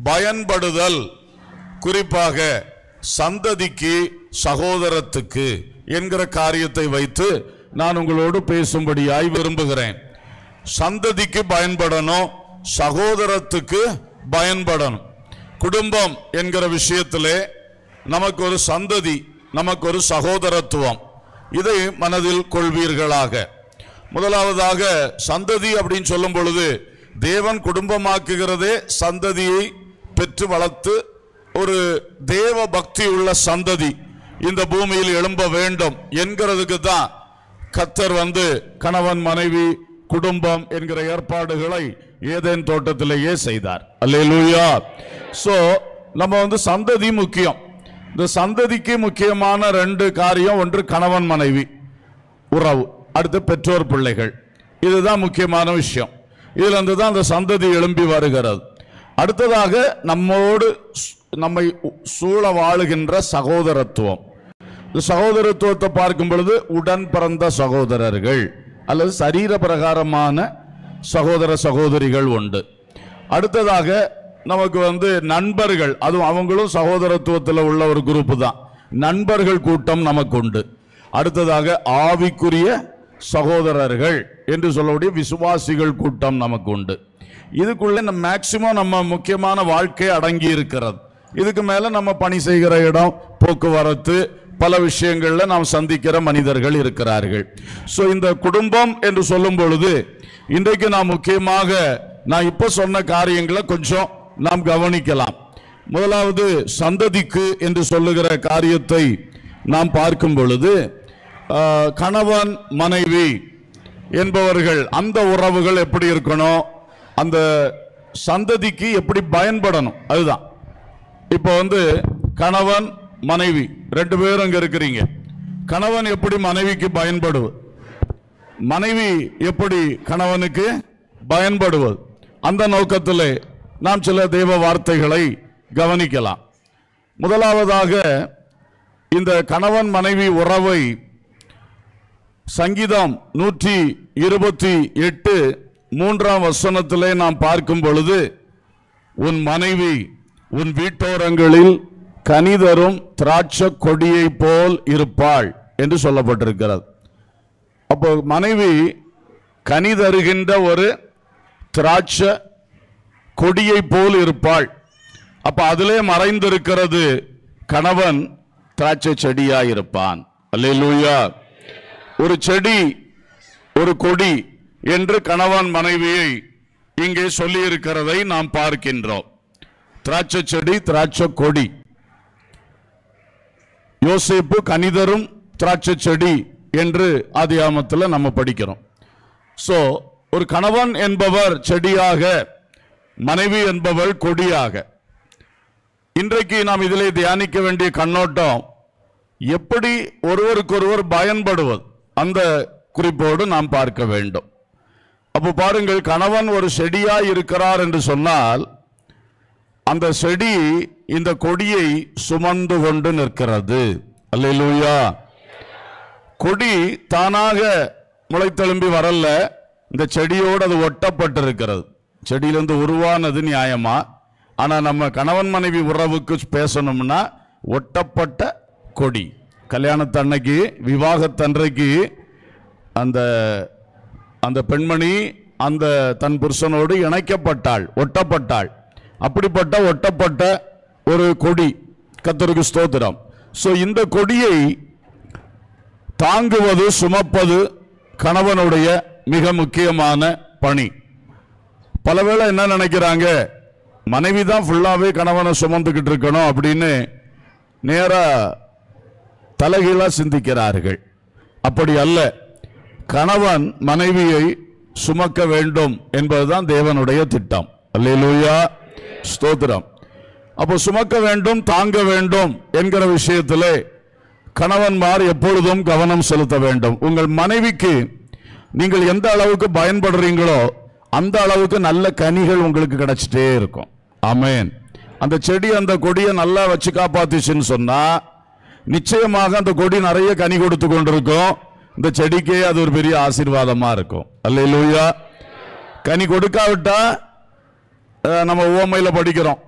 பயன்படுதல் குறிப்பாக சந்ததிக்கு சகோதரத்துக்கு என்கிற காரியத்தை வைத்து நான் உங்களோடு பேசும்படியாய் விரும்புகிறேன் சந்ததிக்கு பயன்படணும் சகோதரத்துக்கு பயன்படணும் குடும்பம் என்கிற விஷயத்திலே நமக்கு ஒரு சந்ததி நமக்கு ஒரு சகோதரத்துவம் இதை மனதில் கொள்வீர்களாக முதலாவதாக சந்ததி அப்படின்னு சொல்லும் பொழுது தேவன் குடும்பமாக்குகிறதே சந்ததியை பெற்று வளர்த்து ஒரு தேவ பக்தி உள்ள சந்ததி இந்த பூமியில் எழும்ப வேண்டும் என்கிறதுக்கு தான் கத்தர் வந்து கணவன் மனைவி குடும்பம் என்கிற ஏற்பாடுகளை ஏதேன் தோட்டத்திலேயே செய்தார் அல்லேலூயா சோ நம்ம வந்து சந்ததி முக்கியம் இந்த சந்ததிக்கு முக்கியமான ரெண்டு காரியம் ஒன்று கணவன் மனைவி உறவு அடுத்து பெற்றோர் பிள்ளைகள் இதுதான் முக்கியமான விஷயம் இதுல இருந்து தான் அந்த சந்ததி எழும்பி வருகிறது அடுத்ததாக நம்மோடு சு- நம்மை உ- சூழ வாழுகின்ற சகோதரத்துவம் இந்த சகோதரத்துவத்தை பார்க்கும் பொழுது உடன் பிறந்த சகோதரர்கள் அல்லது சரீர பிரகாரமான சகோதர சகோதரிகள் உண்டு அடுத்ததாக நமக்கு வந்து நண்பர்கள் அதுவும் அவங்களும் சகோதரத்துவத்தில் உள்ள ஒரு குரூப் தான் நண்பர்கள் கூட்டம் நமக்கு உண்டு அடுத்ததாக ஆவிக்குரிய சகோதரர்கள் என்று சொல்லக்கூடிய விசுவாசிகள் கூட்டம் நமக்கு உண்டு இதுக்குள்ள நம்ம மேக்சிமம் நம்ம முக்கியமான வாழ்க்கை அடங்கி இருக்கிறது இதுக்கு மேல நம்ம பணி செய்கிற இடம் போக்குவரத்து பல விஷயங்கள்ல நாம் சந்திக்கிற மனிதர்கள் இருக்கிறார்கள் சோ இந்த குடும்பம் என்று சொல்லும் பொழுது இன்றைக்கு நாம் முக்கியமாக நான் இப்ப சொன்ன காரியங்களை கொஞ்சம் நாம் கவனிக்கலாம் முதலாவது சந்ததிக்கு என்று சொல்லுகிற காரியத்தை நாம் பார்க்கும் பொழுது ஆஹ், கணவன் மனைவி என்பவர்கள் அந்த உறவுகள் எப்படி இருக்கணும் அந்த சந்ததிக்கு எப்படி பயன்படணும் அதுதான் இப்போ வந்து கணவன் மனைவி ரெண்டு பேரும் அங்க இருக்கிறீங்க கணவன் எப்படி மனைவிக்கு பயன்படுவது மனைவி எப்படி கணவனுக்கு பயன்படுவது அந்த நோக்கத்திலே நாம் சில தெய்வ வார்த்தைகளை கவனிக்கலாம் முதலாவதாக இந்த கணவன் மனைவி உறவை சங்கீதம் நூற்றி இருபத்தி எட்டு மூன்றாம் வசனத்திலே நாம் பார்க்கும் பொழுது உன் மனைவி உன் வீட்டோரங்களில் கனிதரும் திராட்சை கொடியை போல் இருப்பாள் என்று சொல்லப்பட்டிருக்கிறது அப்போ மனைவி கனி தருகின்ற ஒரு திராட்சை கொடியை போல் இருப்பாள் அப்ப அதிலே மறைந்திருக்கிறது கணவன் திராட்சை செடியாய் இருப்பான் அல்லேலூயா ஒரு செடி ஒரு கொடி என்று கணவன் மனைவியை இங்கே சொல்லி இருக்கிறதை நாம் பார்க்கின்றோம் திராட்சை செடி திராட்சை கொடி யோசேப்பு கனிதரும் திராட்சை செடி என்று ஆதியாமத்தில் நம்ம படிக்கிறோம் சோ ஒரு கணவன் என்பவர் செடியாக மனைவி என்பவள் கொடியாக இன்றைக்கு நாம் இதிலே தியானிக்க வேண்டிய கண்ணோட்டம் எப்படி ஒருவருக்கொருவர் பயன்படுவது அந்த குறிப்போடு நாம் பார்க்க வேண்டும் அப்போ பாருங்கள் கணவன் ஒரு செடியாய் இருக்கிறார் என்று சொன்னால் அந்த செடி இந்த கொடியை சுமந்து கொண்டு நிற்கிறது அல்லேலூயா கொடி தானாக முளைத்தெழும்பி வரல இந்த செடியோடு அது ஒட்டப்பட்டிருக்கிறது செடியிலிருந்து உருவானது நியாயமா ஆனா நம்ம கணவன் மனைவி உறவுக்கு பேசணும்னா ஒட்டப்பட்ட கொடி கல்யாணத்தன்னைக்கு விவாகத்தன்றைக்கு அந்த அந்த பெண்மணி அந்த தன் புருஷனோடு இணைக்கப்பட்டாள் ஒட்டப்பட்டாள் அப்படிப்பட்ட ஒட்டப்பட்ட ஒரு கொடி கத்தருக்கு ஸ்தோத்திரம் சோ இந்த கொடியை தாங்குவது சுமப்பது கணவனுடைய மிக முக்கியமான பணி பலவேளை என்ன நினைக்கிறாங்க மனைவி தான் ஃபுல்லாவே கணவனை சுமந்துக்கிட்டு இருக்கணும் அப்படின்னு நேரா தலைகீழா சிந்திக்கிறார்கள் அப்படி அல்ல கணவன் மனைவியை சுமக்க வேண்டும் என்பதுதான் தேவனுடைய திட்டம் அல்லேலூயா ஸ்தோத்திரம் அப்போ சுமக்க வேண்டும் தாங்க வேண்டும் என்கிற விஷயத்திலே கணவன்மார் எப்பொழுதும் கவனம் செலுத்த வேண்டும் உங்கள் மனைவிக்கு நீங்கள் எந்த அளவுக்கு பயன்படுறீங்களோ அந்த அளவுக்கு நல்ல கனிகள் உங்களுக்கு கிடைச்சிட்டே இருக்கும் ஆமென் அந்த செடி அந்த கொடியை நல்லா வச்சு காப்பாத்துச்சுன்னு சொன்னா நிச்சயமாக அந்த கொடி நிறைய கனி கொடுத்து கொண்டிருக்கும் இந்த செடிக்கே அது ஒரு பெரிய ஆசீர்வாதமா இருக்கும் அல்லேலூயா கனி கொடுக்காவிட்டா அஹ், நம்ம ஓமையில படிக்கிறோம்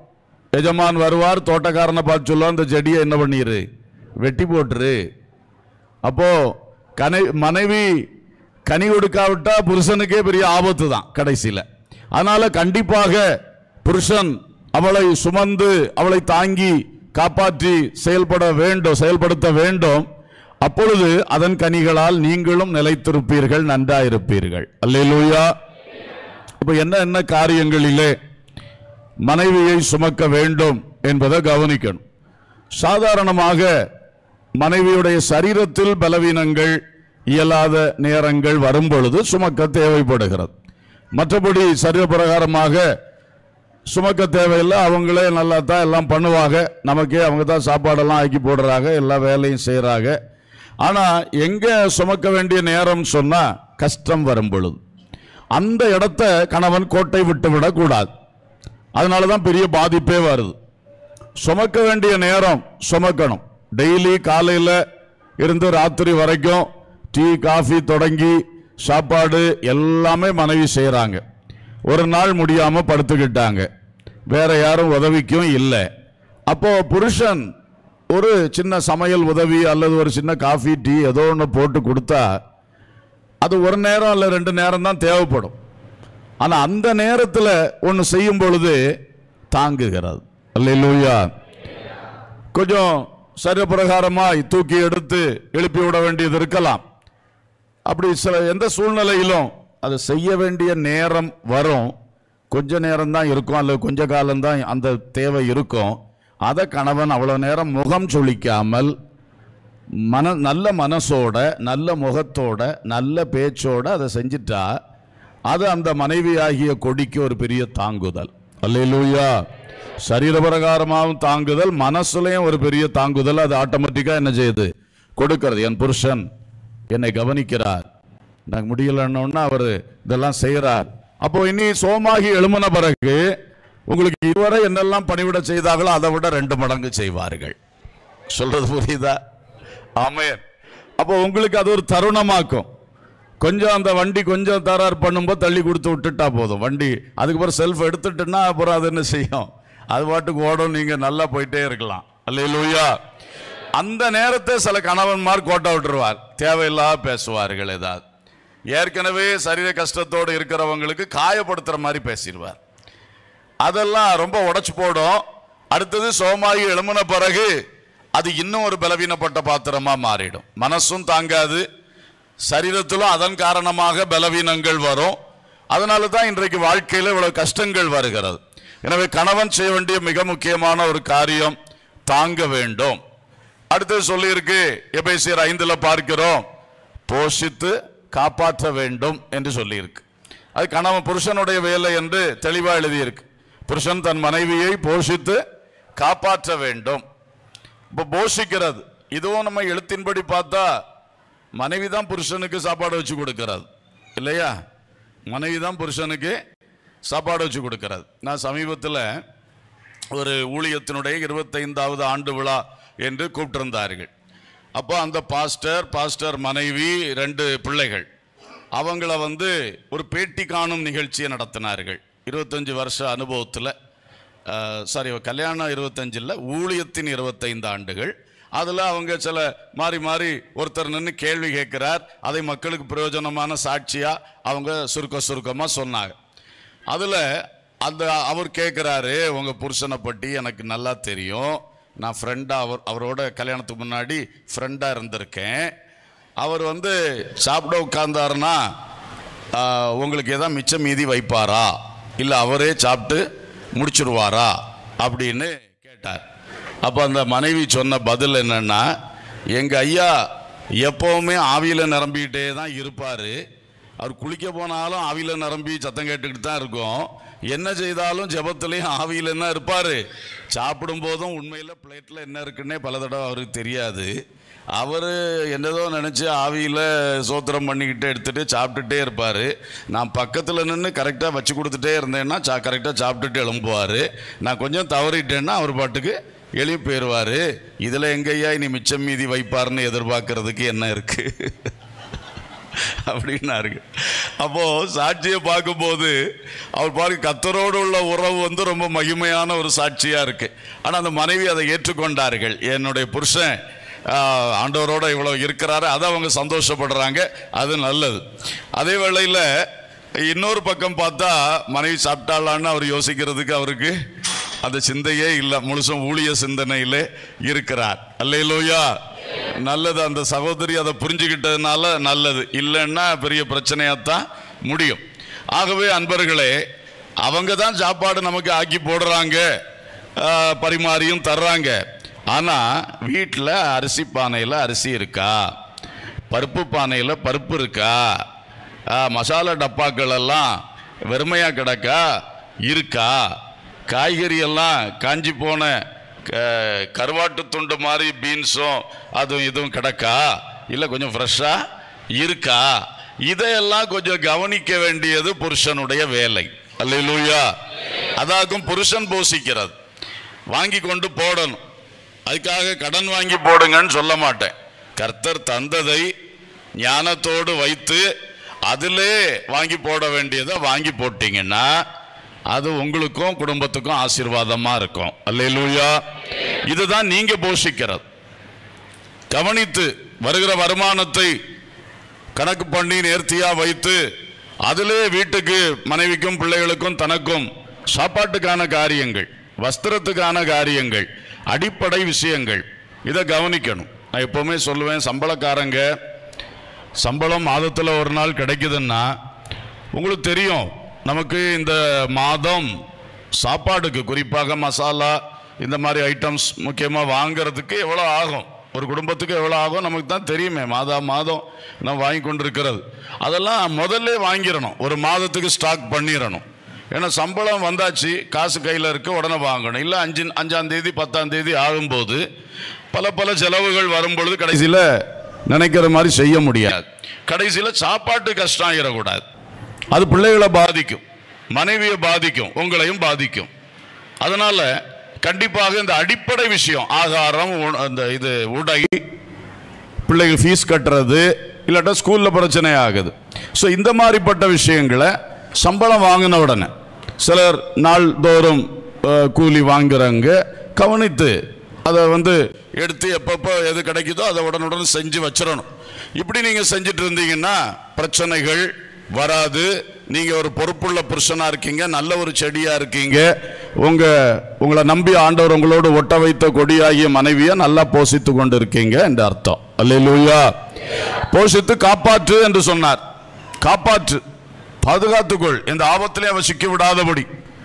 எஜமான் வருவார் தோட்டக்காரனை பார்த்து சொல்லுவார் இந்த செடியை என்ன பண்ணிரு வெட்டி போட்டுரு அப்போ கனை மனைவி கனி கொடுக்காவிட்டா புருஷனுக்கே பெரிய ஆபத்து தான் கடைசியில் அதனால கண்டிப்பாக புருஷன் அவளை சுமந்து அவளை தாங்கி காப்பாற்றி செயல்பட வேண்டும் செயல்படுத்த வேண்டும் அப்பொழுது அதன் கனிகளால் நீங்களும் நிலைத்திருப்பீர்கள் நன்றாயிருப்பீர்கள் அல்லேலூயா இப்ப என்ன என்ன காரியங்களிலே மனைவியை சுமக்க வேண்டும் என்பதை கவனிக்கணும் சாதாரணமாக மனைவியுடைய சரீரத்தில் பலவீனங்கள் இயலாத நேரங்கள் வரும் பொழுது சுமக்க தேவைப்படுகிறது மற்றபடி சரீர பிரகாரமாக சுமக்க தேவையில்லை அவங்களே நல்லா தான் எல்லாம் பண்ணுவாங்க நமக்கே அவங்க தான் சாப்பாடெல்லாம் ஆக்கி போடுறாங்க எல்லா வேலையும் செய்கிறாங்க ஆனால் எங்கே சுமக்க வேண்டிய நேரம் சொன்னால் கஷ்டம் வரும் பொழுது அந்த இடத்த கணவன் கோட்டை விட்டு விடக்கூடாது அதனால தான் பெரிய பாதிப்பே வருது சுமக்க வேண்டிய நேரம் சுமக்கணும் டெய்லி காலையில் இருந்து ராத்திரி வரைக்கும் டீ காஃபி தொடங்கி சாப்பாடு எல்லாமே மனைவி செய்கிறாங்க ஒரு நாள் முடியாமல் படுத்துக்கிட்டாங்க வேற யாரும் உதவிக்கும் இல்லை அப்போ புருஷன் ஒரு சின்ன சமையல் உதவி அல்லது ஒரு சின்ன காஃபி டீ ஏதோ ஒன்று போட்டு கொடுத்தா அது ஒரு நேரம் இல்லை ரெண்டு நேரம் தான் தேவைப்படும் ஆனால் அந்த நேரத்தில் ஒன்று செய்யும் பொழுது தாங்குகிறது அல்லேலூயா கொஞ்சம் சரியப்பிரகாரமாய் தூக்கி எடுத்து எழுப்பி விட வேண்டியது இருக்கலாம் அப்படி சில எந்த சூழ்நிலையிலும் அது செய்ய வேண்டிய நேரம் வரும் கொஞ்ச நேரம் தான் இருக்கும் அல்லது கொஞ்ச காலம் தான் அந்த தேவை இருக்கும் அதை கணவன் அவ்வளவு நேரம் முகம் சுளிக்காமல் மன நல்ல மனசோட நல்ல முகத்தோட நல்ல பேச்சோட அதை செஞ்சிட்டா அது அந்த மனைவி ஆகிய கொடிக்கு ஒரு பெரிய தாங்குதல் அல்லேலூயா சரீரபிரகாரமாகவும் தாங்குதல் மனசுலயும் ஒரு பெரிய தாங்குதல் அது ஆட்டோமேட்டிக்கா என்ன செய்யுது கொடுக்கிறது என் புருஷன் என்னை கவனிக்கிறார் நான் முடியலன்னொன்னா அவர் இதெல்லாம் செய்கிறார் அப்போ இனி சோமாகி எழும்பின பிறகு உங்களுக்கு இதுவரை என்னெல்லாம் பணிவிட செய்தார்களோ அதை விட ரெண்டு மடங்கு செய்வார்கள் சொல்றது புரியுதா ஆமென் அப்போ உங்களுக்கு அது ஒரு தருணமாக்கும் கொஞ்சம் அந்த வண்டி கொஞ்சம் தரார் பண்ணும்போது தள்ளி கொடுத்து விட்டுட்டா போதும் வண்டி அதுக்கப்புறம் செல்ஃப் எடுத்துட்டுன்னா அப்புறம் அது என்ன செய்யும் அது பாட்டுக்கு ஓடும் நீங்க நல்லா போயிட்டே இருக்கலாம் அல்லையா அந்த நேரத்தை சில கணவன்மார் கோட்டை விட்டுருவார் தேவையில்லாத பேசுவார்கள் ஏதாவது ஏற்கனவே சரீர கஷ்டத்தோடு இருக்கிறவங்களுக்கு காயப்படுத்துற மாதிரி பேசிடுவார் அதெல்லாம் ரொம்ப உடைச்சு போடும் அடுத்தது சோமாயி எழும்பின பிறகு அது இன்னும் ஒரு பலவீனப்பட்ட பாத்திரமா மாறிடும் மனசும் தாங்காது சரீரத்திலும் அதன் காரணமாக பலவீனங்கள் வரும் அதனால தான் இன்றைக்கு வாழ்க்கையில் இவ்வளவு கஷ்டங்கள் வருகிறது எனவே கணவன் செய்ய வேண்டிய மிக முக்கியமான ஒரு காரியம் தாங்க வேண்டும் அடுத்தது சொல்லியிருக்கு எபேசியர் ஐந்துல பார்க்கிறோம் போஷித்து காப்பாற்ற வேண்டும் என்று சொல்லியிருக்கு அது கணவன் புருஷனுடைய வேலை என்று தெளிவா எழுதியிருக்கு புருஷன் தன் மனைவியை போஷித்து காப்பாற்ற வேண்டும் இப்போ போஷிக்கிறது இதுவும் நம்ம எழுத்தின்படி பார்த்தா மனைவி தான் புருஷனுக்கு சாப்பாடு வச்சு கொடுக்கிறது இல்லையா மனைவி தான் புருஷனுக்கு சாப்பாடு வச்சு கொடுக்கிறது நான் சமீபத்தில் ஒரு ஊழியத்தினுடைய இருபத்தைந்தாவது ஆண்டு விழா என்று கூப்பிட்டிருந்தார்கள் அப்போ அந்த பாஸ்டர் பாஸ்டர் மனைவி ரெண்டு பிள்ளைகள் அவங்கள வந்து ஒரு பேட்டி காணும் நிகழ்ச்சியை நடத்தினார்கள் இருபத்தஞ்சு வருஷ அனுபவத்தில் சாரி கல்யாணம் இருபத்தஞ்சில் ஊழியத்தின் இருபத்தைந்து ஆண்டுகள் அதில் அவங்க சில மாறி மாறி ஒருத்தர் நின்று கேள்வி கேட்கிறார் அதை மக்களுக்கு பிரயோஜனமான சாட்சியாக அவங்க சுருக்க சுருக்கமாக சொன்னாங்க அதில் அந்த அவர் கேட்குறாரு உங்கள் புருஷனை பற்றி எனக்கு நல்லா தெரியும் நான் ஃப்ரெண்டாக அவர் அவரோட கல்யாணத்துக்கு முன்னாடி ஃப்ரெண்டாக இருந்திருக்கேன் அவர் வந்து சாப்பிட உட்கார்ந்தாருன்னா ஆஹ், உங்களுக்கு எதாவது மிச்சம் மீதி வைப்பாரா இல்லை அவரே சாப்பிட்டு முடிச்சிருவாரா அப்படின்னு கேட்டார் அப்போ அந்த மனைவி சொன்ன பதில் என்னன்னா எங்கள் ஐயா எப்போவுமே ஆவியில் நிரம்பிக்கிட்டே தான் இருப்பார் அவர் குளிக்க போனாலும் ஆவியில் நிரம்பி சத்தம் கேட்டுக்கிட்டு தான் இருக்கும் என்ன செய்தாலும் ஜெபத்துலேயும் ஆவியில் என்ன இருப்பார் சாப்பிடும் போதும் உண்மையில் பிளேட்டில் என்ன இருக்குன்னே பல தடவை அவருக்கு தெரியாது அவர் என்னதோ நினச்சி ஆவியில் சோத்திரம் பண்ணிக்கிட்டு எடுத்துகிட்டு சாப்பிட்டுட்டே இருப்பார் நான் பக்கத்தில் நின்று கரெக்டாக வச்சு கொடுத்துட்டே இருந்தேன்னா சா கரெக்டாக சாப்பிட்டுட்டு எழும்புவார் நான் கொஞ்சம் தவறிட்டேன்னா அவர் பாட்டுக்கு எழுப்பி போயிடுவார் இதில் எங்கய்யா இனி மிச்சம் மீதி வைப்பார்னு எதிர்பார்க்கறதுக்கு என்ன இருக்குது அப்படின்னாரு அப்போ சாட்சியை பார்க்கும்போது அவர் பாருங்க கத்தரோடு உள்ள உறவு வந்து ரொம்ப மகிமையான ஒரு சாட்சியா இருக்கு ஆனா அந்த மனைவி அதை ஏற்றுக்கொண்டார்கள் என்னுடைய புருஷன் ஆஹ், ஆண்டவரோட இவ்வளவு இருக்கிறாரு அதை அவங்க சந்தோஷப்படுறாங்க அது நல்லது அதே வேளையில் இன்னொரு பக்கம் பார்த்தா மனைவி சாப்பிட்டாளான்னு அவர் யோசிக்கிறதுக்கு அவருக்கு அந்த சிந்தையே இல்லை முழுசும் ஊழிய சிந்தனையிலே இருக்கிறார் அல்லையிலோயா நல்லது அந்த சகோதரி அதை புரிஞ்சுக்கிட்டதுனால நல்லது இல்லைன்னா பெரிய பிரச்சனையாத்தான் முடியும் ஆகவே அன்பர்களே அவங்க தான் சாப்பாடு நமக்கு ஆக்கி போடுறாங்க ஆஹ், பரிமாறியும் தர்றாங்க ஆனால் வீட்டில் அரிசி பானையில் அரிசி இருக்கா பருப்பு பானையில் பருப்பு இருக்கா ஆ, மசாலா டப்பாக்கள் எல்லாம் வெறுமையாக கிடக்கா இருக்கா காய்கறி எல்லாம் காஞ்சி போன க- கருவாட்டு துண்டு மாதிரி பீன்ஸும் அதுவும் இதுவும் கிடக்கா இல்லை கொஞ்சம் ஃப்ரெஷ்ஷாக இருக்கா இதையெல்லாம் கொஞ்சம் கவனிக்க வேண்டியது புருஷனுடைய வேலை அல்லேலூயா அதாக்கும் புருஷன் போஷிக்கிறது வாங்கி கொண்டு போடணும் அதுக்காக கடன் வாங்கி போடுங்கன்னு சொல்ல மாட்டேன் கர்த்தர் தந்ததை ஞானத்தோடு வைத்து அதிலே வாங்கி போட வேண்டியதை வாங்கி போட்டீங்கன்னா அது உங்களுக்கும் குடும்பத்துக்கும் ஆசீர்வாதமா இருக்கும் அல்லேலூயா இதுதான் நீங்க போஷிக்கிறது கவனித்து வருகிற வருமானத்தை கணக்கு பண்ணி நேர்த்தியா வைத்து அதிலே வீட்டுக்கு மனைவிக்கும் பிள்ளைகளுக்கும் தனக்கும் சாப்பாட்டுக்கான காரியங்கள் வஸ்திரத்துக்கான காரியங்கள் அடிப்படை விஷயங்கள் இதை கவனிக்கணும் நான் எப்பவுமே சொல்லுவேன் சம்பளக்காரங்க சம்பளம் மாதத்தில் ஒரு நாள் கிடைக்குதுன்னா உங்களுக்கு தெரியும் நமக்கு இந்த மாதம் சாப்பாடுக்கு குறிப்பாக மசாலா இந்த மாதிரி ஐட்டம்ஸ் முக்கியமாக வாங்குறதுக்கு எவ்வளோ ஆகும் ஒரு குடும்பத்துக்கு எவ்வளோ ஆகும் நமக்கு தான் தெரியுமே மாதா மாதம் நம்ம வாங்கி கொண்டிருக்கிறது அதெல்லாம் முதல்ல வாங்கிடணும் ஒரு மாதத்துக்கு ஸ்டாக் பண்ணிடணும் ஏன்னா சம்பளம் வந்தாச்சு காசு கையில் இருக்க உடனே வாங்கணும் இல்லை அஞ்சு அஞ்சாம் தேதி பத்தாம் தேதி ஆகும்போது பல பல செலவுகள் வரும்பொழுது கடைசியில் நினைக்கிற மாதிரி செய்ய முடியாது கடைசியில் சாப்பாட்டு கஷ்டம் ஆகிடக்கூடாது அது பிள்ளைகளை பாதிக்கும் மனைவியை பாதிக்கும் உங்களையும் பாதிக்கும் அதனால கண்டிப்பாக இந்த அடிப்படை விஷயம் ஆகாரம் உண- அந்த இது உடை பிள்ளைகள் ஃபீஸ் கட்டுறது இல்லாட்டா ஸ்கூலில் பிரச்சனை ஆகுது ஸோ இந்த மாதிரிப்பட்ட விஷயங்களை சம்பளம் வாங்கின உடனே சிலர் நாள்தோறும் அஹ், கூலி வாங்குறவங்க கவனித்து அதை வந்து எடுத்து எப்பப்போ எது கிடைக்குதோ அதை உடனுடன் செஞ்சு வச்சிடணும் இப்படி நீங்கள் செஞ்சுட்டு இருந்தீங்கன்னா பிரச்சனைகள் வராது நீங்க ஒரு பொறுப்புள்ள புருஷனா இருக்கீங்க நல்ல ஒரு செடியா இருக்கீங்க உங்க உங்களை நம்பி ஆண்டவர் உங்களோடு ஒட்ட வைத்த கொடியாகிய மனைவியை நல்லா போஷித்து கொண்டு இருக்கீங்க என்று அர்த்தம் அல்லேலூயா போஷித்து காப்பாற்று என்று சொன்னார் காப்பாற்று பாதுகாத்துக்கொள் இந்த ஆபத்திலே அவ சிக்கி விடாதபடி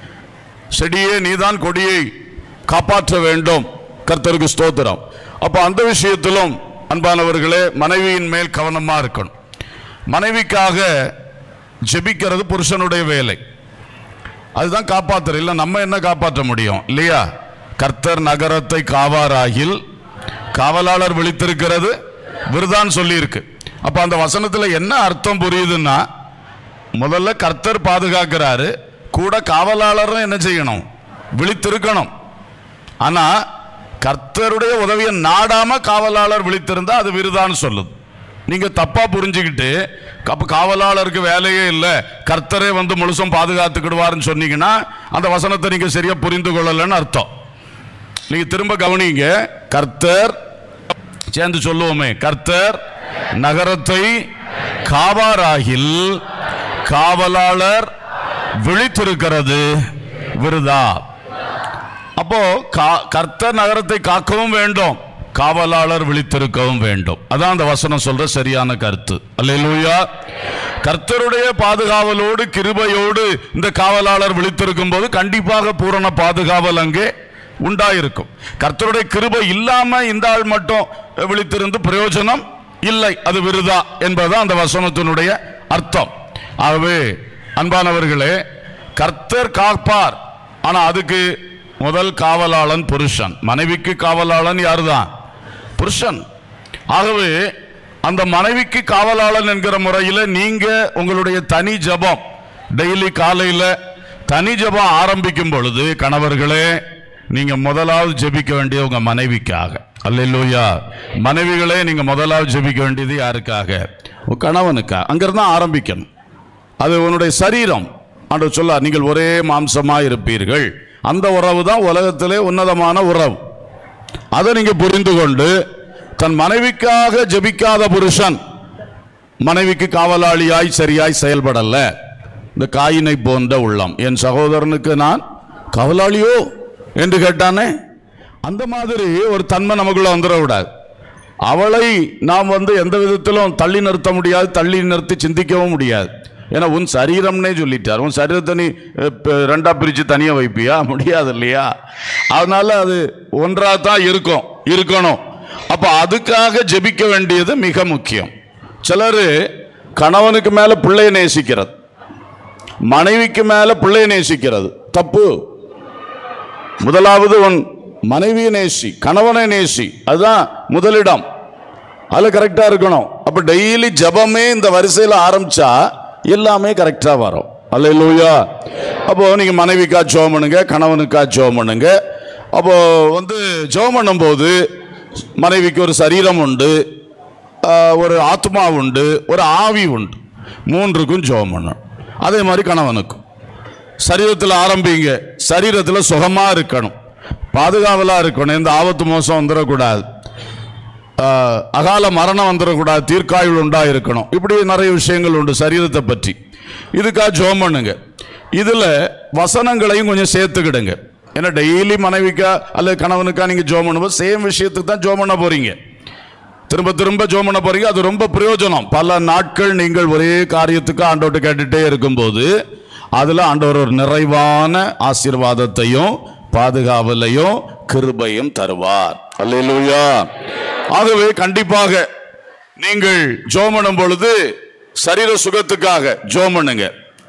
செடியே நீதான் கொடியை காப்பாற்ற வேண்டும் கர்த்தருக்கு ஸ்தோத்திரம் அப்ப அந்த விஷயத்திலும் அன்பானவர்களே மனைவியின் மேல் கவனமா இருக்கணும் மனைவிக்காக ஜெபிக்கிறது புருஷனுடைய வேலை அதுதான் காப்பாத்துற இல்ல நம்ம என்ன காப்பாற்ற முடியும் இல்லையா கர்த்தர் நகரத்தை காவாராகில் காவலாளர் விழித்திருக்கிறது விருதான் சொல்லியிருக்கு அப்ப அந்த வசனத்துல என்ன அர்த்தம் புரியுதுன்னா முதல்ல கர்த்தர் பாதுகாக்கிறாரு கூட காவலாளரும் என்ன செய்யணும் விழித்திருக்கணும் ஆனா கர்த்தருடைய உதவியை நாடாம காவலாளர் விழித்திருந்தா அது விருதான்னு சொல்லுது நீங்க தப்பா புரிஞ்சுக்கிட்டு அப்ப காவலாளருக்கு வேலையே இல்லை கர்த்தரே வந்து முழுசும் பாதுகாத்துக்கிடுவாருன்னு சொன்னீங்கன்னா அந்த வசனத்தை நீங்க சரியா புரிந்து கொள்ளலைன்னு அர்த்தம் நீங்க திரும்ப கவனிங்க கர்த்தர் சேர்ந்து சொல்லுவோமே கர்த்தர் நகரத்தை காவாராகில் காவலாளர் விழித்திருக்கிறது விருதா அப்போ கா- கர்த்தர் நகரத்தை காக்கவும் வேண்டும் காவலாளர் விழித்திருக்கவும் வேண்டும் அதான் அந்த வசனம் சொல்ற சரியான கருத்து அல்லேலூயா கர்த்தருடைய பாதுகாவலோடு கிருபையோடு இந்த காவலாளர் விழித்திருக்கும் போது கண்டிப்பாக பூரண பாதுகாவல் அங்கே உண்டாயிருக்கும் கர்த்தருடைய கிருபை இல்லாம இந்த ஆள் மட்டும் விழித்திருந்து பிரயோஜனம் இல்லை அது விருதா என்பதுதான் அந்த வசனத்தினுடைய அர்த்தம் ஆகவே அன்பானவர்களே கர்த்தர் காப்பார் ஆனா அதுக்கு முதல் காவலாளன் புருஷன் மனைவிக்கு காவலாளன் யாருதான் புருஷன் ஆகவே அந்த மனைவிக்கு காவலாளன் என்கிற முறையில் நீங்க உங்களுடைய தனி ஜெபம் டெய்லி காலையில தனி ஜெபம் ஆரம்பிக்கும் பொழுது கணவர்களே நீங்க முதலாவது ஜெபிக்க வேண்டிய உங்க மனைவிக்காக அல்லேலூயா மனைவிகளே நீங்க முதலாவது ஜெபிக்க வேண்டியது யாருக்காக உன் கணவனுக்கா அங்கிருந்து ஆரம்பிக்கணும் அது உன்னுடைய சரீரம் ஆண்டவர் சொல்ல நீங்கள் ஒரே மாம்சமா இருப்பீர்கள் அந்த உறவு தான் உலகத்திலே உன்னதமான உறவு அதை நீங்க புரிந்து கொண்டு தன் மனைவிக்காக ஜெபிக்காத புருஷன் மனைவிக்கு காவலாளியாய் சரியாய் செயல்படல இந்த காயினை போன்ற உள்ளம் என் சகோதரனுக்கு நான் காவலாளியோ என்று கேட்டானே அந்த மாதிரி ஒரு தன்மை நமக்குள்ள வந்துடக்கூடாது அவளை நாம் வந்து எந்த விதத்திலும் தள்ளி நிறுத்த முடியாது தள்ளி நிறுத்தி சிந்திக்கவும் முடியாது ஏன்னா உன் சரீரம்னே சொல்லிட்டார் உன் சரீரத்தை நீ அஹ், ப- ரெண்டா பிரித்து தனியாக வைப்பியா முடியாது இல்லையா அதனால அது ஒன்றாக தான் இருக்கும் இருக்கணும் அப்போ அதுக்காக ஜெபிக்க வேண்டியது மிக முக்கியம் சிலர் கணவனுக்கு மேலே பிள்ளையை நேசிக்கிறது மனைவிக்கு மேலே பிள்ளையை நேசிக்கிறது தப்பு முதலாவது உன் மனைவியை நேசி கணவனை நேசி அதுதான் முதலிடம் அதுல கரெக்டா இருக்கணும் அப்ப டெய்லி ஜெபமே இந்த வரிசையில் ஆரம்பிச்சா எல்லாமே கரெக்டா வரும் அல்லேலூயா அப்போ நீங்க மனைவிக்கா ஜெபம் பண்ணுங்க கணவனுக்கா ஜெபம் பண்ணுங்க அப்போ வந்து ஜெபம் பண்ணும்போது மனைவிக்கு ஒரு சரீரம் உண்டு ஆஹ், ஒரு ஆத்மா உண்டு ஒரு ஆவி உண்டு மூன்றுக்கும் ஜெபம் பண்ணணும் அதே மாதிரி கணவனுக்கும் சரீரத்தில் ஆரம்பிங்க சரீரத்தில் சுகமா இருக்கணும் பாதுகாவலா இருக்கணும் எந்த ஆபத்து மோசம் வந்துடக்கூடாது ஆஹ், அகால மரணம் வந்துடக்கூடாது தீர்க்காயுள் உண்டா இருக்கணும் இப்படி நிறைய விஷயங்கள் உண்டு சரீரத்தை பற்றி இதுக்காக ஜோம் பண்ணுங்க இதுல வசனங்களையும் கொஞ்சம் சேர்த்துக்கிடுங்க ஏன்னா டெய்லி மனைவிக்கா அல்லது கணவனுக்கா நீங்க ஜோம் பண்ணும்போது சேம் விஷயத்துக்கு தான் ஜோம் பண்ண போறீங்க திரும்ப திரும்ப ஜோம் பண்ண போறீங்க அது ரொம்ப பிரயோஜனம் பல நாட்கள் நீங்கள் ஒரே காரியத்துக்கு ஆண்டவர்கிட்ட கேட்டுட்டே இருக்கும்போது அதுல ஆண்டவர் ஒரு நிறைவான ஆசீர்வாதத்தையும் பாதுகாவலையும் கிருபையும் தருவார் அல்லேலூயா ஆகவே கண்டிப்பாக நீங்கள் ஜோம் பண்ணும் பொழுது சரீர சுகத்துக்காக ஜோம் பண்ணுங்க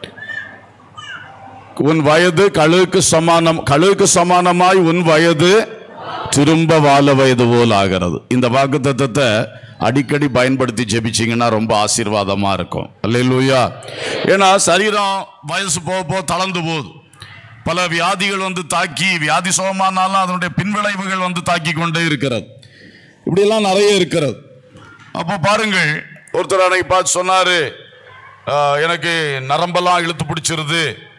உன் வயது கழுவுக்கு சமானம் கழுவுக்கு சமானமாய் உன் வயது திரும்ப வாழ வயது போல் ஆகிறது இந்த வாக்குத்தத்தத்தை அடிக்கடி பயன்படுத்தி ஜெபிச்சீங்கன்னா ரொம்ப ஆசீர்வாதமா இருக்கும் அல்லேலூயா ஏன்னா சரீரம் வயசு போக போக தளர்ந்து போகுது பல வியாதிகள் வந்து தாக்கி வியாதி சுகமானாலும் அதனுடைய பின்விளைவுகள் வந்து தாக்கி கொண்டே இருக்கிறது இப்படியெல்லாம் நிறைய இருக்கிறது அப்போ பாருங்கள் ஒருத்தர் அன்னைக்கு பார்த்து சொன்னாரு "ஆஹ், எனக்கு நரம்பெல்லாம் இழுத்து பிடிச்சிருது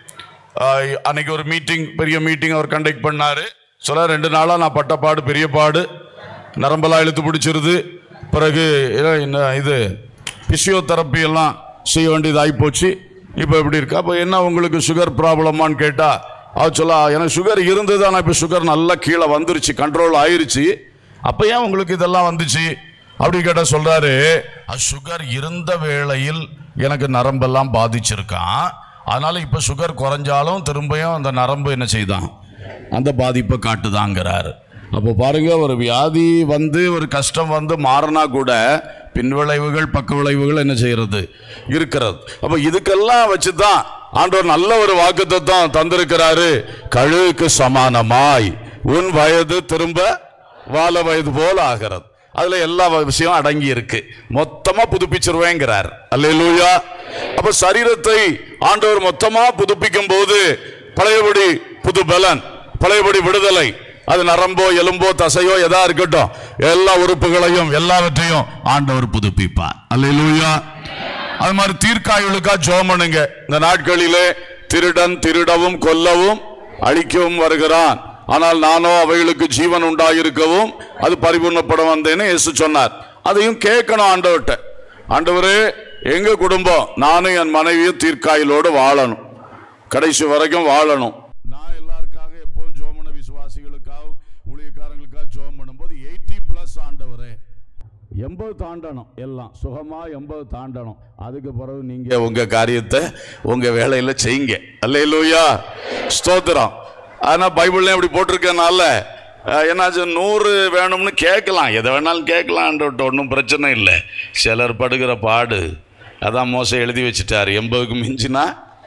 ஆஹ், அன்னைக்கு ஒரு மீட்டிங் பெரிய மீட்டிங் அவர் கண்டக்ட் பண்ணாரு சொல்ல ரெண்டு நாளாக நான் பட்ட பாடு பெரிய பாடு நரம்பெல்லாம் இழுத்து பிடிச்சிருது பிறகு ஏதோ என்ன இது பிசியோதெரப்பி எல்லாம் செய்ய வேண்டியதாகி போச்சு இப்போ எப்படி இருக்கு அப்போ என்ன உங்களுக்கு சுகர் ப்ராப்ளமான்னு கேட்டா அவர் சொல்ல எனக்கு சுகர் இருந்தது ஆனால் இப்போ சுகர் நல்லா கீழே வந்துருச்சு கண்ட்ரோல் ஆயிருச்சு அப்போ ஏன் உங்களுக்கு இதெல்லாம் வந்துச்சு அப்படி கேட்டால் சொல்றாரு சுகர் இருந்த வேளையில் எனக்கு நரம்பெல்லாம் பாதிச்சிருக்கான் அதனால இப்போ சுகர் குறைஞ்சாலும் திரும்பியும் அந்த நரம்பு என்ன செய்தான் அந்த பாதிப்பை காட்டுதாங்கிறாரு அப்போ பாருங்க ஒரு வியாதி வந்து ஒரு கஷ்டம் வந்து மாறினா கூட பின்விளைவுகள் பக்க விளைவுகள் என்ன செய்யறது இருக்கிறது அப்போ இதுக்கெல்லாம் வச்சு தான் ஆண்டவர் நல்ல ஒரு வாக்குத்தத்தம் தந்திருக்கிறாரு கழுவுக்கு சமானமாய் உன் வயது திரும்ப வாழ வயது போல ஆகிறது அதுல எல்லா விஷயம் அடங்கி இருக்கு மொத்தமா புதுப்பிச்சிருவேங்கிறார் அல்லேலூயா அப்ப சரீரத்தை ஆண்டவர் மொத்தமா புதுப்பிக்கும் போது பழையபடி புது பலன் பழையபடி விடுதலை அது நரம்போ எலும்போ தசையோ எதா இருக்கட்டும் எல்லா உறுப்புகளையும் எல்லாவற்றையும் ஆண்டவர் புதுப்பிப்பார் அல்லேலூயா அது மாதிரி தீர்க்காயுளுக்கா ஜோம் பண்ணுங்க இந்த நாட்களிலே திருடன் திருடவும் கொல்லவும் அழிக்கவும் வருகிறான் ஆனால் நானோ அவைகளுக்கு ஜீவன் உண்டாயிருக்கவும் அது பரிபூர்ணப்பட வந்தேன்னு இயேசு சொன்னார் அதையும் கேட்கணும் ஆண்டவர்கிட்ட ஆண்டவரே எங்க குடும்பம் நானும் என் மனைவியும் தீர்க்காயிலோடு வாழணும் கடைசி வரைக்கும் வாழணும் நான் எல்லாருக்காக எப்பவும் ஜோம் பண்ண விசுவாசிகளுக்காக ஊழியக்காரங்களுக்காக ஜோம் பண்ணும்போது எயிட்டி பிளஸ் ஆண்டவரே எண்பது தாண்டணும் எல்லாம் சுகமா எண்பது தாண்டணும் அதுக்கு பிறகு நீங்க உங்க காரியத்தை உங்க வேலையில செய்யுங்க அல்லேலூயா ஸ்தோத்திரம் ஆனா பைபிள்ல இப்படி போட்டிருக்கனால அஹ், என்னாச்சு நூறு வேணும்னு கேட்கலாம் எதை வேணாலும் கேட்கலான்ட்டு ஒன்றும் பிரச்சனை இல்லை சிலர் படுகிற பாடு அதான் மோசம் எழுதி வச்சுட்டாரு எண்பதுக்கு மிஞ்சினா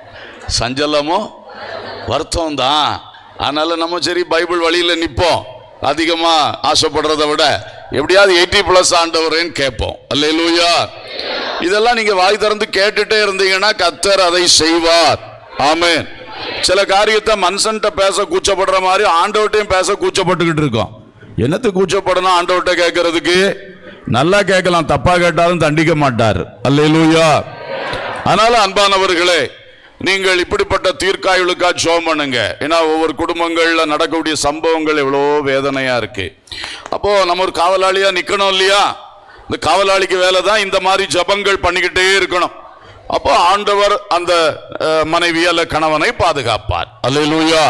சஞ்சலமோ வருத்தம் தான் அதனால நம்ம சரி பைபிள் வழியில நிற்போம் அதிகமா ஆசைப்படுறதை விட எப்படியாவது எயிட்டி பிளஸ் ஆண்டவரேன்னு கேட்போம் அல்லேலூயா இதெல்லாம் நீங்க வாய் திறந்து கேட்டுட்டே இருந்தீங்கன்னா கத்தர் அதை செய்வார் ஆமென் சில காரியத்தை மனுஷன்ட்ட பேச கூச்சப்படுற மாதிரி ஆண்டவர்ட்டையும் பேச கூச்சப்பட்டுக்கிட்டு இருக்கோம் என்னத்து கூச்சப்படணும் ஆண்டவர்கிட்ட கேட்கறதுக்கு நல்லா கேட்கலாம் தப்பா கேட்டாலும் தண்டிக்க மாட்டார் அல்லேலூயா அதனால அன்பானவர்களே நீங்கள் இப்படிப்பட்ட தீர்க்காயுளுக்கா ஜோம் பண்ணுங்க ஏன்னா ஒவ்வொரு குடும்பங்கள்ல நடக்கக்கூடிய சம்பவங்கள் எவ்வளோ வேதனையா இருக்கு அப்போ நம்ம ஒரு காவலாளியா நிக்கணும் இல்லையா இந்த காவலாளிக்கு வேலை தான் இந்த மாதிரி ஜபங்கள் பண்ணிக்கிட்டே இருக்கணும் அப்போ ஆண்டவர் அந்த அஹ், மனைவி அல்ல கணவனை பாதுகாப்பார் அல்லேலூயா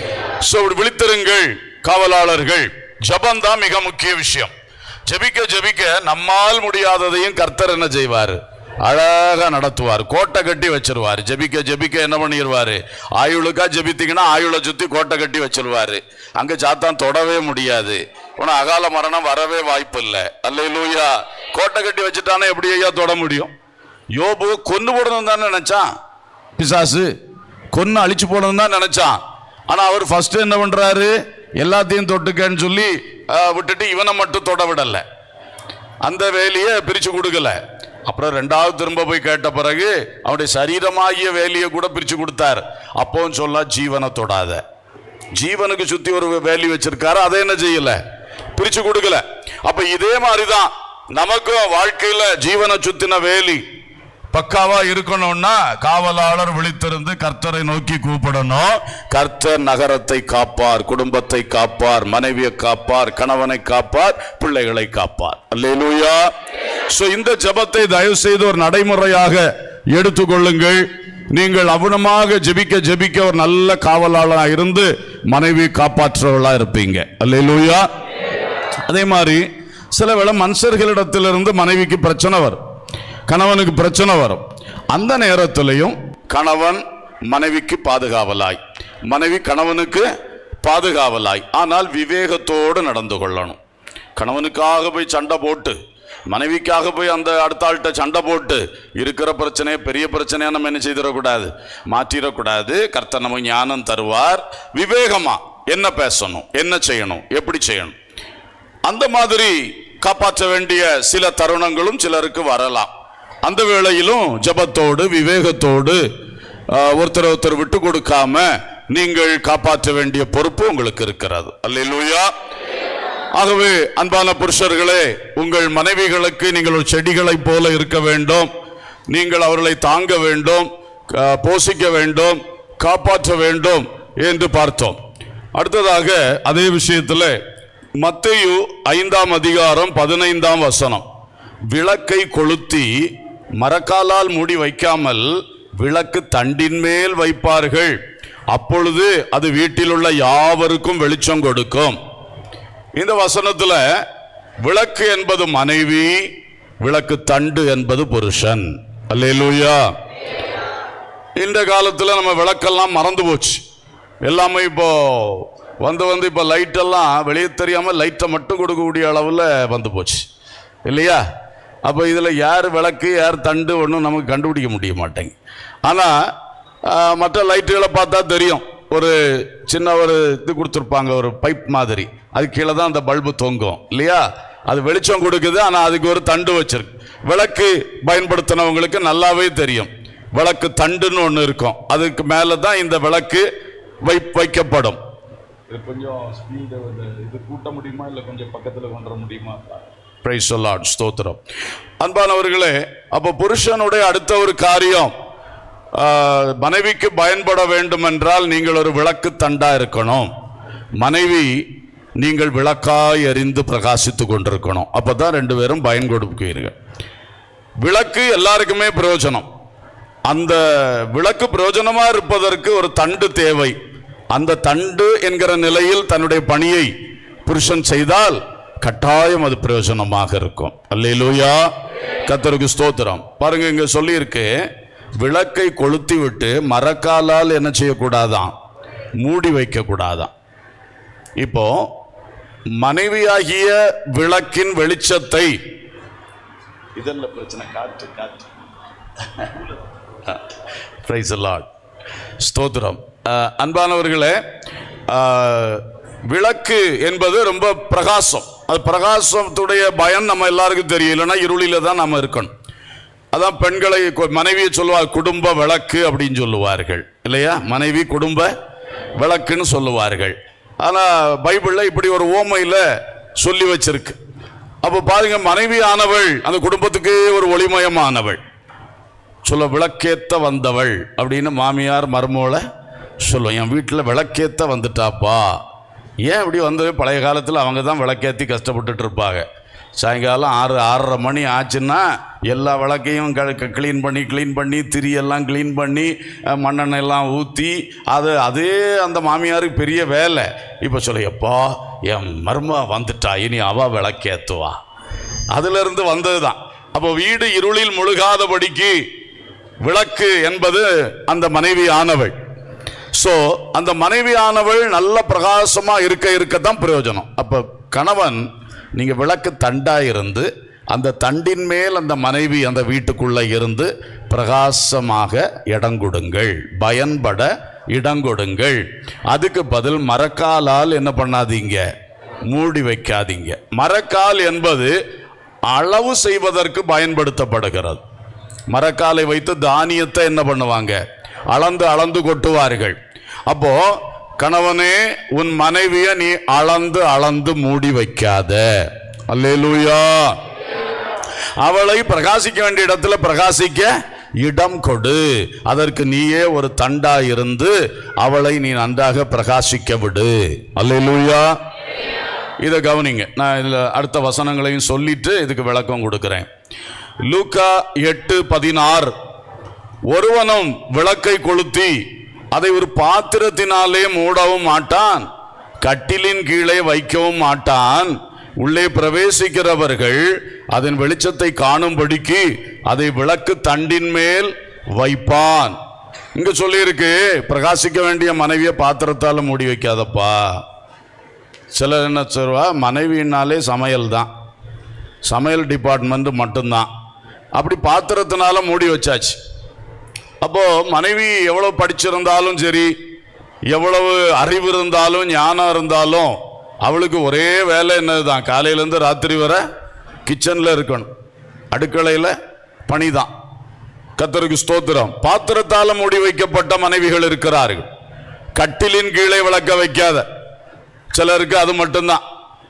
சோ இப்படி விழித்திருங்கள் காவலாளர்கள் ஜபம் தான் மிக முக்கிய விஷயம் ஜெபிக்க ஜெபிக்க நம்மால் முடியாததையும் கர்த்தர் என்ன செய்வார் அழகா நடத்துவார் கோட்டை கட்டி வச்சிருவார் ஜெபிக்க ஜெபிக்க என்ன பண்ணிடுவாரு ஆயுளுக்கா ஜெபித்தீங்கன்னா ஆயுளை சுத்தி கோட்டை கட்டி வச்சிருவாரு அங்க சாத்தான் தொடவே முடியாது உன அகால மரணம் வரவே வாய்ப்பு இல்லை அல்லையிலூயா கோட்டை கட்டி வச்சுட்டானே எப்படி ஐயா தொட முடியும் யோபு கொன்னு போடணும் தான் நினைச்சான் பிசாசு கொன்னு அழிச்சு போடணும் தான் நினைச்சான் ஆனா அவர் ஃபர்ஸ்ட் என்ன பண்றாரு எல்லாத்தையும் தொட்டுக்கன்னு சொல்லி ஆஹ், விட்டுட்டு இவனை மட்டும் தொட விடல அந்த வேலையை பிரிச்சு கொடுக்கல அப்புறம் ரெண்டாவது திரும்ப போய் கேட்ட பிறகு அவனுடைய சரீரமாகிய வேலையை கூட பிரிச்சு கொடுத்தார் அப்பவும் சொல்ல ஜீவனை தொடாத ஜீவனுக்கு சுத்தி ஒரு வேலி வச்சிருக்காரு அதை என்ன செய்யல பிரிச்சு கொடுக்கல அப்ப இதே மாதிரிதான் நமக்கும் வாழ்க்கையில ஜீவனை சுத்தின வேலி பக்காவா இருக்கணும்னா காவலாளர் விழித்திருந்து கர்த்தரை நோக்கி கூப்பிடணும் கர்த்தர் நகரத்தை காப்பார் குடும்பத்தை காப்பார் மனைவியை காப்பார் கணவனை காப்பார் பிள்ளைகளை காப்பார் அல்லேலூயா சோ இந்த ஜெபத்தை தயவு செய்து ஒரு நடைமுறையாக எடுத்துக்கொள்ளுங்கள் நீங்கள் அவனமாக ஜெபிக்க ஜெபிக்க ஒரு நல்ல காவலாளா இருந்து மனைவி காப்பாற்றுறவளா இருப்பீங்க அல்லேலூயா அதே மாதிரி சில வேளை மனுஷர்களிடத்திலிருந்து மனைவிக்கு பிரச்சனை வரும் கணவனுக்கு பிரச்சனை வரும் அந்த நேரத்திலையும் கணவன் மனைவிக்கு பாதுகாவலாய் மனைவி கணவனுக்கு பாதுகாவலாய் ஆனால் விவேகத்தோடு நடந்து கொள்ளணும் கணவனுக்காக போய் சண்டை போட்டு மனைவிக்காக போய் அந்த அடுத்த ஆள்கிட்ட சண்டை போட்டு இருக்கிற பிரச்சனையை பெரிய பிரச்சனையா நம்ம என்ன செய்திடக்கூடாது மாற்றிடக்கூடாது கர்த்தர் நம்ம ஞானம் தருவார் விவேகமா என்ன பேசணும் என்ன செய்யணும் எப்படி செய்யணும் அந்த மாதிரி காப்பாற்ற வேண்டிய சில தருணங்களும் சிலருக்கு வரலாம் அந்த வேளையிலும் ஜெபத்தோடு விவேகத்தோடு ஆஹ், ஒருத்தர் ஒருத்தர் விட்டு கொடுக்காம நீங்கள் காப்பாற்ற வேண்டிய பொறுப்பு உங்களுக்கு இருக்கிறது அல்லேலூயா ஆகவே அன்பான புருஷர்களே உங்கள் மனைவிகளுக்கு நீங்கள் ஒரு செடிகளைப் போல இருக்க வேண்டும் நீங்கள் அவர்களை தாங்க வேண்டும் க- போஷிக்க வேண்டும் காப்பாற்ற வேண்டும் என்று பார்த்தோம் அடுத்ததாக அதே விஷயத்தில் மத்தேயு ஐந்தாம் அதிகாரம் பதினைந்தாம் வசனம் விளக்கை கொளுத்தி மரக்காலால் மூடி வைக்காமல் விளக்கு தண்டின் மேல் வைப்பார்கள் அப்பொழுது அது வீட்டில் உள்ள யாவருக்கும் வெளிச்சம் கொடுக்கும் இந்த வசனத்துல விளக்கு என்பது மனைவி விளக்கு தண்டு என்பது புருஷன் அல்லேலூயா இந்த காலத்துல நம்ம விளக்கெல்லாம் மறந்து போச்சு எல்லாமே இப்போ வந்து வந்து இப்போ லைட் எல்லாம் வெளியே தெரியாம லைட்டை மட்டும் கொடுக்கக்கூடிய அளவில் வந்து போச்சு இல்லையா அப்போ இதில் யார் விளக்கு யார் தண்டு ஒன்றும் நமக்கு கண்டுபிடிக்க முடிய மாட்டேங்க ஆனால் மற்ற லைட்டுகளை பார்த்தா தெரியும் ஒரு சின்ன ஒரு இது கொடுத்துருப்பாங்க ஒரு பைப் மாதிரி அது கீழே தான் அந்த பல்பு தொங்கும் இல்லையா அது வெளிச்சம் கொடுக்குது ஆனால் அதுக்கு ஒரு தண்டு வச்சிருக்கு விளக்கு பயன்படுத்தினவங்களுக்கு நல்லாவே தெரியும் விளக்கு தண்டுன்னு ஒன்று இருக்கும் அதுக்கு மேலே தான் இந்த விளக்கு வை வைக்கப்படும் இது கொஞ்சம் ஸ்பீடு இது கூட்ட முடியுமா இல்லை கொஞ்சம் பக்கத்தில் கொண்டு வர முடியுமா பிரைஸ் சொல்லாட் ஸ்தோத்திரம் அன்பானவர்களே அப்போ புருஷனுடைய அடுத்த ஒரு காரியம் ஆ, மனைவிக்கு பயன்பட வேண்டும் என்றால் நீங்கள் ஒரு விளக்கு தண்டா இருக்கணும் மனைவி நீங்கள் விளக்காய் எரிந்து பிரகாசித்து கொண்டிருக்கணும் அப்பதான் ரெண்டு பேரும் பயன் கொடுப்பீர்கள் விளக்கு எல்லாருக்குமே பிரயோஜனம் அந்த விளக்கு பிரயோஜனமா இருப்பதற்கு ஒரு தண்டு தேவை அந்த தண்டு என்கிற நிலையில் தன்னுடைய பணியை புருஷன் செய்தால் கட்டாயம் அது பிரயோஜனமாக இருக்கும் அல்லேலூயா கத்தருக்கு ஸ்தோத்திரம் பாருங்க இங்க சொல்லியிருக்கு விளக்கை கொளுத்தி விட்டு மரக்காலால் என்ன செய்யக்கூடாதாம் மூடி வைக்க கூடாதாம் இப்போ மனைவியாகிய விளக்கின் வெளிச்சத்தை இதெல்லாம் பிரச்சனை காற்று காற்று பிரைஸ் லார்ட் ஸ்தோத்திரம் அஹ், அன்பானவர்களே அஹ், விளக்கு என்பது ரொம்ப பிரகாசம் அது பிரகாசத்துடைய பயம் நம்ம எல்லாருக்கும் தெரியும் இல்லைன்னா இருளில தான் நம்ம இருக்கணும் அதான் பெண்களை கொ- மனைவியை சொல்லுவார் குடும்ப விளக்கு அப்படின்னு சொல்லுவார்கள் இல்லையா மனைவி குடும்ப விளக்குன்னு சொல்லுவார்கள் ஆனா பைபிள்ல இப்படி ஒரு ஓமையில சொல்லி வச்சிருக்கு அப்ப பாருங்க மனைவி ஆனவள் அந்த குடும்பத்துக்கே ஒரு ஒளிமயமானவள் சொல்ல விளக்கேத்த வந்தவள் அப்படின்னு மாமியார் மருமோளை சொல்லும் என் வீட்டில் விளக்கேத்த வந்துட்டாப்பா ஏன் இப்படி வந்து பழைய காலத்தில் அவங்க தான் விளக்கேற்றி கஷ்டப்பட்டுட்டு இருப்பாங்க சாயங்காலம் ஆறு ஆறரை மணி ஆச்சுன்னா எல்லா விளக்கையும் க்ளீன் பண்ணி க்ளீன் பண்ணி திரியெல்லாம் க்ளீன் பண்ணி அஹ், மண்ணெண்ணெய் எல்லாம் ஊற்றி அது அதே அந்த மாமியாருக்கு பெரிய வேலை இப்போ சொல்ல எப்பா என் மரும வந்துட்டா இனி அவ விளக்கேத்துவா அதிலிருந்து வந்தது தான் அப்போ வீடு இருளில் முழுகாதபடிக்கு விளக்கு என்பது அந்த மனைவி ஆனவள் சோ அந்த மனைவி ஆனவள் நல்ல பிரகாசமா இருக்க இருக்கத்தான் பிரயோஜனம் அப்ப கணவன் நீங்க விளக்கு தண்டா இருந்து அந்த தண்டின் மேல் அந்த மனைவி அந்த வீட்டுக்குள்ள இருந்து பிரகாசமாக இடம் கொடுங்கள் பயன்பட இடம் கொடுங்கள் அதுக்கு பதில் மரக்காலால் என்ன பண்ணாதீங்க மூடி வைக்காதீங்க மரக்கால் என்பது அளவு செய்வதற்கு பயன்படுத்தப்படுகிறது மரக்காலை வைத்து தானியத்தை என்ன பண்ணுவாங்க அளந்து அளந்து கொட்டுவார்கள் அப்போ கணவனே உன் மனைவிய நீ அளந்து அளந்து மூடி வைக்காத அல்லேலூயா அவளை பிரகாசிக்க வேண்டிய இடத்துல பிரகாசிக்க இடம் கொடு அதற்கு நீயே ஒரு தண்டா இருந்து அவளை நீ நன்றாக பிரகாசிக்க விடு அல்லேலூயா இதை கவனிங்க நான் இதில் அடுத்த வசனங்களையும் சொல்லிட்டு இதுக்கு விளக்கம் கொடுக்கிறேன் லூக்கா எட்டு பதினாறு ஒருவனும் விளக்கை கொளுத்தி அதை ஒரு பாத்திரத்தினாலே மூடவும் மாட்டான் கட்டிலின் கீழே வைக்கவும் மாட்டான் உள்ளே பிரவேசிக்கிறவர்கள் அதன் வெளிச்சத்தை காணும்படிக்கு அதை விளக்கு தண்டின் மேல் வைப்பான் இங்க சொல்லியிருக்கு பிரகாசிக்க வேண்டிய மனைவியை பாத்திரத்தால மூடி வைக்காதப்பா சிலர் என்ன சொல்வா மனைவினாலே சமையல் தான் சமையல் டிபார்ட்மெண்ட் மட்டும்தான் அப்படி பாத்திரத்தினால மூடி வச்சாச்சு அப்போ மனைவி எவ்வளவு படிச்சிருந்தாலும் சரி எவ்வளவு அறிவு இருந்தாலும் ஞானம் இருந்தாலும் அவளுக்கு ஒரே வேலை என்னதுதான் காலையிலேருந்து ராத்திரி வரை கிச்சனில் இருக்கணும் அடுக்கலையில் பணிதான் கத்தருக்கு ஸ்தோத்திரம் பாத்திரத்தால மூடி வைக்கப்பட்ட மனைவிகள் இருக்கிறார்கள் கட்டிலின் கீழே விளக்க வைக்காத சிலருக்கு அது மட்டும்தான்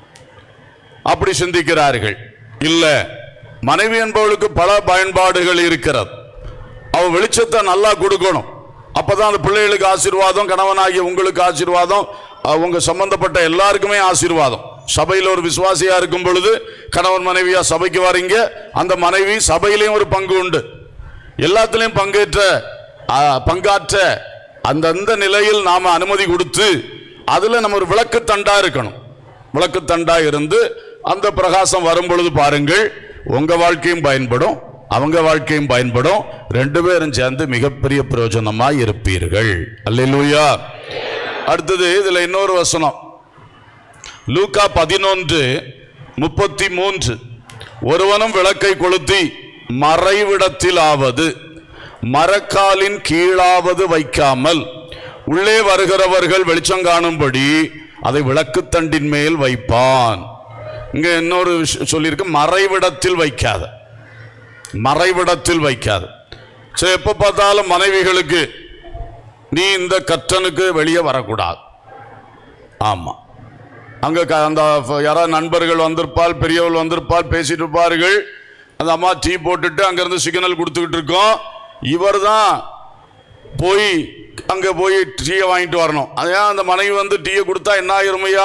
அப்படி சிந்திக்கிறார்கள் இல்ல மனைவி என்பவளுக்கு பல பயன்பாடுகள் இருக்கிறது அவ வெளிச்சத்தை நல்லா கொடுக்கணும் அப்பதான் அந்த பிள்ளைகளுக்கு ஆசீர்வாதம் கணவனாகிய உங்களுக்கு ஆசீர்வாதம் அஹ், உங்க சம்பந்தப்பட்ட எல்லாருக்குமே ஆசீர்வாதம் சபையில் ஒரு விசுவாசியா இருக்கும் பொழுது கணவன் மனைவியா சபைக்கு வரீங்க அந்த மனைவி சபையிலையும் ஒரு பங்கு உண்டு எல்லாத்துலயும் பங்கேற்ற அஹ், பங்காற்ற அந்தந்த நிலையில் நாம அனுமதி கொடுத்து அதுல நம்ம ஒரு விளக்கு தண்டா இருக்கணும் விளக்கு தண்டா இருந்து அந்த பிரகாசம் வரும் பொழுது பாருங்கள் உங்க வாழ்க்கையும் பயன்படும் அவங்க வாழ்க்கையும் பயன்படும் ரெண்டு பேரும் சேர்ந்து மிகப்பெரிய பிரயோஜனமாய் இருப்பீர்கள் அல்லேலூயா அடுத்தது இதுல இன்னொரு வசனம் லூக்கா பதினொன்று முப்பத்தி மூன்று ஒருவனும் விளக்கை கொளுத்தி மறைவிடத்திலாவது மரக்காலின் கீழாவது வைக்காமல் உள்ளே வருகிறவர்கள் வெளிச்சம் காணும்படி அதை விளக்குத்தண்டின் மேல் வைப்பான் இங்க இன்னொரு விஷயம் சொல்லியிருக்கு மறைவிடத்தில் வைக்காத மறைவிடத்தில் வைக்காத சரி எப்ப பார்த்தாலும் மனைவிகளுக்கு நீ இந்த கற்றனுக்கு வெளியே வரக்கூடாது ஆமா அங்க க- அந்த ஃப- யாராவது நண்பர்கள் வந்திருப்பால் பெரியவர்கள் வந்திருப்பால் பேசிட்டு இருப்பார்கள் அந்த அம்மா டீ போட்டுட்டு அங்கிருந்து சிக்னல் கொடுத்துக்கிட்டு இருக்கோம் இவர் தான் போய் அங்க போய் டீயை வாங்கிட்டு வரணும் அதையா அந்த மனைவி வந்து டீயை கொடுத்தா என்ன ஆயிருமையா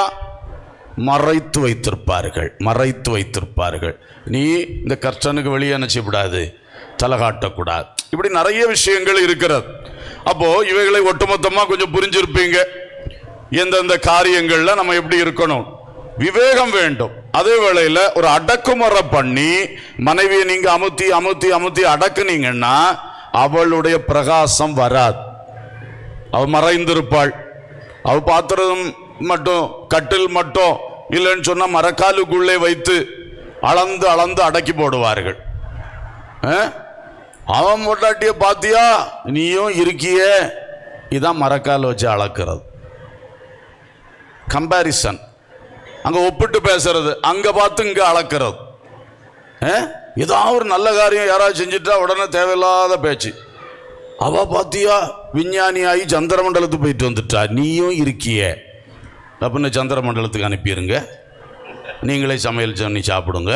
மறைத்து வைத்திருப்பார்கள் மறைத்து வைத்திருப்பார்கள் நீ இந்த கர்த்தனுக்கு வெளியே என்ன செய்யக்கூடாது தலை காட்டக்கூடாது இப்படி நிறைய விஷயங்கள் இருக்கிறது அப்போ இவைகளை ஒட்டுமொத்தமா கொஞ்சம் புரிஞ்சிருப்பீங்க எந்தெந்த காரியங்கள்ல நம்ம எப்படி இருக்கணும் விவேகம் வேண்டும் அதே வேளையில ஒரு அடக்குமுறை பண்ணி மனைவியை நீங்க அமுத்தி அமுத்தி அமுத்தி அடக்குனீங்கன்னா அவளுடைய பிரகாசம் வராது அவ மறைந்திருப்பாள் அவ பாத்திரம் மட்டும் கட்டில் மட்டும் இல்லைன்னு சொன்னா மரக்காலுக்குள்ளே வைத்து அளந்து அளந்து அடக்கி போடுவார்கள் ஆ? அவன் பொட்டாட்டிய பாத்தியா நீயும் இருக்கியே இதான் மரக்கால் வச்சு அளக்கிறது கம்பாரிசன் அங்க ஒப்பிட்டு பேசுறது அங்க பார்த்து இங்க அளக்கிறது ஆ? ஏதாவது ஒரு நல்ல காரியம் யாராவது செஞ்சுட்டா உடனே தேவையில்லாத பேச்சு அவ பாத்தியா விஞ்ஞானியாகி சந்திர மண்டலத்துக்கு போயிட்டு வந்துட்டா நீயும் இருக்கியே அப்படின்னு சந்திர மண்டலத்துக்கு அனுப்பிடுங்க நீங்களே சமையல் பண்ணி சாப்பிடுங்க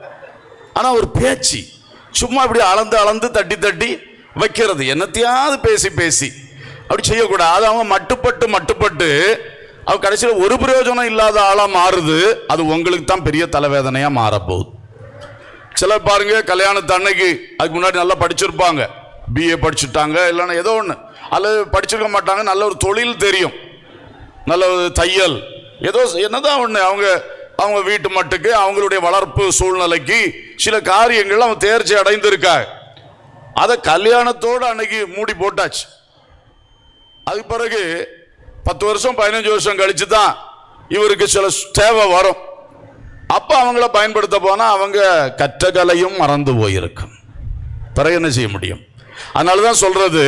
ஆனால் ஒரு பேச்சு சும்மா இப்படி அளந்து அளந்து தட்டி தட்டி வைக்கிறது என்னத்தையாவது பேசி பேசி அப்படி செய்யக்கூடாது அது அவங்க மட்டுப்பட்டு மட்டுப்பட்டு அவ கடைசியில் ஒரு பிரயோஜனம் இல்லாத ஆளாக மாறுது அது உங்களுக்கு தான் பெரிய தலைவேதனையாக மாறப்போகுது சிலர் பாருங்க கல்யாணத்து அன்னைக்கு அதுக்கு முன்னாடி நல்லா படிச்சிருப்பாங்க பிஏ படிச்சுட்டாங்க இல்லைன்னா ஏதோ ஒன்று அல்லது படிச்சிருக்க மாட்டாங்க நல்ல ஒரு தொழில் தெரியும் நல்ல ஒரு தையல் ஏதோ என்னதான் ஒன்று அவங்க அவங்க வீட்டு மட்டுக்கு அவங்களுடைய வளர்ப்பு சூழ்நிலைக்கு சில காரியங்கள் அவன் தேர்ச்சி அடைந்திருக்காங்க அதை கல்யாணத்தோடு அன்னைக்கு மூடி போட்டாச்சு அதுக்கு பிறகு பத்து வருஷம் பதினஞ்சு வருஷம் கழிச்சு தான் இவருக்கு சில தேவை வரும் அப்ப அவங்கள பயன்படுத்த போனா அவங்க கற்ற கலையும் மறந்து போயிருக்கும் பிறகு என்ன செய்ய முடியும் அதனாலதான் சொல்றது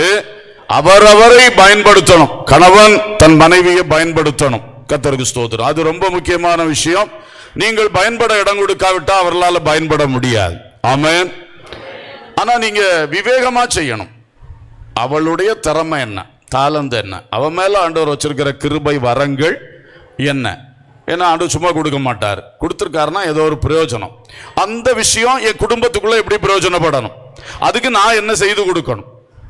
அவரவரை பயன்படுத்தணும் கணவன் தன் மனைவியை பயன்படுத்தணும் கத்தருக்கு ஸ்தோத்திரம் அது ரொம்ப முக்கியமான விஷயம் நீங்கள் பயன்பட இடம் கொடுக்காவிட்டா அவர்களால் பயன்பட முடியாது ஆமென் ஆனா நீங்க விவேகமா செய்யணும் அவளுடைய திறமை என்ன தாளந்து என்ன அவன் மேல ஆண்டவர் வச்சிருக்கிற கிருபை வரங்கள் என்ன ஏன்னா ஆண்டு சும்மா கொடுக்க மாட்டார் கொடுத்துருக்காருன்னா ஏதோ ஒரு பிரயோஜனம் அந்த விஷயம் என் குடும்பத்துக்குள்ள எப்படி பிரயோஜனப்படணும் அதுக்கு நான் என்ன செய்து கொடுக்கணும்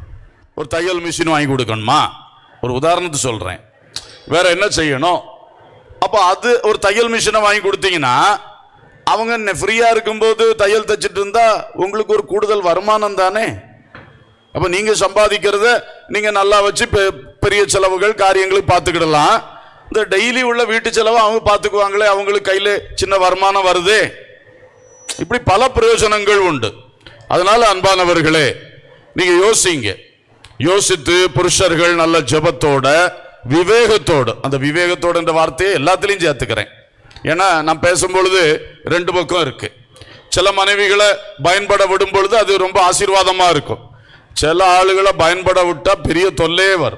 ஒரு தையல் மிஷின் வாங்கி கொடுக்கணுமா ஒரு உதாரணத்தை சொல்றேன் வேற என்ன செய்யணும் அப்போ அது ஒரு தையல் மிஷினை வாங்கி கொடுத்தீங்கன்னா அவங்க ஃப்ரீயா இருக்கும்போது தையல் தைச்சிட்டு இருந்தா உங்களுக்கு ஒரு கூடுதல் வருமானம் தானே அப்ப நீங்க சம்பாதிக்கிறத நீங்க நல்லா வச்சு பெ- பெரிய செலவுகள் காரியங்களுக்கு பார்த்துக்கிடலாம் இந்த டெய்லி உள்ள வீட்டு செலவை அவங்க பார்த்துக்குவாங்களே அவங்களுக்கு கையில சின்ன வருமானம் வருதே இப்படி பல பிரயோஜனங்கள் உண்டு அதனால அன்பானவர்களே நீங்க யோசிங்க யோசித்து புருஷர்கள் நல்ல ஜெபத்தோட விவேகத்தோடு அந்த விவேகத்தோட என்ற வார்த்தையை எல்லாத்துலயும் சேர்த்துக்கிறேன் ஏன்னா நான் பேசும்பொழுது ரெண்டு பக்கம் இருக்கு சில மனைவிகளை பயன்பட விடும் பொழுது அது ரொம்ப ஆசீர்வாதமா இருக்கும் சில ஆளுகளை பயன்பட விட்டா பெரிய தொல்லையே வரும்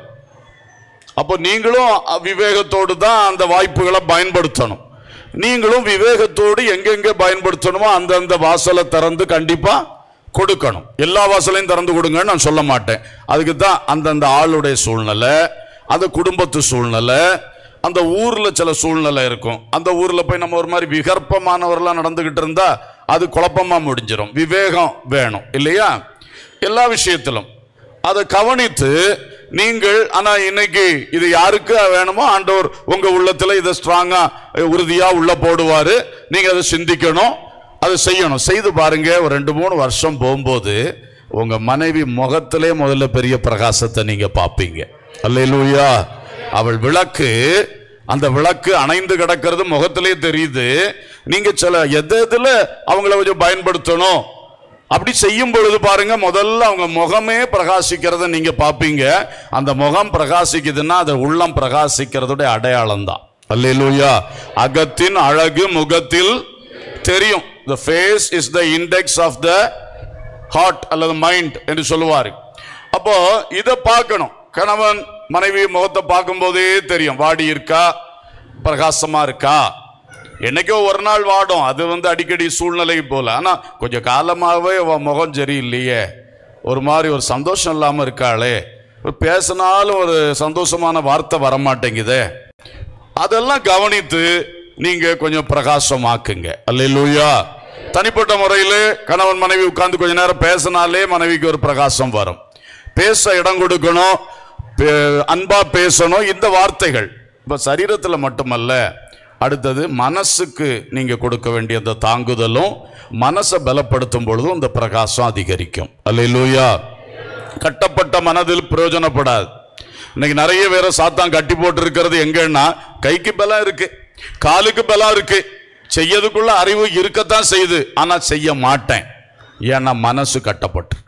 அப்போ நீங்களும் விவேகத்தோடு தான் அந்த வாய்ப்புகளை பயன்படுத்தணும் நீங்களும் விவேகத்தோடு எங்கெங்க பயன்படுத்தணுமோ அந்தந்த வாசலை திறந்து கண்டிப்பா கொடுக்கணும் எல்லா வாசலையும் திறந்து கொடுங்கன்னு நான் சொல்ல மாட்டேன் அதுக்கு தான் அந்தந்த ஆளுடைய சூழ்நிலை அந்த குடும்பத்து சூழ்நிலை அந்த ஊர்ல சில சூழ்நிலை இருக்கும் அந்த ஊர்ல போய் நம்ம ஒரு மாதிரி விகற்பமானவர்களா நடந்துகிட்டு இருந்தா அது குழப்பமா முடிஞ்சிடும் விவேகம் வேணும் இல்லையா எல்லா விஷயத்திலும் அதை கவனித்து நீங்கள் ஆனா இன்னைக்கு இது யாருக்கு வேணுமோ ஆண்டவர் உங்க உள்ளத்துல இதை ஸ்ட்ராங்கா உறுதியா உள்ள போடுவாரு நீங்க அதை சிந்திக்கணும் அதை செய்யணும் செய்து பாருங்க ஒரு ரெண்டு மூணு வருஷம் போகும்போது உங்க மனைவி முகத்திலே முதல்ல பெரிய பிரகாசத்தை நீங்க பார்ப்பீங்க அல்லேலூயா அவள் விளக்கு அந்த விளக்கு அணைந்து கிடக்கிறது முகத்திலே தெரியுது நீங்க சில எது எதுல அவங்கள கொஞ்சம் பயன்படுத்தணும் அப்படி செய்யும் பொழுது பாருங்க முதல்ல அவங்க முகமே பிரகாசிக்கிறத நீங்க பாப்பீங்க அந்த முகம் பிரகாசிக்குதுன்னா அது உள்ளம் பிரகாசிக்கிறதுடைய அடையாளம் தான் அல்லேலூயா அகத்தின் அழகு முகத்தில் தெரியும் the face is the index of the heart அல்லது மைண்ட் என்று சொல்லுவாரு அப்போ இதை பார்க்கணும் கணவன் மனைவி முகத்தை பார்க்கும்போதே தெரியும் வாடி இருக்கா பிரகாசமா இருக்கா என்னைக்கோ ஒரு நாள் வாடும் அது வந்து அடிக்கடி சூழ்நிலை போல ஆனா கொஞ்சம் காலமாகவே அவ முகம் சரியில்லையே ஒரு மாதிரி ஒரு சந்தோஷம் இல்லாம இருக்காளே ஒரு பேசினாலும் ஒரு சந்தோஷமான வார்த்தை வரமாட்டேங்குதே அதெல்லாம் கவனித்து நீங்க கொஞ்சம் பிரகாசமாக்குங்க அல்லேலூயா தனிப்பட்ட முறையில் கணவன் மனைவி உட்கார்ந்து கொஞ்ச நேரம் பேசினாலே மனைவிக்கு ஒரு பிரகாசம் வரும் பேச இடம் கொடுக்கணும் பே- அன்பா பேசணும் இந்த வார்த்தைகள் இப்ப சரீரத்துல மட்டுமல்ல அடுத்தது மனசுக்கு நீங்க கொடுக்க வேண்டிய அந்த தாங்குதலும் மனசை பலப்படுத்தும் பொழுதும் இந்த பிரகாசம் அதிகரிக்கும் அல்லேலூயா கட்டப்பட்ட மனதில் பிரயோஜனப்படாது இன்னைக்கு நிறைய பேரை சாத்தான் கட்டி போட்டு இருக்கிறது எங்கன்னா கைக்கு பலம் இருக்கு காலுக்கு பலம் இருக்கு செய்யறதுக்குள்ள அறிவு இருக்கத்தான் செய்யுது ஆனா செய்ய மாட்டேன் ஏன்னா மனசு கட்டப்பட்டிருக்கு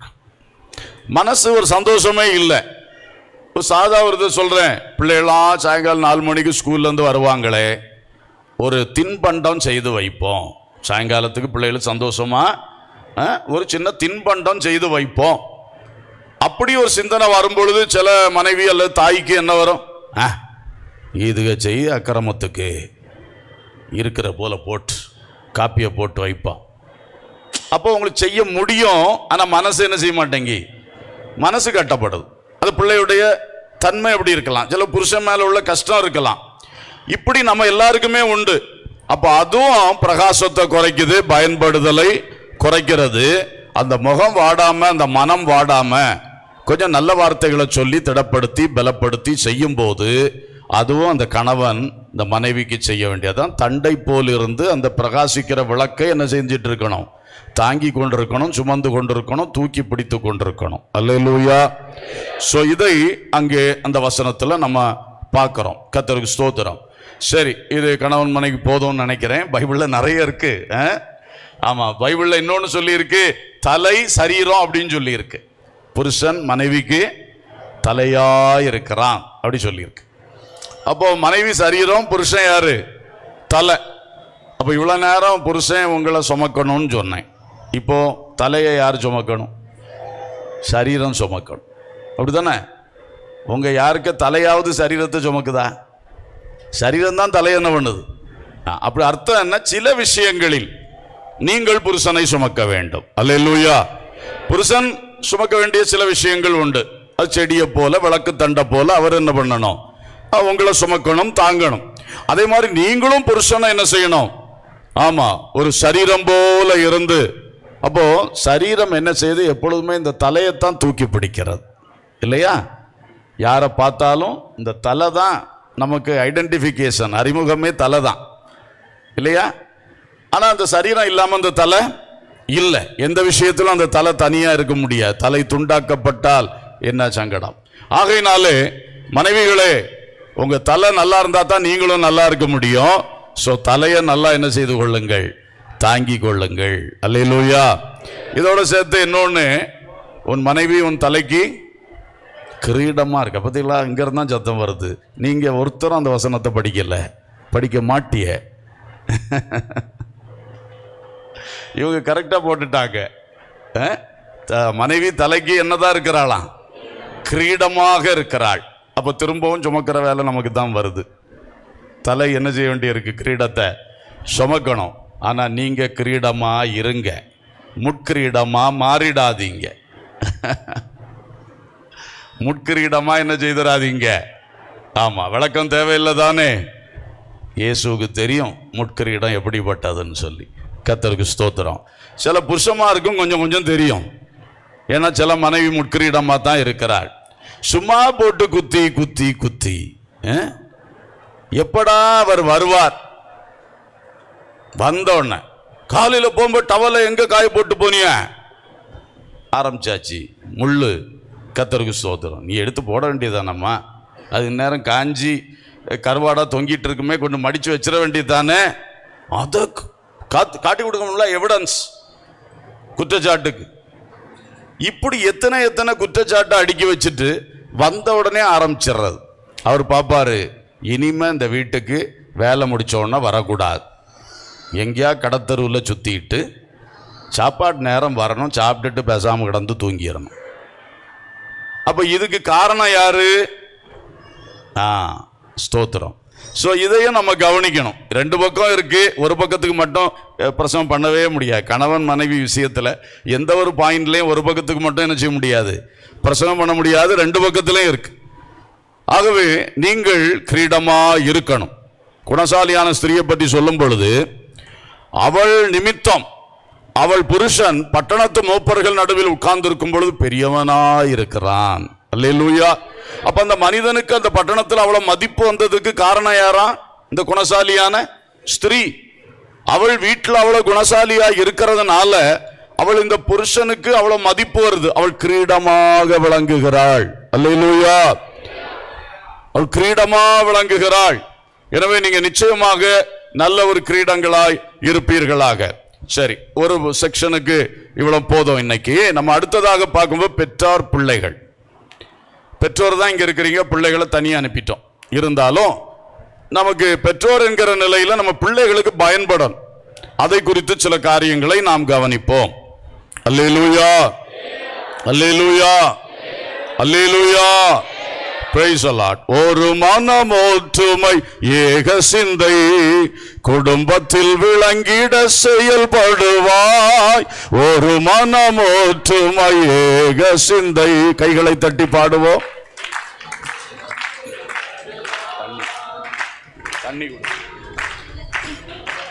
மனசு ஒரு சந்தோஷமே இல்லை இப்போ சாதா ஒரு இதை சொல்றேன் பிள்ளைகளாம் சாயங்காலம் நாலு மணிக்கு ஸ்கூல்ல இருந்து வருவாங்களே ஒரு தின்பண்டம் செய்து வைப்போம் சாயங்காலத்துக்கு பிள்ளைகளுக்கு சந்தோஷமா ஆ, ஒரு சின்ன தின்பண்டம் செய்து வைப்போம் அப்படி ஒரு சிந்தனை வரும்பொழுது சில மனைவி அல்லது தாய்க்கு என்ன வரும் ஆ, இதுக செய்ய அக்கிரமத்துக்கு இருக்கிற போல போட்டு காப்பியை போட்டு வைப்போம் அப்போ உங்களுக்கு செய்ய முடியும் ஆனா மனசு என்ன செய்ய மாட்டேங்கி மனசு கட்டப்படுது அது பிள்ளையுடைய தன்மை எப்படி இருக்கலாம் சில புருஷன் மேல உள்ள கஷ்டம் இருக்கலாம் இப்படி நம்ம எல்லாருக்குமே உண்டு அப்ப அதுவும் பிரகாசத்தை குறைக்குது பயன்படுதலை குறைக்கிறது அந்த முகம் வாடாம அந்த மனம் வாடாம கொஞ்சம் நல்ல வார்த்தைகளை சொல்லி திடப்படுத்தி பலப்படுத்தி செய்யும் போது அதுவும் அந்த கணவன் இந்த மனைவிக்கு செய்ய வேண்டியதான் தண்டை போல் இருந்து அந்த பிரகாசிக்கிற விளக்கை என்ன செஞ்சிட்டு இருக்கணும் தாங்கி கொண்டிருக்கணும் சுமந்து கொண்டிருக்கணும் தூக்கி பிடித்து கொண்டிருக்கணும் அல்லேலூயா ஸோ இதை அங்கே அந்த வசனத்துல நம்ம பார்க்கிறோம் கத்தருக்கு ஸ்தோத்திரம் சரி இது கணவன் மனைவி போதும்னு நினைக்கிறேன் பைபிள்ல நிறைய இருக்கு ஆ? ஆமா பைபிள்ல இன்னொன்னு சொல்லியிருக்கு தலை சரீரம் அப்படின்னு சொல்லியிருக்கு புருஷன் மனைவிக்கு தலையா இருக்கிறான் அப்படி சொல்லியிருக்கு அப்போ மனைவி சரீரம் புருஷன் யாரு தலை அப்போ இவ்வளோ நேரம் புருஷன் உங்களை சுமக்கணும்னு சொன்னேன் இப்போ தலையை யார் சுமக்கணும் சரீரம் சுமக்கணும் அப்படிதானே உங்க யாருக்கு தலையாவது சரீரத்தை சுமக்குதா சரீரம் தான் தலை என்ன பண்ணுது ஆ, அப்படி அர்த்தம் என்ன சில விஷயங்களில் நீங்கள் புருஷனை சுமக்க வேண்டும் அல்லேலூயா புருஷன் சுமக்க வேண்டிய சில விஷயங்கள் உண்டு அது செடியை போல விளக்கு தண்டை போல அவர் என்ன பண்ணணும் ஆ, உங்களை சுமக்கணும் தாங்கணும் அதே மாதிரி நீங்களும் புருஷனை என்ன செய்யணும் ஆமா ஒரு சரீரம் போல இருந்து அப்போ சரீரம் என்ன செய்யுது எப்பொழுதுமே இந்த தலையைத்தான் தூக்கி பிடிக்கிறது இல்லையா யாரை பார்த்தாலும் இந்த தலை தான் நமக்கு ஐடென்டிஃபிகேஷன் அறிமுகமே தலை தான் இல்லையா ஆனா அந்த சரீரம் இல்லாம அந்த தலை இல்லை எந்த விஷயத்திலும் அந்த தலை தனியா இருக்க முடியாது தலை துண்டாக்கப்பட்டால் என்ன சங்கடம் ஆகையினாலே மனைவிகளே உங்க தலை நல்லா இருந்தா தான் நீங்களும் நல்லா இருக்க முடியும் ஸோ தலையை நல்லா என்ன செய்து கொள்ளுங்கள் தாங்கி கொள்ளுங்கள் அல்லேலூயா இதோட சேர்த்து இன்னொன்னு உன் மனைவி உன் தலைக்கு கிரீடமா இருக்க பார்த்தீங்களா இங்க இருந்தா சத்தம் வருது நீங்க ஒருத்தரும் அந்த வசனத்தை படிக்கல படிக்க மாட்டிய இவங்க கரெக்டா போட்டுட்டாங்க அஹ்? த- மனைவி தலைக்கு என்னதான் இருக்கிறாளாம் கிரீடமாக இருக்கிறாள் அப்ப திரும்பவும் சுமக்கிற வேலை நமக்கு தான் வருது தலை என்ன செய்ய வேண்டியிருக்கு கிரீடத்தை சுமக்கணும் ஆனா நீங்க கிரீடமா இருங்க முட்கிரீடமா மாறிடாதீங்க முட்கிரீடமா என்ன செய்திடாதீங்க ஆமா விளக்கம் தேவையில்லை தானே இயேசுவுக்கு தெரியும் முட்கிரீடம் எப்படிப்பட்டதுன்னு சொல்லி கத்தருக்கு ஸ்தோத்திரம் சில புருஷமாருக்கும் கொஞ்சம் கொஞ்சம் தெரியும் ஏன்னா சில மனைவி முட்கிரீடமா தான் இருக்கிறாள் சும்மா போட்டு குத்தி குத்தி குத்தி அஹ்? எப்படா அவர் வருவார் வந்த உடனே காலையில போகும்போது டவலை எங்க காய போட்டு போனிய ஆரம்பிச்சாச்சு முள்ளு கத்தருக்கு ஸ்தோத்திரம் நீ எடுத்து போட வேண்டியதானம்மா அது நேரம் காஞ்சி கருவாடா தொங்கிட்டு இருக்குமே கொண்டு மடிச்சு வச்சிட வேண்டியதானே அதை காத்து காட்டி கொடுக்க முடியல எவிடன்ஸ் குற்றச்சாட்டுக்கு இப்படி எத்தனை எத்தனை குற்றச்சாட்டை அடுக்கி வச்சுட்டு வந்த உடனே ஆரம்பிச்சிடுறது அவர் பார்ப்பாரு இனிமே இந்த வீட்டுக்கு வேலை முடிச்ச உடனே வரக்கூடாது எங்கேயா கடத்தருவில் சுற்றிட்டு சாப்பாடு நேரம் வரணும் சாப்பிட்டுட்டு பேசாமல் கிடந்து தூங்கிடணும் அப்போ இதுக்கு காரணம் யாரு ஆ ஸ்தோத்திரம் ஸோ இதையும் நம்ம கவனிக்கணும் ரெண்டு பக்கம் இருக்கு ஒரு பக்கத்துக்கு மட்டும் அஹ், பிரசவம் பண்ணவே முடியாது கணவன் மனைவி விஷயத்தில் எந்த ஒரு பாயிண்ட்லையும் ஒரு பக்கத்துக்கு மட்டும் என்ன செய்ய முடியாது பிரசவம் பண்ண முடியாது ரெண்டு பக்கத்துலையும் இருக்கு ஆகவே நீங்கள் கிரீடமா இருக்கணும் குணசாலியான ஸ்திரியை பற்றி சொல்லும் பொழுது அவள் நிமித்தம் அவள் புருஷன் பட்டணத்து மூப்பர்கள் நடுவில் உட்கார்ந்திருக்கும் பொழுது பெரியவனாய் இருக்கிறான் அல்லேலூயா அப்ப அந்த மனிதனுக்கு அந்த பட்டணத்தில் அவ்வளவு மதிப்பு வந்ததுக்கு காரணம் யாரா இந்த குணசாலியான ஸ்திரீ அவள் வீட்டில் அவ்வளவு குணசாலியா இருக்கிறதுனால அவள் இந்த புருஷனுக்கு அவ்வளவு மதிப்பு வருது அவள் கிரீடமாக விளங்குகிறாள் அல்லேலூயா அவள் கிரீடமா விளங்குகிறாள் எனவே நீங்க நிச்சயமாக நல்ல ஒரு கிரீடங்களாய் இருப்பீர்களாக சரி ஒரு செக்ஷனுக்கு இவ்வளவு போதும் இன்னைக்கு நம்ம அடுத்ததாக பார்க்கும்போது பெற்றார் பிள்ளைகள் பெற்றோர் தான் இங்க இருக்கிறீங்க பிள்ளைகளை தனியாக அனுப்பிட்டோம் இருந்தாலும் நமக்கு பெற்றோர் என்கிற நிலையில நம்ம பிள்ளைகளுக்கு பயன்படும் அதை குறித்து சில காரியங்களை நாம் கவனிப்போம் அல்லேலூயா அல்லேலூயா அல்லேலூயா Praise the Lord. ஒரு மனமோற்றுமை ஏக சிந்தை குடும்பத்தில் விளங்கிட செயல்படுவாய் ஒரு மனமோற்றுமை ஏக சிந்தை கைகளை தட்டி பாடுவோம் தண்ணி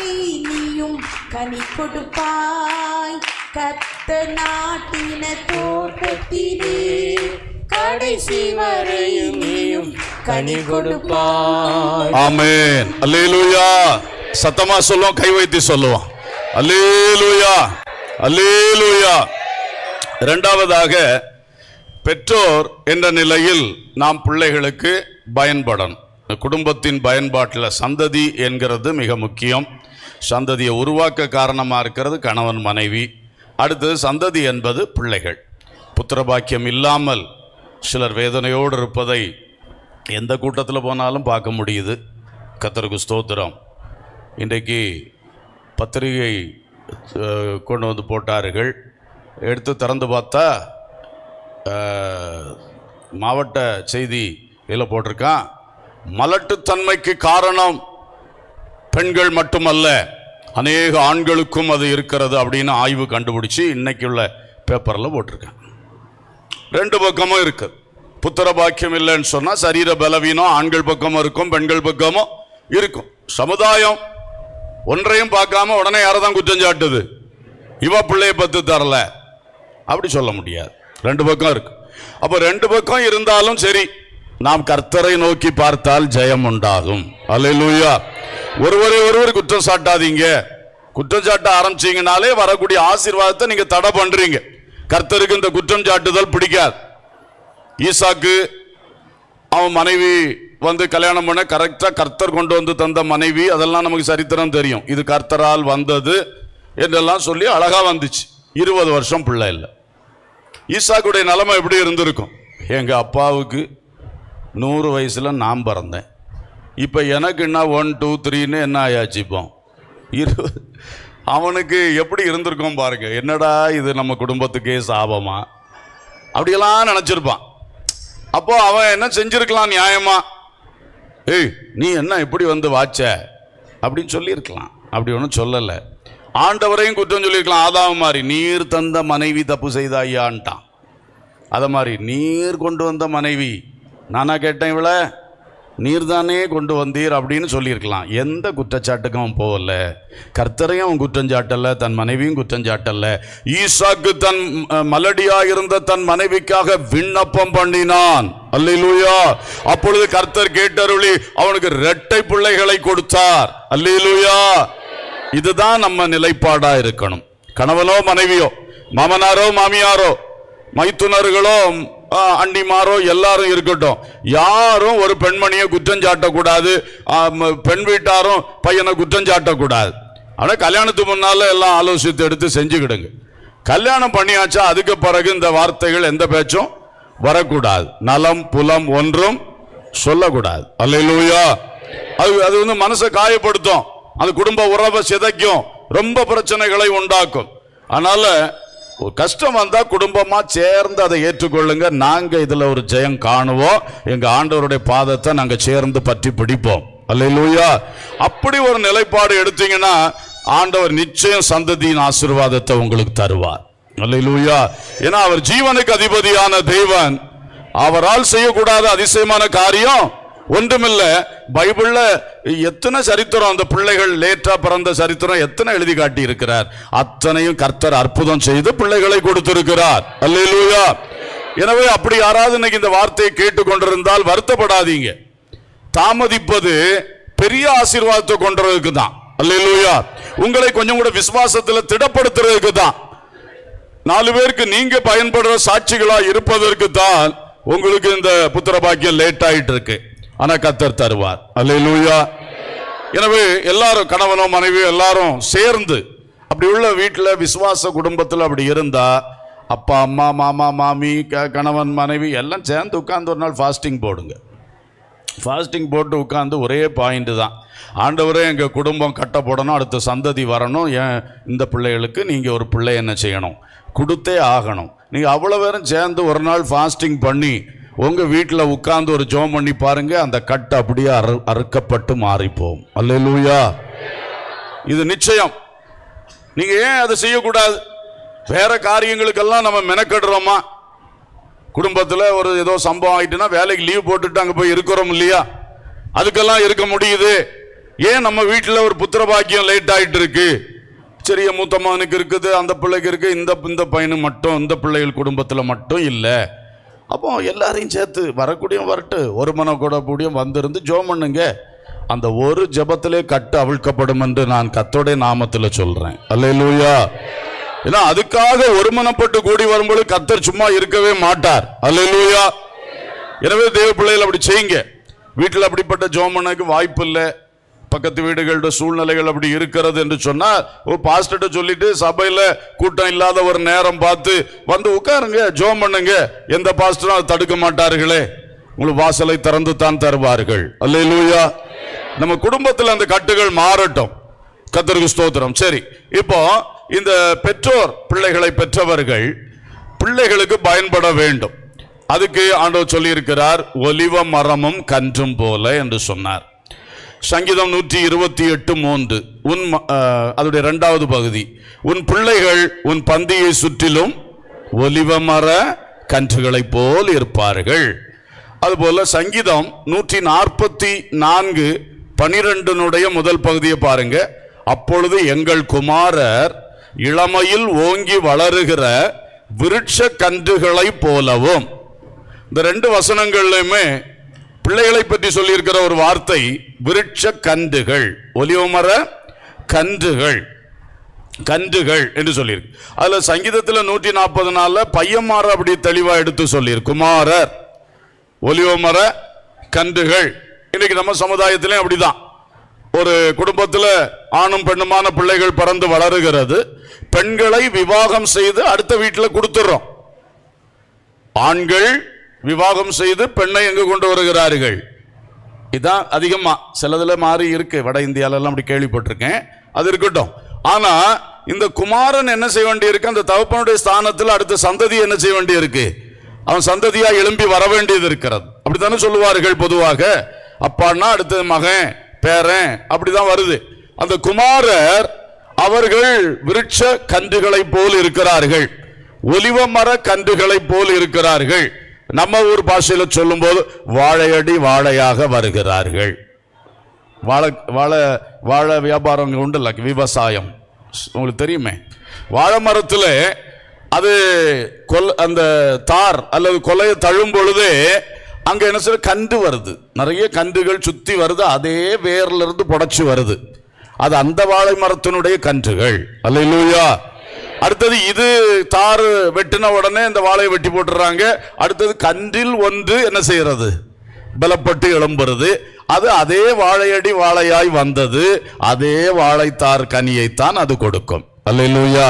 நீயும் கனி கொடுப்பாய் கத்த நாட்டின தோட்டத்திலே கடைசி வரையும் நீயும் கனி கொடுப்பாய் ஆமென் அல்லேலூயா சத்தமா சொல்லுவோம் கை வைத்து சொல்லுவோம் அல்லேலூயா அல்லேலூயா இரண்டாவதாக பெற்றோர் என்ற நிலையில் நாம் பிள்ளைகளுக்கு பயன்படணும் குடும்பத்தின் பயன்பாட்டில் சந்ததி என்கிறது மிக முக்கியம் சந்ததியை உருவாக்க காரணமாக இருக்கிறது கணவன் மனைவி அடுத்தது சந்ததி என்பது பிள்ளைகள் புத்திரபாக்கியம் இல்லாமல் சிலர் வேதனையோடு இருப்பதை எந்த கூட்டத்தில் போனாலும் பார்க்க முடியுது கத்தருக்கு ஸ்தோத்திரம் இன்றைக்கு பத்திரிகை அஹ், கொண்டு வந்து போட்டார்கள் எடுத்து திறந்து பார்த்தா அஹ், மாவட்ட செய்தி இதில் போட்டிருக்கான் மலட்டுத்தன்மைக்கு காரணம் பெண்கள் மட்டுமல்ல அநேக ஆண்களுக்கும் அது இருக்கிறது அப்படின்னு ஆய்வு கண்டுபிடிச்சு இன்னைக்கு உள்ள பேப்பரில் போட்டிருக்கான் ரெண்டு பக்கமும் இருக்கு புத்திர பாக்கியம் இல்லைன்னு சொன்னா சரீர பலவீனம் ஆண்கள் பக்கமும் இருக்கும் பெண்கள் பக்கமும் இருக்கும் சமுதாயம் ஒன்றையும் பார்க்காம உடனே யாரை தான் குற்றம் சாட்டுது இவ பிள்ளைய பத்து தரல அப்படி சொல்ல முடியாது ரெண்டு பக்கம் இருக்கு அப்ப ரெண்டு பக்கம் இருந்தாலும் சரி நாம் கர்த்தரை நோக்கி பார்த்தால் ஜெயம் உண்டாகும் அல்லேலூயா ஒருவரை ஒருவர் குற்றம் சாட்டாதீங்க குற்றம் சாட்ட ஆரம்பிச்சீங்கனாலே வரக்கூடிய ஆசீர்வாதத்தை நீங்க தடை பண்றீங்க கர்த்தருக்கு இந்த குற்றம் சாட்டுதல் பிடிக்காது ஈசாக்கு அவன் மனைவி வந்து கல்யாணம் பண்ண கரெக்டா கர்த்தர் கொண்டு வந்து தந்த மனைவி அதெல்லாம் நமக்கு சரித்திரம் தெரியும் இது கர்த்தரால் வந்தது என்றெல்லாம் சொல்லி அழகா வந்துச்சு இருபது வருஷம் பிள்ளை இல்லை ஈசாக்குடைய நிலைமை எப்படி இருந்திருக்கும் எங்க அப்பாவுக்கு நூறு வயசுல நான் பிறந்தேன் இப்போ எனக்கு என்ன ஒன் டூ த்ரீன்னு என்ன ஆயாச்சு இப்போ இருபது அவனுக்கு எப்படி இருந்திருக்கும் பாருங்க என்னடா இது நம்ம குடும்பத்துக்கே சாபமா அப்படியெல்லாம் நினச்சிருப்பான் அப்போ அவன் என்ன செஞ்சிருக்கலாம் நியாயமா ஏய் நீ என்ன இப்படி வந்து வாச்ச அப்படின்னு சொல்லியிருக்கலாம் அப்படி ஒன்றும் சொல்லலை ஆண்டவரையும் குற்றம் சொல்லியிருக்கலாம் ஆதாம் மாதிரி நீர் தந்த மனைவி தப்பு செய்தாயான்ட்டான் அதை மாதிரி நீர் கொண்டு வந்த மனைவி நானா கேட்டேன் இவள நீர் தானே கொண்டு வந்தீர் அப்படின்னு சொல்லியிருக்கலாம் எந்த குற்றச்சாட்டுக்கும் அவன் போகல கர்த்தரையும் அவன் குற்றம் சாட்டல தன் மனைவியும் குற்றம் சாட்டல ஈசாக்கு தன் அஹ், மலடியா இருந்த தன் மனைவிக்காக விண்ணப்பம் பண்ணினான் அல்லேலூயா அப்பொழுது கர்த்தர் கேட்டருளி அவனுக்கு இரட்டை பிள்ளைகளை கொடுத்தார் அல்லேலூயா இதுதான் நம்ம நிலைப்பாடா இருக்கணும் கணவனோ மனைவியோ மாமனாரோ மாமியாரோ மைத்துனர்களோ ஆ, அண்டிமாரோ எல்லாரும் இருக்கட்டும் யாரும் ஒரு பெண்மணியை குற்றம் சாட்டக்கூடாது ஆ, ம- பெண் வீட்டாரும் பையனை குற்றம் சாட்டக்கூடாது ஆனால் கல்யாணத்துக்கு முன்னால எல்லாம் ஆலோசித்து எடுத்து செஞ்சுக்கிடுங்க கல்யாணம் பண்ணியாச்சா அதுக்கு பிறகு இந்த வார்த்தைகள் எந்த பேச்சும் வரக்கூடாது நலம் புலம் ஒன்றும் சொல்லக்கூடாது அல்லேலூயா அது அது வந்து மனசை காயப்படுத்தும் அது குடும்ப உறவை சிதைக்கும் ரொம்ப பிரச்சனைகளை உண்டாக்கும் அதனால ஒரு கஷ்டம் வந்தா குடும்பமா சேர்ந்து அதை ஏற்றுக்கொள்ளுங்க நாங்க இதுல ஒரு ஜெயம் காணுவோம் எங்க ஆண்டவருடைய பாதத்தை நாங்க சேர்ந்து பற்றி பிடிப்போம் அல்லேலூயா அப்படி ஒரு நிலைப்பாடு எடுத்தீங்கன்னா ஆண்டவர் நிச்சயம் சந்ததியின் ஆசீர்வாதத்தை உங்களுக்கு தருவார் அல்லேலூயா ஏன்னா அவர் ஜீவனுக்கு அதிபதியான தேவன் அவரால் செய்யக்கூடாத அதிசயமான காரியம் ஒன்றுமில்ல பைபிள்ல எத்தனை சரித்திரம் அந்த பிள்ளைகள் லேட்டா பிறந்த சரித்திரம் எத்தனை எழுதி காட்டி இருக்கிறார் அத்தனையும் கர்த்தர் அற்புதம் செய்து பிள்ளைகளை கொடுத்திருக்கிறார் அல்லேலூயா எனவே அப்படி யாராவது இன்னைக்கு இந்த வார்த்தையை கேட்டுக்கொண்டிருந்தால் வருத்தப்படாதீங்க தாமதிப்பது பெரிய ஆசீர்வாதத்தை கொண்டுறதுக்கு தான் அல்லேலூயா உங்களை கொஞ்சம் கூட விசுவாசத்துல திடப்படுத்துறதுக்கு தான் நாலு பேருக்கு நீங்க பயன்படுற சாட்சிகளா இருப்பதற்கு தான் உங்களுக்கு இந்த புத்திர பாக்கியம் லேட் ஆயிட்டு இருக்கு ஆனா கத்தர் தருவார் அல்லேலூயா எனவே எல்லாரும் கணவனோ மனைவியோ எல்லாரும் சேர்ந்து அப்படி உள்ள வீட்டில் விசுவாச குடும்பத்தில் அப்படி இருந்தா அப்பா அம்மா மாமா மாமி க- கணவன் மனைவி எல்லாம் சேர்ந்து உட்கார்ந்து ஒரு நாள் ஃபாஸ்டிங் போடுங்க ஃபாஸ்டிங் போட்டு உட்காந்து ஒரே பாயிண்ட் தான் ஆண்டவரே எங்கள் குடும்பம் கட்டப்படணும் அடுத்த சந்ததி வரணும் ஏன் இந்த பிள்ளைகளுக்கு நீங்கள் ஒரு பிள்ளை என்ன செய்யணும் கொடுத்தே ஆகணும் நீங்கள் அவ்வளோ பேரும் சேர்ந்து ஒரு நாள் ஃபாஸ்டிங் பண்ணி உங்கள் வீட்டில் உட்கார்ந்து ஒரு ஜோம் பண்ணி பாருங்க அந்த கட்டு அப்படியே அறு அறுக்கப்பட்டு மாறிப்போம் அல்லேலூயா இது நிச்சயம் நீங்கள் ஏன் அதை செய்யக்கூடாது வேற காரியங்களுக்கெல்லாம் நம்ம மெனக்கெடுறோமா குடும்பத்தில் ஒரு ஏதோ சம்பவம் ஆயிட்டுனா வேலைக்கு லீவ் போட்டுட்டு அங்கே போய் இருக்கிறோம் இல்லையா அதுக்கெல்லாம் இருக்க முடியுது ஏன் நம்ம வீட்டில் ஒரு புத்திர பாக்கியம் லேட் ஆயிட்டு இருக்கு சரிய மூத்த மகனுக்கு இருக்குது அந்த பிள்ளைக்கு இருக்கு இந்த இந்த பையனு மட்டும் இந்த பிள்ளைகள் குடும்பத்தில் மட்டும் இல்லை அப்போ எல்லாரையும் சேர்த்து வரக்கூடிய வரட்டு ஒரு மன கூட கூடியும் வந்திருந்து ஜோம் பண்ணுங்க அந்த ஒரு ஜெபத்திலே கட்டு அவிழ்க்கப்படும் என்று நான் கத்தோடைய நாமத்தில் சொல்றேன் அல்லேலூயா ஏன்னா அதுக்காக ஒருமனப்பட்டு கூடி வரும்போது கத்தர் சும்மா இருக்கவே மாட்டார் அல்லேலூயா எனவே தேவ பிள்ளைகள் அப்படி செய்யுங்க வீட்டில் அப்படிப்பட்ட ஜோமனுக்கு வாய்ப்பு இல்லை பக்கத்து வீடுகளோட சூழ்நிலைகள் அப்படி இருக்கிறது என்று சொன்னா ஒரு பாஸ்டர்ட்ட சொல்லிட்டு சபையில கூட்டம் இல்லாத ஒரு நேரம் பார்த்து வந்து உட்காருங்க ஜோம் பண்ணுங்க எந்த பாஸ்டரும் அதை தடுக்க மாட்டார்களே உங்களுக்கு வாசலை திறந்து தான் தருவார்கள் அல்லேலூயா நம்ம குடும்பத்தில் அந்த கட்டுகள் மாறட்டும் கத்தருக்கு ஸ்தோத்திரம் சரி இப்போ இந்த பெற்றோர் பிள்ளைகளை பெற்றவர்கள் பிள்ளைகளுக்கு பயன்பட வேண்டும் அதுக்கு ஆண்டவர் சொல்லியிருக்கிறார் ஒலிவ மரமும் கன்றும் போல என்று சொன்னார் சங்கீதம் நூற்றி இருபத்தி எட்டு மூன்று உன் ம- அஹ், அதோடைய இரண்டாவது பகுதி உன் பிள்ளைகள் உன் பந்தியை சுற்றிலும் ஒலிவ மர கன்றுகளைப் போல் இருப்பார்கள் அதுபோல சங்கீதம் நூற்றி நாற்பத்தி நான்கு பனிரெண்டினுடைய முதல் பகுதியை பாருங்க அப்பொழுது எங்கள் குமாரர் இளமையில் ஓங்கி வளருகிற விருட்ச கன்றுகளைப் போலவும் இந்த ரெண்டு வசனங்கள்லையுமே பிள்ளைகளை பற்றி சொல்லியிருக்கிற ஒரு வார்த்தை விருட்ச கன்றுகள் ஒலிவமர கன்றுகள் கன்றுகள் என்று சொல்லியிருக்கு அதுல சங்கீதத்துல நூற்றி நாற்பது நாள்ல பையன்மார அப்படி தெளிவா எடுத்து சொல்லியிருக்கு குமாரர் ஒலிவமர கன்றுகள் இன்னைக்கு நம்ம சமுதாயத்திலே அப்படிதான் ஒரு குடும்பத்தில் ஆணும் பெண்ணுமான பிள்ளைகள் பிறந்து வளருகிறது பெண்களை விவாகம் செய்து அடுத்த வீட்டில் கொடுத்துடுறோம் ஆண்கள் விவாகம் செய்து பெண்ணை எங்க கொண்டு வருகிறார்கள் இதான் அதிகமா சிலதுல மாறி இருக்கு வட இந்தியால எல்லாம் அப்படி கேள்விப்பட்டிருக்கேன் அது இருக்கட்டும் ஆனா இந்த குமாரன் என்ன செய்ய வேண்டியிருக்கு அந்த தகப்பனுடைய ஸ்தானத்தில் அடுத்த சந்ததி என்ன செய்ய வேண்டியிருக்கு அவன் சந்ததியா எழும்பி வர வேண்டியது இருக்கிறது அப்படித்தானே சொல்லுவார்கள் பொதுவாக அப்பான்னா அடுத்தது மகன் பேரன் அப்படிதான் வருது அந்த குமாரர் அவர்கள் விருட்ச கன்றுகளைப் போல் இருக்கிறார்கள் ஒலிவ மர கன்றுகளைப் போல் இருக்கிறார்கள் நம்ம ஊர் பாஷையில சொல்லும்போது வாழையடி வாழையாக வருகிறார்கள் வாழை வாழை வாழை வியாபாரம் இங்க உண்டு இல்லை விவசாயம் உங்களுக்கு தெரியுமே வாழை மரத்தில் அது கொல் அந்த தார் அல்லது கொலையை தழும் பொழுதே அங்க என்ன சொல்ற கன்று வருது நிறைய கன்றுகள் சுத்தி வருது அதே வேர்ல இருந்து புடைச்சு வருது அது அந்த வாழை மரத்தினுடைய கன்றுகள் அல்லையா அடுத்தது இது தாறு வெட்டின உடனே இந்த வாழையை வெட்டி போட்டுறாங்க அடுத்தது கன்றில் ஒன்று என்ன செய்யறது பலப்பட்டு எழும்புறது அது அதே வாழையடி வாழையாய் வந்தது அதே வாழைத்தார் கனியைத்தான் அது கொடுக்கும் அல்லேலூயா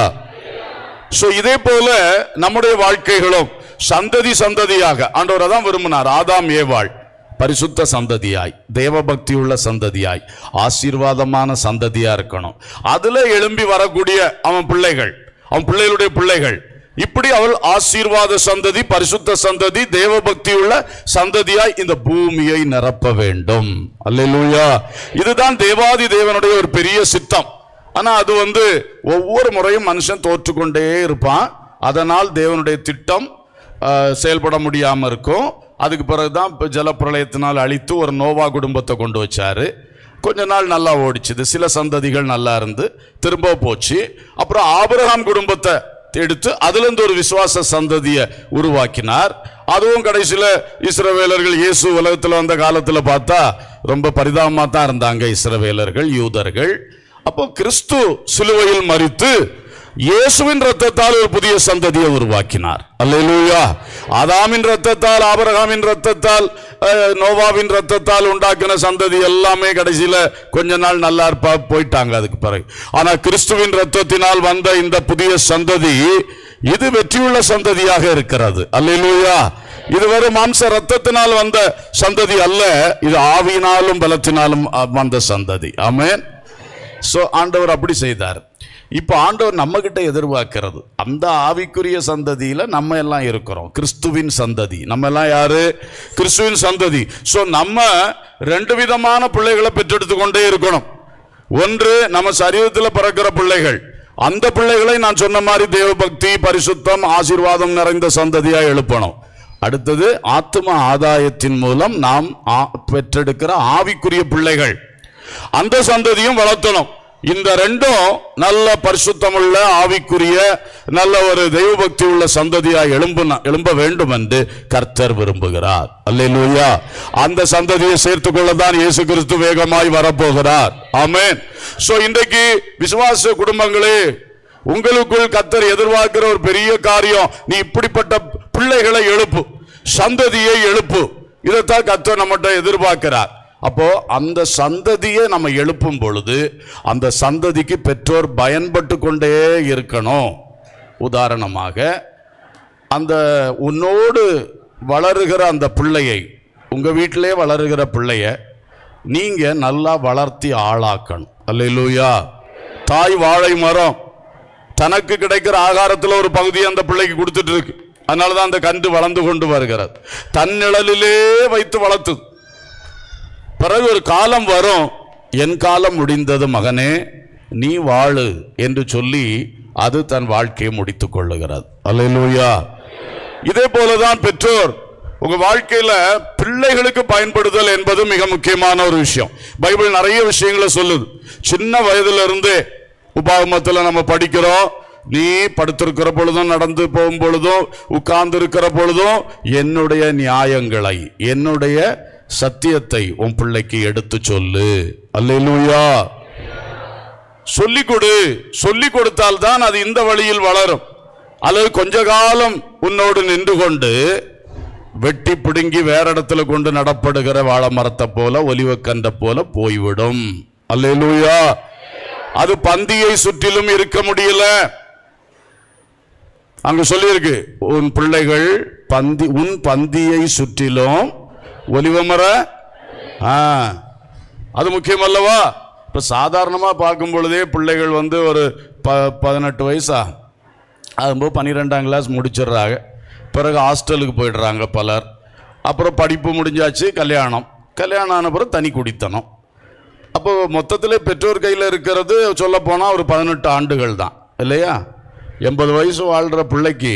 சோ இதே போல நம்முடைய வாழ்க்கைகளும் சந்ததி சந்ததியாக ஆண்டவரை தான் விரும்பினார் ஆதாம் ஏவாள் பரிசுத்த சந்ததியாய் தேவபக்தி உள்ள சந்ததியாய் ஆசீர்வாதமான சந்ததியா இருக்கணும் அதுல எழும்பி வரக்கூடிய அவன் பிள்ளைகள் அவன் பிள்ளைகளுடைய பிள்ளைகள் இப்படி அவள் ஆசீர்வாத சந்ததி பரிசுத்த சந்ததி தேவபக்தி உள்ள சந்ததியாய் இந்த பூமியை நிரப்ப வேண்டும் அல்லேலூயா இதுதான் தேவாதி தேவனுடைய ஒரு பெரிய சித்தம் ஆனா அது வந்து ஒவ்வொரு முறையும் மனுஷன் தோற்றுக்கொண்டே இருப்பான் அதனால் தேவனுடைய திட்டம் ஆஹ், செயல்பட முடியாம இருக்கும் அதுக்கு பிறகுதான் இப்போ ஜலப்பிரளயத்தினால் அழித்து ஒரு நோவா குடும்பத்தை கொண்டு வச்சாரு கொஞ்ச நாள் நல்லா ஓடிச்சுது சில சந்ததிகள் நல்லா இருந்து திரும்ப போச்சு அப்புறம் ஆபிரகாம் குடும்பத்தை எடுத்து அதுல இருந்து ஒரு விசுவாச சந்ததியை உருவாக்கினார் அதுவும் கடைசியில இஸ்ரவேலர்கள் இயேசு உலகத்துல வந்த காலத்துல பார்த்தா ரொம்ப பரிதாபமா தான் இருந்தாங்க இஸ்ரவேலர்கள் யூதர்கள் அப்போ கிறிஸ்து சிலுவையில் மரித்து இயேசுவின் ரத்தத்தால் ஒரு புதிய சந்ததியை உருவாக்கினார் அல்லேலூயா ஆதாமின் ரத்தத்தால் ஆபரகாமின் ரத்தத்தால் அஹ், நோவாவின் ரத்தத்தால் உண்டாக்கின சந்ததி எல்லாமே கடைசியில கொஞ்ச நாள் நல்லா இருப்பா போயிட்டாங்க அதுக்கு பிறகு ஆனா கிறிஸ்துவின் ரத்தத்தினால் வந்த இந்த புதிய சந்ததி இது வெற்றியுள்ள சந்ததியாக இருக்கிறது அல்லேலூயா இது வெறும் மாம்ச ரத்தத்தினால் வந்த சந்ததி அல்ல இது ஆவியினாலும் பலத்தினாலும் அஹ், வந்த சந்ததி ஆமென் சோ ஆண்டவர் அப்படி செய்தார் இப்போ ஆண்டவர் நம்ம கிட்ட எதிர்பார்க்கிறது அந்த ஆவிக்குரிய சந்ததியில நம்ம எல்லாம் இருக்கிறோம் கிறிஸ்துவின் சந்ததி நம்ம எல்லாம் யாரு கிறிஸ்துவின் சந்ததி சோ நம்ம ரெண்டு விதமான பிள்ளைகளை பெற்றெடுத்து கொண்டே இருக்கணும் ஒன்று நம்ம சரீரத்தில் பிறக்கிற பிள்ளைகள் அந்த பிள்ளைகளை நான் சொன்ன மாதிரி தேவபக்தி பரிசுத்தம் ஆசீர்வாதம் நிறைந்த சந்ததியா எழுப்பணும் அடுத்தது ஆத்ம ஆதாயத்தின் மூலம் நாம் ஆ- பெற்றெடுக்கிற ஆவிக்குரிய பிள்ளைகள் அந்த சந்ததியும் வளர்த்தணும் இந்த ரெண்டும் நல்ல பரிசுத்தமுள்ள ஆவிக்குரிய நல்ல ஒரு தெய்வபக்தி உள்ள சந்ததியா எழும்ப எழும்ப வேண்டும் என்று கர்த்தர் விரும்புகிறார் அல்லேலூயா அந்த சந்ததியை சேர்த்துக் கொள்ளத்தான் இயேசு கிறிஸ்து வேகமாய் வரப்போகிறார் ஆமென் சோ இன்றைக்கு விசுவாச குடும்பங்களே உங்களுக்குள் கத்தர் எதிர்பார்க்கிற ஒரு பெரிய காரியம் நீ இப்படிப்பட்ட பிள்ளைகளை எழுப்பு சந்ததியை எழுப்பு இதைத்தான் கத்தர் நம்மகிட்ட எதிர்பார்க்கிறார் அப்போ அந்த சந்ததியை நம்ம எழுப்பும் பொழுது அந்த சந்ததிக்கு பெற்றோர் பயன்பட்டு கொண்டே இருக்கணும் உதாரணமாக அந்த உன்னோடு வளருகிற அந்த பிள்ளையை உங்க வீட்டிலே வளருகிற பிள்ளைய நீங்க நல்லா வளர்த்தி ஆளாக்கணும் அல்லேலூயா தாய் வாழை மரம் தனக்கு கிடைக்கிற ஆகாரத்தில் ஒரு பகுதியை அந்த பிள்ளைக்கு கொடுத்துட்டு இருக்கு அதனாலதான் அந்த கன்று வளர்ந்து கொண்டு வருகிறது தன் நிழலிலே வைத்து வளர்த்துது பிறகு ஒரு காலம் வரும் என் காலம் முடிந்தது மகனே நீ வாழு என்று சொல்லி அது தன் வாழ்க்கையை முடித்துக் கொள்ளுகிறது அல்லேலூயா இதே போலதான் பெற்றோர் உங்க வாழ்க்கையில பிள்ளைகளுக்கு பயன்படுதல் என்பது மிக முக்கியமான ஒரு விஷயம் பைபிள் நிறைய விஷயங்களை சொல்லுது சின்ன வயதுல இருந்தே உபாகமத்துல நம்ம படிக்கிறோம் நீ படுத்திருக்கிற பொழுதும் நடந்து போகும் பொழுதும் உட்கார்ந்து இருக்கிற பொழுதும் என்னுடைய நியாயங்களை என்னுடைய சத்தியத்தை உன் பிள்ளைக்கு எடுத்து சொல்லு அல்லேலூயா சொல்லிக் கொடு சொல்லிக் கொடுத்தால் தான் அது இந்த வழியில் வளரும் அல்லது கொஞ்ச காலம் உன்னோடு நின்று கொண்டு வெட்டி பிடுங்கி வேற இடத்துல கொண்டு நடப்படுகிற வாழை மரத்தை போல ஒலிவக்கண்ட போல போய்விடும் அல்லேலூயா அது பந்தியை சுற்றிலும் இருக்க முடியல அங்க சொல்லியிருக்கு உன் பிள்ளைகள் பந்தி உன் பந்தியை சுற்றிலும் ஒலிவமர ஆ அது முக்கியம் அல்லவா இப்ப சாதாரணமா பார்க்கும் பொழுதே பிள்ளைகள் வந்து ஒரு ப பதினெட்டு வயசா அதும்போது பன்னிரெண்டாம் கிளாஸ் முடிச்சிடுறாங்க பிறகு ஹாஸ்டலுக்கு போயிடுறாங்க பலர் அப்புறம் படிப்பு முடிஞ்சாச்சு கல்யாணம் கல்யாணம் ஆன பிறகு தனி குடித்தனம் அப்போ மொத்தத்தில் பெற்றோர் கையில் இருக்கிறது சொல்ல போனால் ஒரு பதினெட்டு ஆண்டுகள் தான் இல்லையா எண்பது வயசு வாழ்கிற பிள்ளைக்கு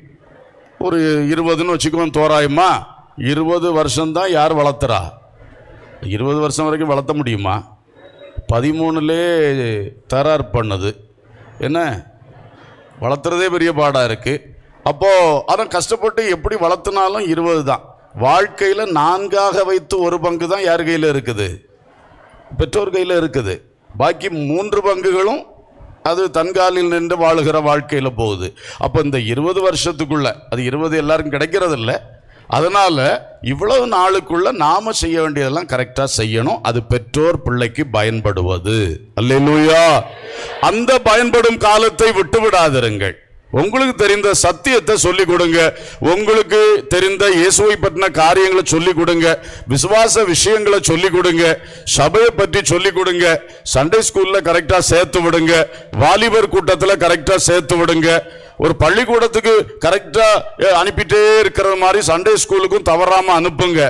ஒரு இருபதுன்னு வச்சுக்கோங்க தோராயமா இருபது வருஷம்தான் யார் வளர்த்துறா இருபது வருஷம் வரைக்கும் வளர்த்த முடியுமா பதிமூணுலே தரார் பண்ணுது என்ன வளர்த்துறதே பெரிய பாடாக இருக்குது அப்போது அதை கஷ்டப்பட்டு எப்படி வளர்த்துனாலும் இருபது தான் வாழ்க்கையில் நான்காக வைத்து ஒரு பங்கு தான் யார் கையில் இருக்குது பெற்றோர் கையில் இருக்குது பாக்கி மூன்று பங்குகளும் அது தன்காலில் நின்று வாழுகிற வாழ்க்கையில் போகுது அப்போ இந்த இருபது வருஷத்துக்குள்ள அது இருபது எல்லாருக்கும் கிடைக்கிறது இல்ல அதனால இவ்வளவு நாளுக்குள்ள நாம செய்ய வேண்டியதெல்லாம் கரெக்டா செய்யணும் அது பெற்றோர் பிள்ளைக்கு பயன்படுவது அல்லேலூயா அந்த பயன்படும் காலத்தை விட்டு விடாதிருங்கள் உங்களுக்கு தெரிந்த சத்தியத்தை சொல்லிக் கொடுங்க உங்களுக்கு தெரிந்த இயேசுவை பற்றின காரியங்களை சொல்லிக் கொடுங்க விசுவாச விஷயங்களை சொல்லிக் கொடுங்க சபையை பற்றி சொல்லிக் கொடுங்க சண்டே ஸ்கூல்ல கரெக்டா சேர்த்து விடுங்க வாலிபர் கூட்டத்துல கரெக்டா சேர்த்து விடுங்க ஒரு பள்ளிக்கூடத்துக்கு கரெக்டா அனுப்பிட்டே இருக்கிற மாதிரி சண்டே ஸ்கூலுக்கும் தவறாம அனுப்புங்க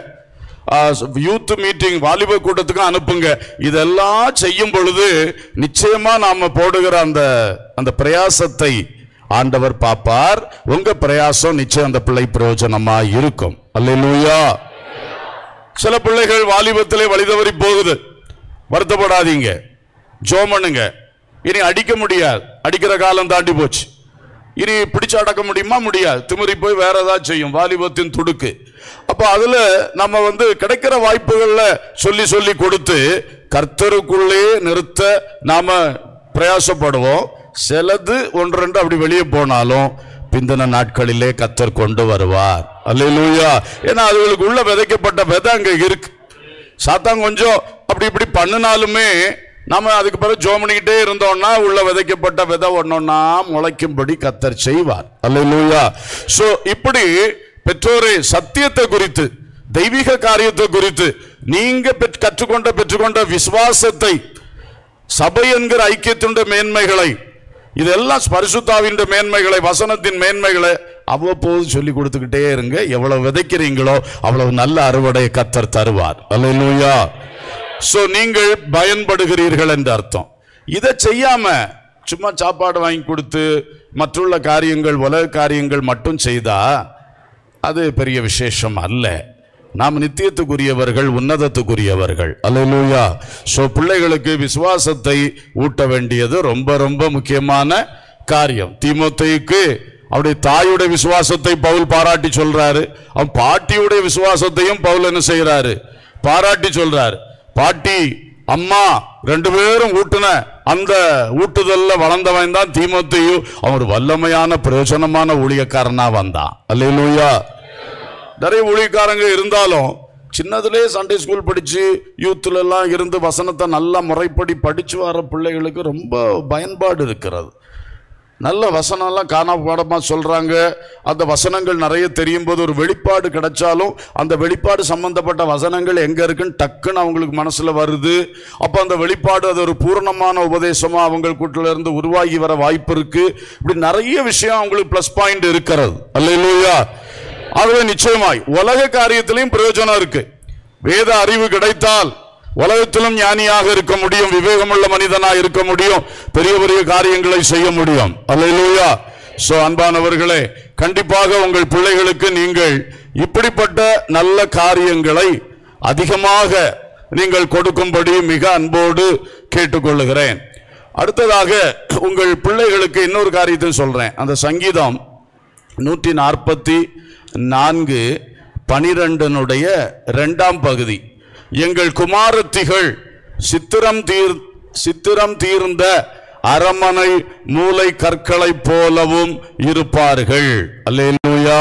யூத் மீட்டிங் வாலிப கூட்டத்துக்கும் அனுப்புங்க இதெல்லாம் செய்யும் பொழுது நிச்சயமா நாம போடுகிற அந்த அந்த பிரயாசத்தை ஆண்டவர் பாப்பார் உங்க பிரயாசம் நிச்சயம் அந்த பிள்ளை பிரயோஜனமா இருக்கும் அல்லேலூயா சில பிள்ளைகள் வாலிபத்திலே வழிதவறி போகுது வருத்தப்படாதீங்க ஜோம் பண்ணுங்க இனி அடிக்க முடியாது அடிக்கிற காலம் தாண்டி போச்சு இனி பிடிச்சு அடக்க முடியுமா முடியாது திமிரி போய் வேற ஏதாவது செய்யும் வாலிபத்தின் துடுக்கு அப்போ அதுல நம்ம வந்து கிடைக்கிற வாய்ப்புகள்ல சொல்லி சொல்லி கொடுத்து கர்த்தருக்குள்ளே நிறுத்த நாம பிரயாசப்படுவோம் சிலது ஒன்று ரெண்டு அப்படி வெளியே போனாலும் பிந்தின நாட்களிலே கத்தர் கொண்டு வருவார் அல்லேலூயா ஏன்னா அதுகளுக்கு உள்ள விதைக்கப்பட்ட விதை அங்க இருக்கு சாத்தான் கொஞ்சம் அப்படி இப்படி பண்ணினாலுமே நம்ம அதுக்கு பிறகு ஜோம் பண்ணிக்கிட்டே இருந்தோம்னா உள்ள விதைக்கப்பட்ட விதை ஒன்னொன்னா முளைக்கும்படி கத்தர் செய்வார் அல்லேலூயா சோ இப்படி பெற்றோரே சத்தியத்தை குறித்து தெய்வீக காரியத்தை குறித்து நீங்க பெற்- கற்றுக்கொண்ட பெற்றுக்கொண்ட விசுவாசத்தை சபை என்கிற ஐக்கியத்தின் மேன்மைகளை இதெல்லாம் பரிசுத்தாவின் மேன்மைகளை வசனத்தின் மேன்மைகளை அவ்வப்போது சொல்லி கொடுத்துக்கிட்டே இருங்க எவ்வளவு விதைக்கிறீங்களோ அவ்வளவு நல்ல அறுவடையை கத்தர் தருவார் அல்லேலூயா சோ நீங்கள் பயன்படுகிறீர்கள் என்று அர்த்தம் இதை செய்யாம சும்மா சாப்பாடு வாங்கி கொடுத்து மற்றுள்ள காரியங்கள் உலக காரியங்கள் மட்டும் செய்தா அது பெரிய விசேஷம் அல்ல நாம் நித்தியத்துக்குரியவர்கள் உன்னதத்துக்குரியவர்கள் அல்லேலூயா சோ பிள்ளைகளுக்கு விசுவாசத்தை ஊட்ட வேண்டியது ரொம்ப ரொம்ப முக்கியமான காரியம் தீமோத்தேயுக்கு அவருடைய தாயுடைய விசுவாசத்தை பவுல் பாராட்டி சொல்றாரு அவன் பாட்டியுடைய விசுவாசத்தையும் பவுல் என்ன செய்யறாரு பாராட்டி சொல்றாரு பாட்டி அம்மா ரெண்டு பேரும் ஊட்டுன அந்த ஊட்டுதல்ல வளர்ந்தவன் தான் தீமோத்தேயு அவன் ஒரு வல்லமையான பிரயோஜனமான ஊழியக்காரனா வந்தான் அல்லேலூயா நிறைய ஊழியக்காரங்க இருந்தாலும் சின்னதுலேயே சண்டே ஸ்கூல் படித்து யூத்தில் எல்லாம் இருந்து வசனத்தை நல்லா முறைப்படி படித்து வர பிள்ளைகளுக்கு ரொம்ப பயன்பாடு இருக்கிறது நல்ல வசனம்லாம் காணாபாடமாக சொல்கிறாங்க அந்த வசனங்கள் நிறைய தெரியும் போது ஒரு வெளிப்பாடு கிடைச்சாலும் அந்த வெளிப்பாடு சம்பந்தப்பட்ட வசனங்கள் எங்கே இருக்குன்னு டக்குன்னு அவங்களுக்கு மனசில் வருது அப்போ அந்த வெளிப்பாடு அது ஒரு பூரணமான உபதேசமாக அவங்க கூட்டில் இருந்து உருவாகி வர வாய்ப்பு இருக்கு இப்படி நிறைய விஷயம் அவங்களுக்கு ப்ளஸ் பாயிண்ட் இருக்கிறது அல்லையா ஆகவே நிச்சயமாய் உலக காரியத்திலையும் பிரயோஜனம் இருக்கு வேத அறிவு கிடைத்தால் உலகத்திலும் ஞானியாக இருக்க முடியும் விவேகமுள்ள மனிதனா இருக்க முடியும் பெரிய பெரிய காரியங்களை செய்ய முடியும் அல்லேலூயா சோ அன்பானவர்களே கண்டிப்பாக உங்கள் பிள்ளைகளுக்கு நீங்கள் இப்படிப்பட்ட நல்ல காரியங்களை அதிகமாக நீங்கள் கொடுக்கும்படி மிக அன்போடு கேட்டுக்கொள்ளுகிறேன் அடுத்ததாக உங்கள் பிள்ளைகளுக்கு இன்னொரு காரியத்தை சொல்றேன் அந்த சங்கீதம் நூற்றி நாற்பத்தி நான்கு பனிரெண்டனுடைய இரண்டாம் பகுதி எங்கள் குமாரத்திகள் சித்திரம் தீர் சித்திரம் தீர்ந்த அரமனை மூலை கற்களைப் போலவும் இருப்பார்கள் அல்லேலூயா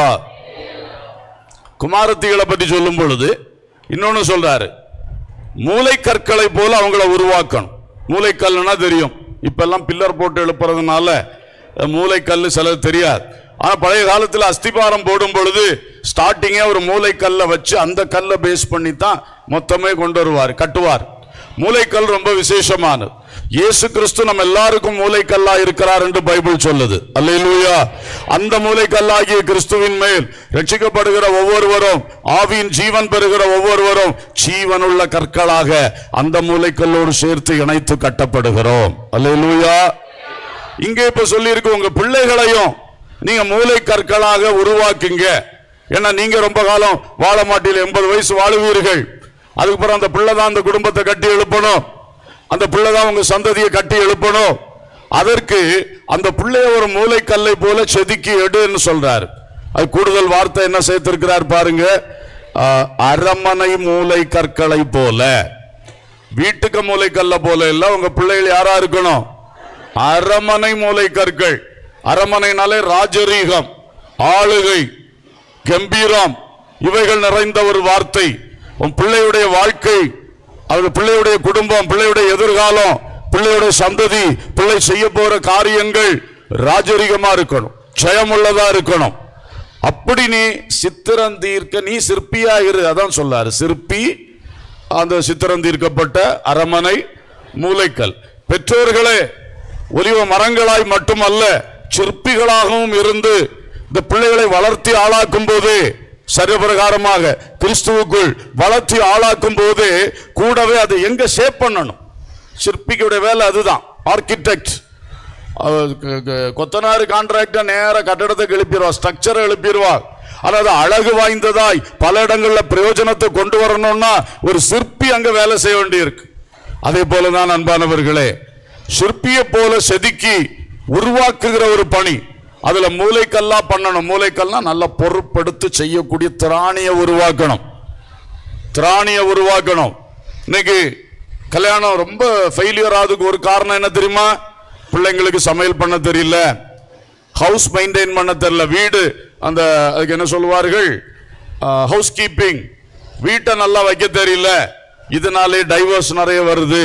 குமாரத்திகளை பற்றி சொல்லும் பொழுது இன்னொன்னு சொல்றாரு மூளைக்கற்களை போல அவங்கள உருவாக்கணும் மூளைக்கல்லுனா தெரியும் இப்பெல்லாம் பில்லர் போட்டு எழுப்புறதுனால அஹ், மூளைக்கல்லு சிலது தெரியாது ஆனா பழைய காலத்துல அஸ்திபாரம் போடும் பொழுது ஸ்டார்டிங்கே ஒரு மூளைக்கல்லை வச்சு அந்த கல்லை பேஸ் பண்ணி தான் மொத்தமே கொண்டு வருவார் கட்டுவார் மூளைக்கல் ரொம்ப விசேஷமானது இயேசு கிறிஸ்து நம்ம எல்லாருக்கும் மூளைக்கல்லா இருக்கிறார் என்று பைபிள் சொல்லுது அல்லேலூயா அந்த மூளைக்கல்லாகிய கிறிஸ்துவின் மேல் ரட்சிக்கப்படுகிற ஒவ்வொருவரும் ஆவியின் ஜீவன் பெறுகிற ஒவ்வொருவரும் ஜீவனுள்ள கற்களாக அந்த மூளைக்கல்லோடு சேர்த்து இணைத்து கட்டப்படுகிறோம் அல்லேலூயா இங்கே இப்ப சொல்லியிருக்கு உங்க பிள்ளைகளையும் நீங்க மூளை கற்களாக உருவாக்குங்க ஏன்னா நீங்க ரொம்ப காலம் வாழ மாட்டீங்க எண்பது வயசு வாழுவீர்கள் அதுக்கப்புறம் அந்த பிள்ளை தான் அந்த குடும்பத்தை கட்டி எழுப்பணும் அந்த பிள்ளை தான் உங்க சந்ததியை கட்டி எழுப்பணும் அதற்கு அந்த பிள்ளைய ஒரு மூளைக்கல்லை போல செதுக்கி எடுன்னு சொல்றாரு அது கூடுதல் வார்த்தை என்ன சேர்த்திருக்கிறார் பாருங்க ஆஹ், அரமனை மூளை கற்களை போல வீட்டுக்கு மூளைக்கல்ல போல இல்ல உங்க பிள்ளைகள் யாரா இருக்கணும் அரமனை மூளை கற்கள் அரமனைனாலே ராஜரீகம் ஆளுகை கம்பீரம் இவைகள் நிறைந்த ஒரு வார்த்தை உன் பிள்ளையுடைய வாழ்க்கை அவர் பிள்ளையுடைய குடும்பம் பிள்ளையுடைய எதிர்காலம் பிள்ளையுடைய சந்ததி பிள்ளை செய்ய போற காரியங்கள் ராஜரீகமா இருக்கணும் ஜெயமுள்ளதா இருக்கணும் அப்படி நீ சித்திரம் தீர்க்க நீ சிற்பியா இரு அதான் சொல்லாரு சிற்பி அந்த சித்திரம் தீர்க்கப்பட்ட அரமனை மூலைக்கல் பெற்றோர்களே ஒலிவ மரங்களாய் மட்டுமல்ல சிற்பிகளாகவும் இருந்து இந்த பிள்ளைகளை வளர்த்தி ஆளாக்கும் போதே சரிபிரகாரமாக கிறிஸ்துவுக்குள் வளர்த்தி ஆளாக்கும் போதே கூடவே அதை எங்க ஷேப் பண்ணணும் சிற்பிக்குடைய வேலை அதுதான் ஆர்கிடெக்ட் கொத்தனாரு கான்ட்ராக்டர் நேர கட்டடத்தை எழுப்பிடுவா ஸ்ட்ரக்சரை எழுப்பிடுவா அதாவது அழகு வாய்ந்ததாய் பல இடங்கள்ல பிரயோஜனத்தை கொண்டு வரணும்னா ஒரு சிற்பி அங்க வேலை செய்ய வேண்டியிருக்கு அதே போலதான் அன்பானவர்களே சிற்பியை போல செதுக்கி உருவாக்குகிற ஒரு பணி அதுல மூளைக்கல்லா பண்ணணும் மூளைக்கல்லா நல்ல பொறுப்படுத்து செய்யக்கூடிய திராணியை உருவாக்கணும் திராணியை உருவாக்கணும் இன்னைக்கு கல்யாணம் ரொம்ப ஃபெயிலியர் ஆகுதுக்கு ஒரு காரணம் என்ன தெரியுமா பிள்ளைங்களுக்கு சமையல் பண்ண தெரியல ஹவுஸ் மெயின்டைன் பண்ண தெரியல வீடு அந்த அதுக்கு என்ன சொல்லுவார்கள் ஹவுஸ் கீப்பிங் வீட்டை நல்லா வைக்க தெரியல இதனாலே டைவர்ஸ் நிறைய வருது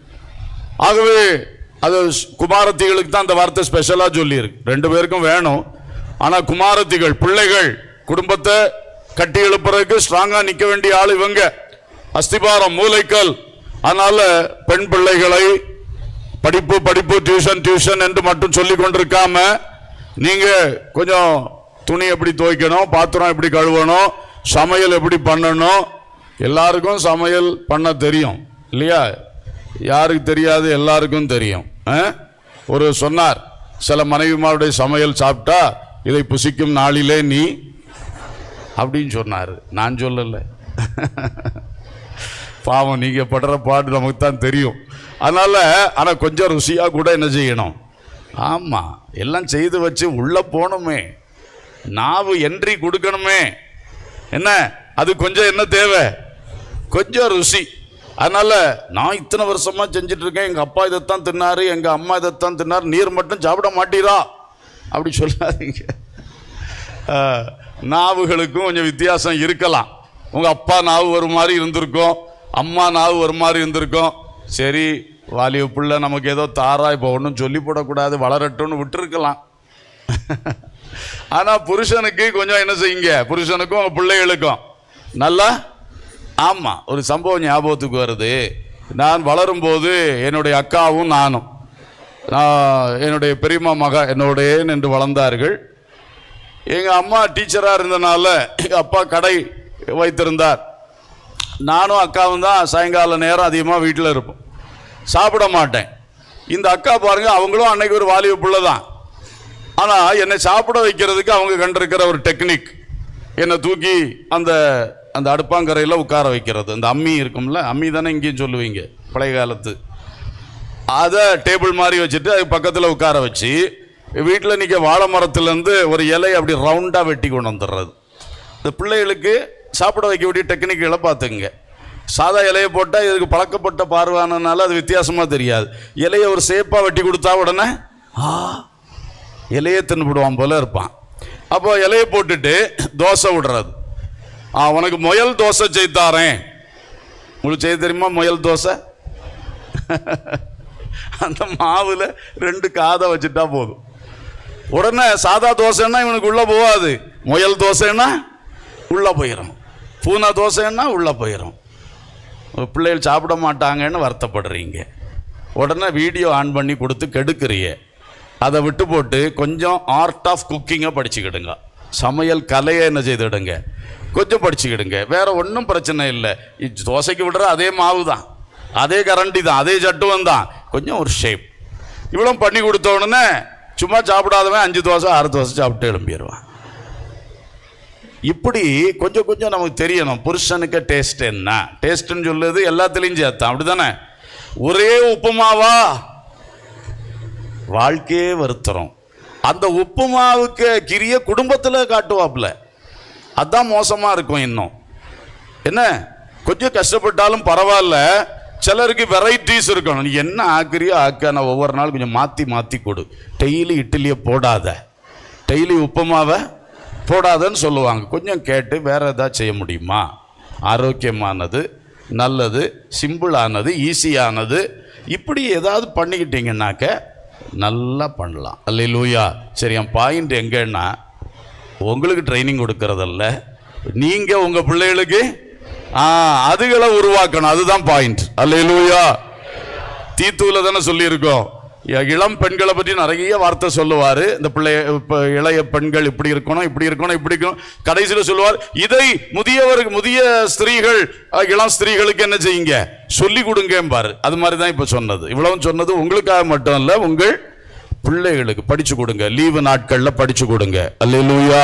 ஆகவே அது ஸ்- குமாரத்திகளுக்கு தான் அந்த வார்த்தை ஸ்பெஷலா சொல்லியிருக்கு ரெண்டு பேருக்கும் வேணும் ஆனா குமாரத்திகள் பிள்ளைகள் குடும்பத்தை கட்டி எழுப்புறதுக்கு ஸ்ட்ராங்கா நிக்க வேண்டிய ஆள் இவங்க அஸ்திபாரம் மூளைக்கல் அதனால பெண் பிள்ளைகளை படிப்பு படிப்பு டியூஷன் டியூஷன் என்று மட்டும் சொல்லி கொண்டிருக்காம நீங்க கொஞ்சம் துணி எப்படி துவைக்கணும் பாத்திரம் எப்படி கழுவணும் சமையல் எப்படி பண்ணணும் எல்லாருக்கும் சமையல் பண்ண தெரியும் இல்லையா யாருக்கு தெரியாது எல்லாருக்கும் தெரியும் ஆ? ஒரு சொன்னார் சில மனைவிமாருடைய சமையல் சாப்பிட்டா இதை புசிக்கும் நாளிலே நீ அப்படின்னு சொன்னார் நான் சொல்லலை பாவம் நீங்க படுற பாடு நமக்கு தான் தெரியும் அதனால ஆனா கொஞ்சம் ருசியா கூட என்ன செய்யணும் ஆமா எல்லாம் செய்து வச்சு உள்ள போகணுமே நாவு என்ட்ரி கொடுக்கணுமே என்ன அது கொஞ்சம் என்ன தேவை கொஞ்சம் ருசி அதனால நான் இத்தனை வருஷமா செஞ்சுட்டு இருக்கேன் எங்க அப்பா இதைத்தான் தின்னாரு எங்க அம்மா இதைத்தான் தின்னாரு நீர் மட்டும் சாப்பிட மாட்டீரா அப்படி சொல்லாதீங்க ஆஹ், நாவுகளுக்கும் கொஞ்சம் வித்தியாசம் இருக்கலாம் உங்க அப்பா நாவு ஒரு மாதிரி இருந்திருக்கும் அம்மா நாவு ஒரு மாதிரி இருந்திருக்கும் சரி வாலிப பிள்ளை நமக்கு ஏதோ தாரா இப்போ ஒன்றும் சொல்லி போடக்கூடாது வளரட்டும்னு விட்டுருக்கலாம் ஆனா புருஷனுக்கு கொஞ்சம் என்ன செய்யுங்க புருஷனுக்கும் உங்க பிள்ளைகளுக்கும் நல்லா ஆமா ஒரு சம்பவம் ஞாபகத்துக்கு வருது நான் வளரும்போது என்னுடைய அக்காவும் நானும் நான் என்னுடைய பெரியம்மா மக என்னோடயே நின்று வளர்ந்தார்கள் எங்க அம்மா டீச்சரா இருந்தனால எங்க அப்பா கடை வைத்திருந்தார் நானும் அக்காவும் தான் சாயங்கால நேரம் அதிகமாக வீட்டில் இருப்போம் சாப்பிட மாட்டேன் இந்த அக்கா பாருங்க அவங்களும் அன்னைக்கு ஒரு வாலிப பிள்ளை தான் ஆனால் என்னை சாப்பிட வைக்கிறதுக்கு அவங்க கண்டிருக்கிற ஒரு டெக்னிக் என்னை தூக்கி அந்த அந்த அடுப்பாங்கரையில் உட்கார வைக்கிறது அந்த அம்மி இருக்கும்ல அம்மி தானே இங்கேயும் சொல்லுவீங்க பழைய காலத்து அதை டேபிள் மாதிரி வச்சுட்டு அது பக்கத்தில் உட்கார வச்சு வீட்டில் நிற்க வாழை மரத்துலேருந்து ஒரு இலையை அப்படி ரவுண்டாக வெட்டி கொண்டு வந்துடுறது இந்த பிள்ளைகளுக்கு சாப்பிட வைக்க வேண்டிய டெக்னிக்குகளை பார்த்துங்க சாதா இலையை போட்டால் இதுக்கு பழக்கப்பட்ட பார்வானனால அது வித்தியாசமாக தெரியாது இலையை ஒரு சேப்பாக வெட்டி கொடுத்தா உடனே ஆ இலையை தின்னுபிடுவான் போல இருப்பான் அப்போ இலையை போட்டுட்டு தோசை விடுறது ஆ உனக்கு முயல் தோசை செய்தாரேன் உங்களுக்கு செய்ய தெரியுமா முயல் தோசை அந்த மாவுல ரெண்டு காதை வச்சுட்டா போதும் உடனே சாதா தோசைன்னா இவனுக்கு உள்ள போகாது முயல் தோசைன்னா உள்ள போயிடும் பூனா தோசைன்னா உள்ள போயிடும் பிள்ளைகள் சாப்பிட மாட்டாங்கன்னு வருத்தப்படுறீங்க உடனே வீடியோ ஆன் பண்ணி கொடுத்து கெடுக்குறிய அதை விட்டு போட்டு கொஞ்சம் ஆர்ட் ஆஃப் குக்கிங்கை படிச்சுக்கிடுங்க சமையல் கலையை என்ன செய்துடுங்க கொஞ்சம் படிச்சுக்கிடுங்க வேற ஒன்றும் பிரச்சனை இல்லை இ- தோசைக்கு விடுற அதே மாவு தான் அதே கரண்டி தான் அதே சட்டுவம் தான் கொஞ்சம் ஒரு ஷேப் இவ்வளோ பண்ணி கொடுத்த உடனே சும்மா சாப்பிடாதவன் அஞ்சு தோசை ஆறு தோசை சாப்பிட்டு எழும்பிடுவான் இப்படி கொஞ்சம் கொஞ்சம் நமக்கு தெரியணும் புருஷனுக்கு டேஸ்ட் என்ன டேஸ்ட்னு சொல்லுது எல்லாத்துலேயும் சேர்த்தான் அப்படிதானே ஒரே உப்புமாவா வாழ்க்கையே வருத்துறோம் அந்த உப்புமாவுக்கு கிரிய குடும்பத்தில் காட்டுவாப்புல அதான் மோசமாக இருக்கும் இன்னும் என்ன கொஞ்சம் கஷ்டப்பட்டாலும் பரவாயில்ல சிலருக்கு வெரைட்டிஸ் இருக்கணும் நீ என்ன ஆக்குறியோ ஆக்க நான் ஒவ்வொரு நாள் கொஞ்சம் மாற்றி மாற்றி கொடு டெய்லி இட்லியை போடாத டெய்லி உப்புமாவை போடாதன்னு சொல்லுவாங்க கொஞ்சம் கேட்டு வேற ஏதாவது செய்ய முடியுமா ஆரோக்கியமானது நல்லது சிம்பிளானது ஈஸியானது இப்படி ஏதாவது பண்ணிக்கிட்டீங்கன்னாக்க நல்லா பண்ணலாம் அல்லையிலூயா சரி என் பாயிண்ட் எங்கன்னா உங்களுக்கு ட்ரைனிங் கொடுக்கறதல்ல நீங்க உங்க பிள்ளைகளுக்கு ஆ அதுகளை உருவாக்கணும் அதுதான் பாயிண்ட் அல்லேலூயா தீத்துவில் தானே சொல்லியிருக்கோம் இ- இளம் பெண்களை பற்றி நிறைய வார்த்தை சொல்லுவார் இந்த பிள்ளை இப்போ இளைய பெண்கள் இப்படி இருக்கணும் இப்படி இருக்கணும் இப்படி இருக்கணும் கடைசியில் சொல்லுவார் இதை முதியவருக்கு முதிய ஸ்திரீகள் அஹ், இளம் ஸ்திரீகளுக்கு என்ன செய்யுங்க சொல்லி கொடுங்கம்பாரு அது மாதிரி தான் இப்போ சொன்னது இவ்வளவு சொன்னது உங்களுக்காக மட்டும் இல்லை உங்கள் பிள்ளைகளுக்கு படிச்சு கொடுங்க லீவு நாட்களில் படிச்சு கொடுங்க அல்லேலூயா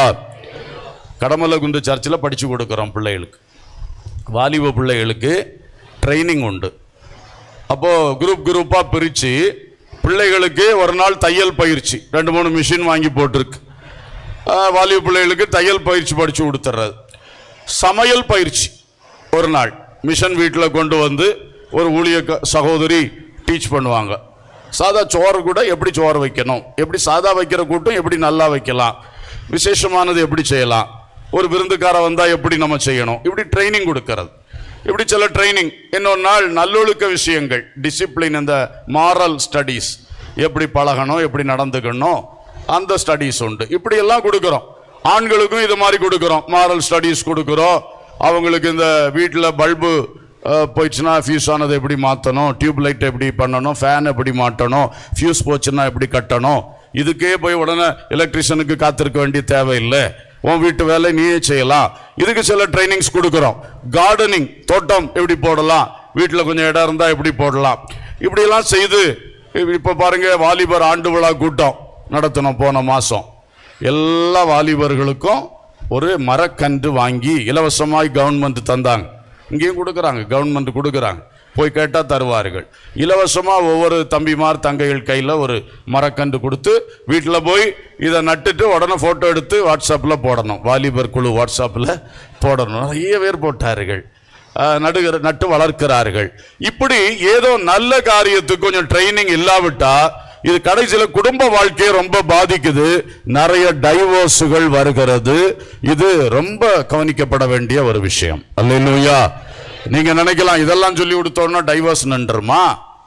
கடமலை குண்டு சர்ச்சில் படிச்சு கொடுக்குறோம் பிள்ளைகளுக்கு வாலிப பிள்ளைகளுக்கு ட்ரைனிங் உண்டு அப்போது குரூப் குரூப்பாக பிரித்து பிள்ளைகளுக்கு ஒரு நாள் தையல் பயிற்சி ரெண்டு மூணு மிஷின் வாங்கி போட்டிருக்கு ஆஹ், வாலிப பிள்ளைகளுக்கு தையல் பயிற்சி படித்து கொடுத்துட்றது சமையல் பயிற்சி ஒரு நாள் மிஷன் வீட்டில் கொண்டு வந்து ஒரு ஊழிய க- சகோதரி டீச் பண்ணுவாங்க சாதா சோறு கூட எப்படி சோறு வைக்கணும் எப்படி சாதா வைக்கிற கூட்டம் எப்படி நல்லா வைக்கலாம் விசேஷமானது எப்படி செய்யலாம் ஒரு விருந்துக்கார வந்தால் எப்படி நம்ம செய்யணும் இப்படி ட்ரைனிங் கொடுக்கறது இப்படி சில ட்ரைனிங் இன்னொரு நாள் நல்லொழுக்க விஷயங்கள் டிசிப்ளின் இந்த மாரல் ஸ்டடீஸ் எப்படி பழகணும் எப்படி நடந்துக்கணும் அந்த ஸ்டடீஸ் உண்டு இப்படி எல்லாம் கொடுக்குறோம் ஆண்களுக்கும் இது மாதிரி கொடுக்குறோம் மாரல் ஸ்டடீஸ் கொடுக்குறோம் அவங்களுக்கு இந்த வீட்டில் பல்பு போயிடுச்சுன்னா ஃபியூஸ் ஆனதை எப்படி மாற்றணும் டியூப் லைட் எப்படி பண்ணணும் ஃபேன் எப்படி மாட்டணும் ஃபியூஸ் போச்சுன்னா எப்படி கட்டணும் இதுக்கே போய் உடனே எலக்ட்ரிஷியனுக்கு காத்திருக்க வேண்டிய தேவையில்லை உன் வீட்டு வேலை நீயே செய்யலாம் இதுக்கு சில ட்ரைனிங்ஸ் கொடுக்குறோம் கார்டனிங் தோட்டம் எப்படி போடலாம் வீட்டில் கொஞ்சம் இடம் இருந்தால் எப்படி போடலாம் இப்படியெல்லாம் செய்து இப்போ பாருங்க வாலிபர் ஆண்டு விழா கூட்டம் நடத்தினோம் போன மாதம் எல்லா வாலிபர்களுக்கும் ஒரு மரக்கன்று வாங்கி இலவசமாய் கவர்மெண்ட் தந்தாங்க இங்கேயும் கொடுக்குறாங்க கவர்மெண்ட் கொடுக்குறாங்க போய் கேட்டால் தருவார்கள் இலவசமாக ஒவ்வொரு தம்பிமார் தங்கைகள் கையில் ஒரு மரக்கன்று கொடுத்து வீட்டில் போய் இதை நட்டுட்டு உடனே ஃபோட்டோ எடுத்து வாட்ஸ்அப்பில் போடணும் வாலிபர் குழு வாட்ஸ்அப்பில் போடணும் நிறைய பேர் போட்டார்கள் ஆஹ், நடுகிற நட்டு வளர்க்கிறார்கள் இப்படி ஏதோ நல்ல காரியத்துக்கு கொஞ்சம் ட்ரைனிங் இல்லாவிட்டா இது கடைசியில் குடும்ப வாழ்க்கையை ரொம்ப பாதிக்குது நிறைய டைவோர்ஸுகள் வருகிறது இது ரொம்ப கவனிக்கப்பட வேண்டிய ஒரு விஷயம் அல்லையா நீங்க நினைக்கலாம் இதெல்லாம் சொல்லி கொடுத்தோம்னா டைவர்ஸ் நின்றுமா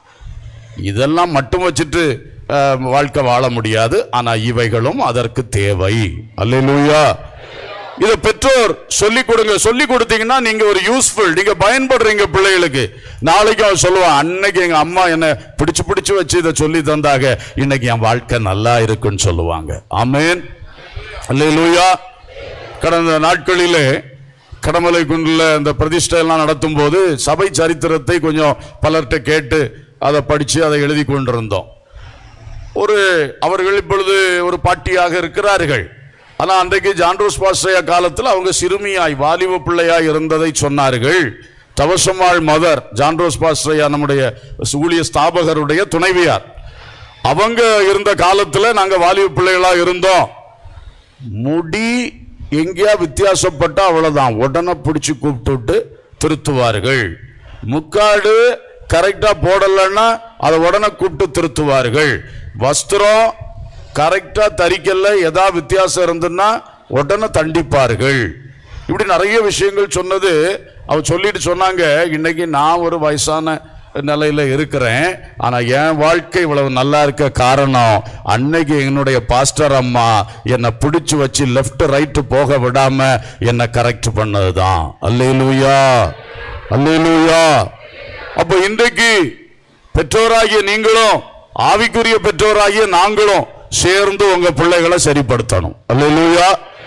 இதெல்லாம் மட்டும் வச்சுட்டு அஹ், வாழ்க்கை வாழ முடியாது ஆனா இவைகளும் அதற்கு தேவை அல்லேலூயா இத பெற்றோர் சொல்லி கொடுங்க சொல்லி கொடுத்தீங்கன்னா நீங்க ஒரு யூஸ்ஃபுல் நீங்க பயன்படுறீங்க பிள்ளைகளுக்கு நாளைக்கு அவன் சொல்லுவான் அன்னைக்கு எங்க அம்மா என்ன பிடிச்சு பிடிச்சு வச்சு இதை சொல்லி தந்தாங்க இன்னைக்கு என் வாழ்க்கை நல்லா இருக்குன்னு சொல்லுவாங்க ஆமென் அல்லேலூயா கடந்த நாட்களிலே கடமலை குன்றில் இந்த பிரதிஷ்டை எல்லாம் நடத்தும் போது சபை சரித்திரத்தை கொஞ்சம் பலர்கிட்ட கேட்டு அதை படித்து அதை எழுதி கொண்டிருந்தோம் ஒரு அவர்கள் இப்பொழுது ஒரு பாட்டியாக இருக்கிறார்கள் ஆனா அன்றைக்கு ஜான்ரோஸ் பாஸ்ரையா காலத்தில் அவங்க சிறுமியாய் வாலிப பிள்ளையாய் இருந்ததை சொன்னார்கள் தவசமாள் மதர் ஜான்ரோஸ் பாஸ்ரையா நம்முடைய ஊழிய ஸ்தாபகருடைய துணைவியார் அவங்க இருந்த காலத்துல நாங்க வாலிப பிள்ளைகளா இருந்தோம் முடி எங்கேயா வித்தியாசப்பட்டா அவ்வளவுதான் உடனே பிடிச்சு கூப்பிட்டு திருத்துவார்கள் முக்காடு கரெக்டா போடலைன்னா அதை உடனே கூப்பிட்டு திருத்துவார்கள் வஸ்திரம் கரெக்டா தரிக்கல ஏதா வித்தியாசம் இருந்துன்னா உடனே தண்டிப்பார்கள் இப்படி நிறைய விஷயங்கள் சொன்னது அவ சொல்லிட்டு சொன்னாங்க இன்னைக்கு நான் ஒரு வயசான நிலையில இருக்கிறேன் ஆனா என் வாழ்க்கை இவ்வளவு நல்லா இருக்க காரணம் அன்னைக்கு என்னுடைய பாஸ்டர் அம்மா என்னை பிடிச்சு வச்சு லெஃப்ட் ரைட் போக விடாம என்னை கரெக்ட் பண்ணதுதான் அல்லேலூயா அல்லேலூயா அப்ப இன்றைக்கு பெற்றோராகிய நீங்களும் ஆவிக்குரிய பெற்றோராகிய நாங்களும் சேர்ந்து உங்க பிள்ளைகளை சரிப்படுத்தணும் அல்லேலூயா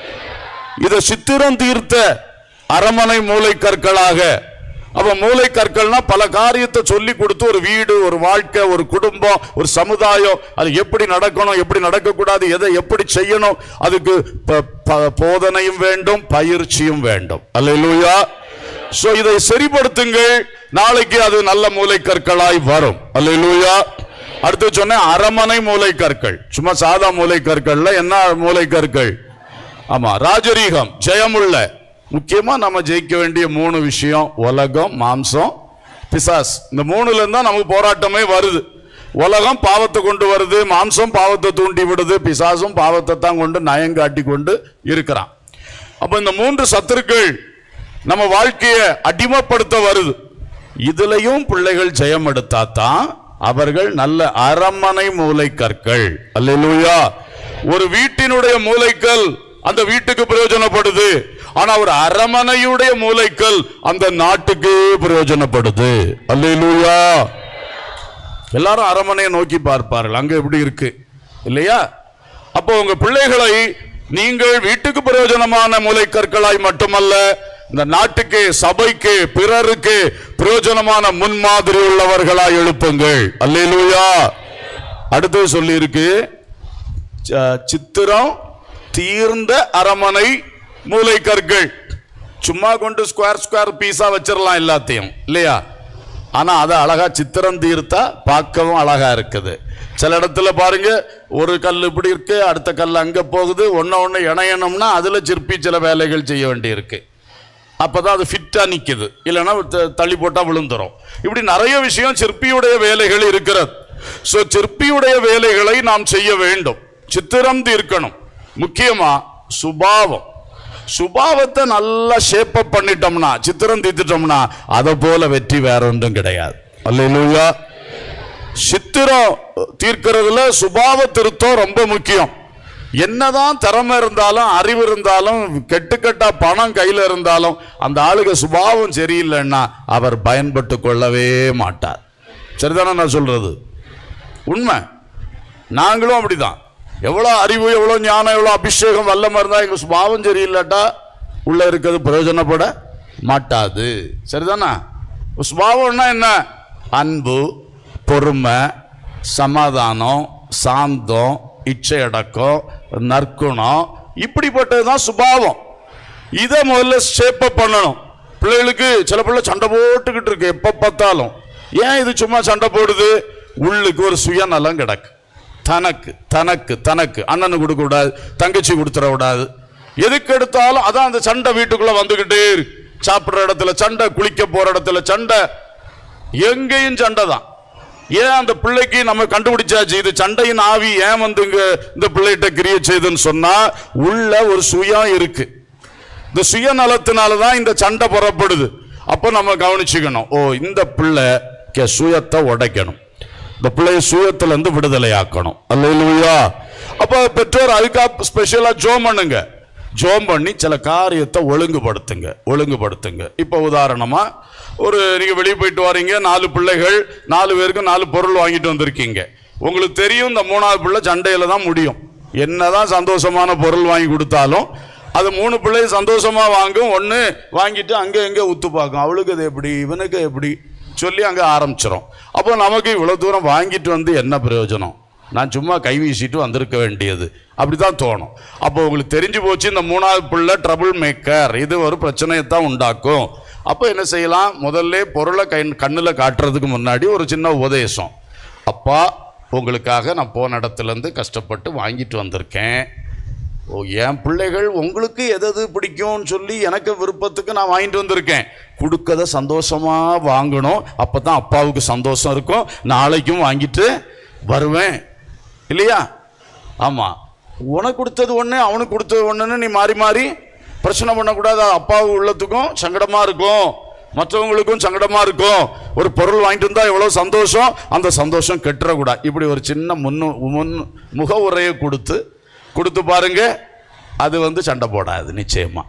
இத சித்திரம் தீர்த்த அரமனை மூளை கற்களாக அப்ப மூளை கற்கள்னா பல காரியத்தை சொல்லி கொடுத்து ஒரு வீடு ஒரு வாழ்க்கை ஒரு குடும்பம் ஒரு சமுதாயம் அது எப்படி நடக்கணும் எப்படி நடக்கக்கூடாது எதை எப்படி செய்யணும் அதுக்கு ப- ப- போதனையும் வேண்டும் பயிற்சியும் வேண்டும் அல்லேலூயா சோ இதை சரிப்படுத்துங்கள் நாளைக்கு அது நல்ல மூளை கற்களாய் வரும் அல்லேலூயா அடுத்து சொன்னேன் அரமனை மூளை கற்கள் சும்மா சாதா மூளை கற்கள்ல என்ன மூளை கற்கள் ஆமா ராஜரீகம் ஜெயமுள்ள முக்கியமா நம்ம ஜெயிக்க வேண்டிய மூணு விஷயம் உலகம் மாம்சம் பிசாஸ் இந்த மூணுல இருந்தா நமக்கு போராட்டமே வருது உலகம் பாவத்தை கொண்டு வருது மாம்சம் பாவத்தை தூண்டி விடுது பிசாசும் பாவத்தை தான் கொண்டு நயங்காட்டி கொண்டு இருக்கிறான் அப்ப இந்த மூன்று சத்துருக்கள் நம்ம வாழ்க்கையை அடிமைப்படுத்த வருது இதுலயும் பிள்ளைகள் ஜெயம் எடுத்தாதான் அவர்கள் நல்ல அரமனை மூளை கற்கள் அல்லேலூயா ஒரு வீட்டினுடைய மூளைக்கல் அந்த வீட்டுக்கு பிரயோஜனப்படுது ஆனா ஒரு அரமனையுடைய மூளைக்கல் அந்த நாட்டுக்கு பிரயோஜனப்படுது அல்லேலூயா எல்லாரும் அரமனையை நோக்கி பார்ப்பார்கள் அங்க எப்படி இருக்கு இல்லையா அப்போ உங்க பிள்ளைகளை நீங்கள் வீட்டுக்கு பிரயோஜனமான மூளைக்கற்களாய் மட்டுமல்ல இந்த நாட்டுக்கு சபைக்கு பிறருக்கு பிரயோஜனமான முன்மாதிரி உள்ளவர்களாய் எழுப்புங்கள் அல்லேலூயா அடுத்து சொல்லி இருக்கு ச- சித்திரம் தீர்ந்த அரமனை மூளைக்கற்கள் சும்மா கொண்டு ஸ்கொயர் ஸ்கொயர் பீஸா வச்சிடலாம் எல்லாத்தையும் இல்லையா ஆனா அதை அழகா சித்திரம் தீர்த்தா பார்க்கவும் அழகா இருக்குது சில இடத்துல பாருங்க ஒரு கல் இப்படி இருக்கு அடுத்த கல் அங்க போகுது ஒண்ணு ஒண்ணு இணையணும்னா அதுல சிற்பி சில வேலைகள் செய்ய வேண்டியிருக்கு அப்பதான் அது ஃபிட்டா நிக்குது இல்லைன்னா த- தள்ளி போட்டா விழுந்துரும் இப்படி நிறைய விஷயம் சிற்பியுடைய வேலைகள் இருக்கிறது சோ சிற்பியுடைய வேலைகளை நாம் செய்ய வேண்டும் சித்திரம் தீர்க்கணும் முக்கியமா சுபாவம் சுபாவத்தை நல்லா ஷேப் பண்ணிட்டோம்னா சித்திரம் தீர்த்துட்டோம்னா அதை போல வெற்றி வேற ஒன்றும் கிடையாது அல்லேலூயா சித்திரம் தீர்க்கிறதுல சுபாவ திருத்தம் ரொம்ப முக்கியம் என்னதான் திறமை இருந்தாலும் அறிவு இருந்தாலும் கெட்டுக்கட்டா பணம் கையில இருந்தாலும் அந்த ஆளுக சுபாவம் சரியில்லைன்னா அவர் பயன்பட்டு கொள்ளவே மாட்டார் சரிதானே நான் சொல்றது உண்மை நாங்களும் அப்படிதான் எவ்வளோ அறிவு எவ்வளோ ஞானம் எவ்வளோ அபிஷேகம் வல்லமை இருந்தால் எங்கள் சுபாவம் சரியில்லாட்டா உள்ள இருக்கிறது பிரயோஜனப்பட மாட்டாது சரிதானா சுபாவம்னா என்ன அன்பு பொறுமை சமாதானம் சாந்தம் இச்சை அடக்கம் நற்குணம் இப்படிப்பட்டது தான் சுபாவம் இதை முதல்ல ஷேப் பண்ணணும் பிள்ளைகளுக்கு சில பிள்ளை சண்டை போட்டுக்கிட்டு இருக்கு எப்ப பார்த்தாலும் ஏன் இது சும்மா சண்டை போடுது உள்ளுக்கு ஒரு சுயநலம் கிடக்கு தனக்கு தனக்கு தனக்கு அண்ணனுக்கு கொடுக்க கூடாது தங்கச்சி கொடுத்துட கூடாது எதுக்கு எடுத்தாலும் அதான் அந்த சண்டை வீட்டுக்குள்ள வந்துகிட்டே இருக்கு சாப்பிடுற இடத்துல சண்டை குளிக்க போற இடத்துல சண்டை எங்கேயும் சண்டை தான் ஏன் அந்த பிள்ளைக்கு நம்ம கண்டுபிடிச்சாச்சு இது சண்டையின் ஆவி ஏன் வந்து இங்க இந்த பிள்ளைகிட்ட கிரிய செய்துன்னு சொன்னா உள்ள ஒரு சுயம் இருக்கு இந்த சுயநலத்தினால தான் இந்த சண்டை புறப்படுது அப்போ நம்ம கவனிச்சுக்கணும் ஓ இந்த பிள்ளை கே சுயத்தை உடைக்கணும் இந்த பிள்ளைய சுயத்துல இருந்து விடுதலை ஆக்கணும் அல்லையா அப்ப பெற்றோர் அதுக்காக ஸ்பெஷலா ஜோம் பண்ணுங்க ஜோம் பண்ணி சில காரியத்தை ஒழுங்குபடுத்துங்க ஒழுங்குபடுத்துங்க இப்போ உதாரணமா ஒரு நீங்க வெளியே போயிட்டு வரீங்க நாலு பிள்ளைகள் நாலு பேருக்கு நாலு பொருள் வாங்கிட்டு வந்திருக்கீங்க உங்களுக்கு தெரியும் இந்த மூணாவது பிள்ளை சண்டையில தான் முடியும் என்னதான் சந்தோஷமான பொருள் வாங்கி கொடுத்தாலும் அது மூணு பிள்ளையும் சந்தோஷமா வாங்கும் ஒன்று வாங்கிட்டு அங்கே எங்கே உத்து பார்க்கும் அவளுக்கு அது எப்படி இவனுக்கு எப்படி சொல்லி அங்கே ஆரம்பிச்சிடும் அப்போ நமக்கு இவ்வளோ தூரம் வாங்கிட்டு வந்து என்ன பிரயோஜனம் நான் சும்மா கை வீசிட்டு வந்திருக்க வேண்டியது அப்படிதான் தோணும் அப்போ உங்களுக்கு தெரிஞ்சு போச்சு இந்த மூணாவது பிள்ளை ட்ரபிள் மேக்கர் இது ஒரு பிரச்சனையை தான் உண்டாக்கும் அப்போ என்ன செய்யலாம் முதல்ல பொருளை கை கண்ணில் காட்டுறதுக்கு முன்னாடி ஒரு சின்ன உபதேசம் அப்பா உங்களுக்காக நான் போன இடத்துலேருந்து கஷ்டப்பட்டு வாங்கிட்டு வந்திருக்கேன் ஓ என் பிள்ளைகள் உங்களுக்கு எது எது பிடிக்கும்னு சொல்லி எனக்கு விருப்பத்துக்கு நான் வாங்கிட்டு வந்திருக்கேன் கொடுக்கறத சந்தோஷமா வாங்கணும் அப்போ தான் அப்பாவுக்கு சந்தோஷம் இருக்கும் நாளைக்கும் வாங்கிட்டு வருவேன் இல்லையா ஆமாம் உனக்கு கொடுத்தது ஒன்று அவனுக்கு கொடுத்தது ஒன்றுன்னு நீ மாறி மாறி பிரச்சனை பண்ணக்கூடாது அது அப்பாவு உள்ளத்துக்கும் சங்கடமாக இருக்கும் மற்றவங்களுக்கும் சங்கடமா இருக்கும் ஒரு பொருள் வாங்கிட்டு வந்தா எவ்வளவு சந்தோஷம் அந்த சந்தோஷம் கெட்டுறக்கூடாது இப்படி ஒரு சின்ன முன்னு முன் முக உரையை கொடுத்து கொடுத்து பாருங்க அது வந்து சண்டை போடாது நிச்சயமா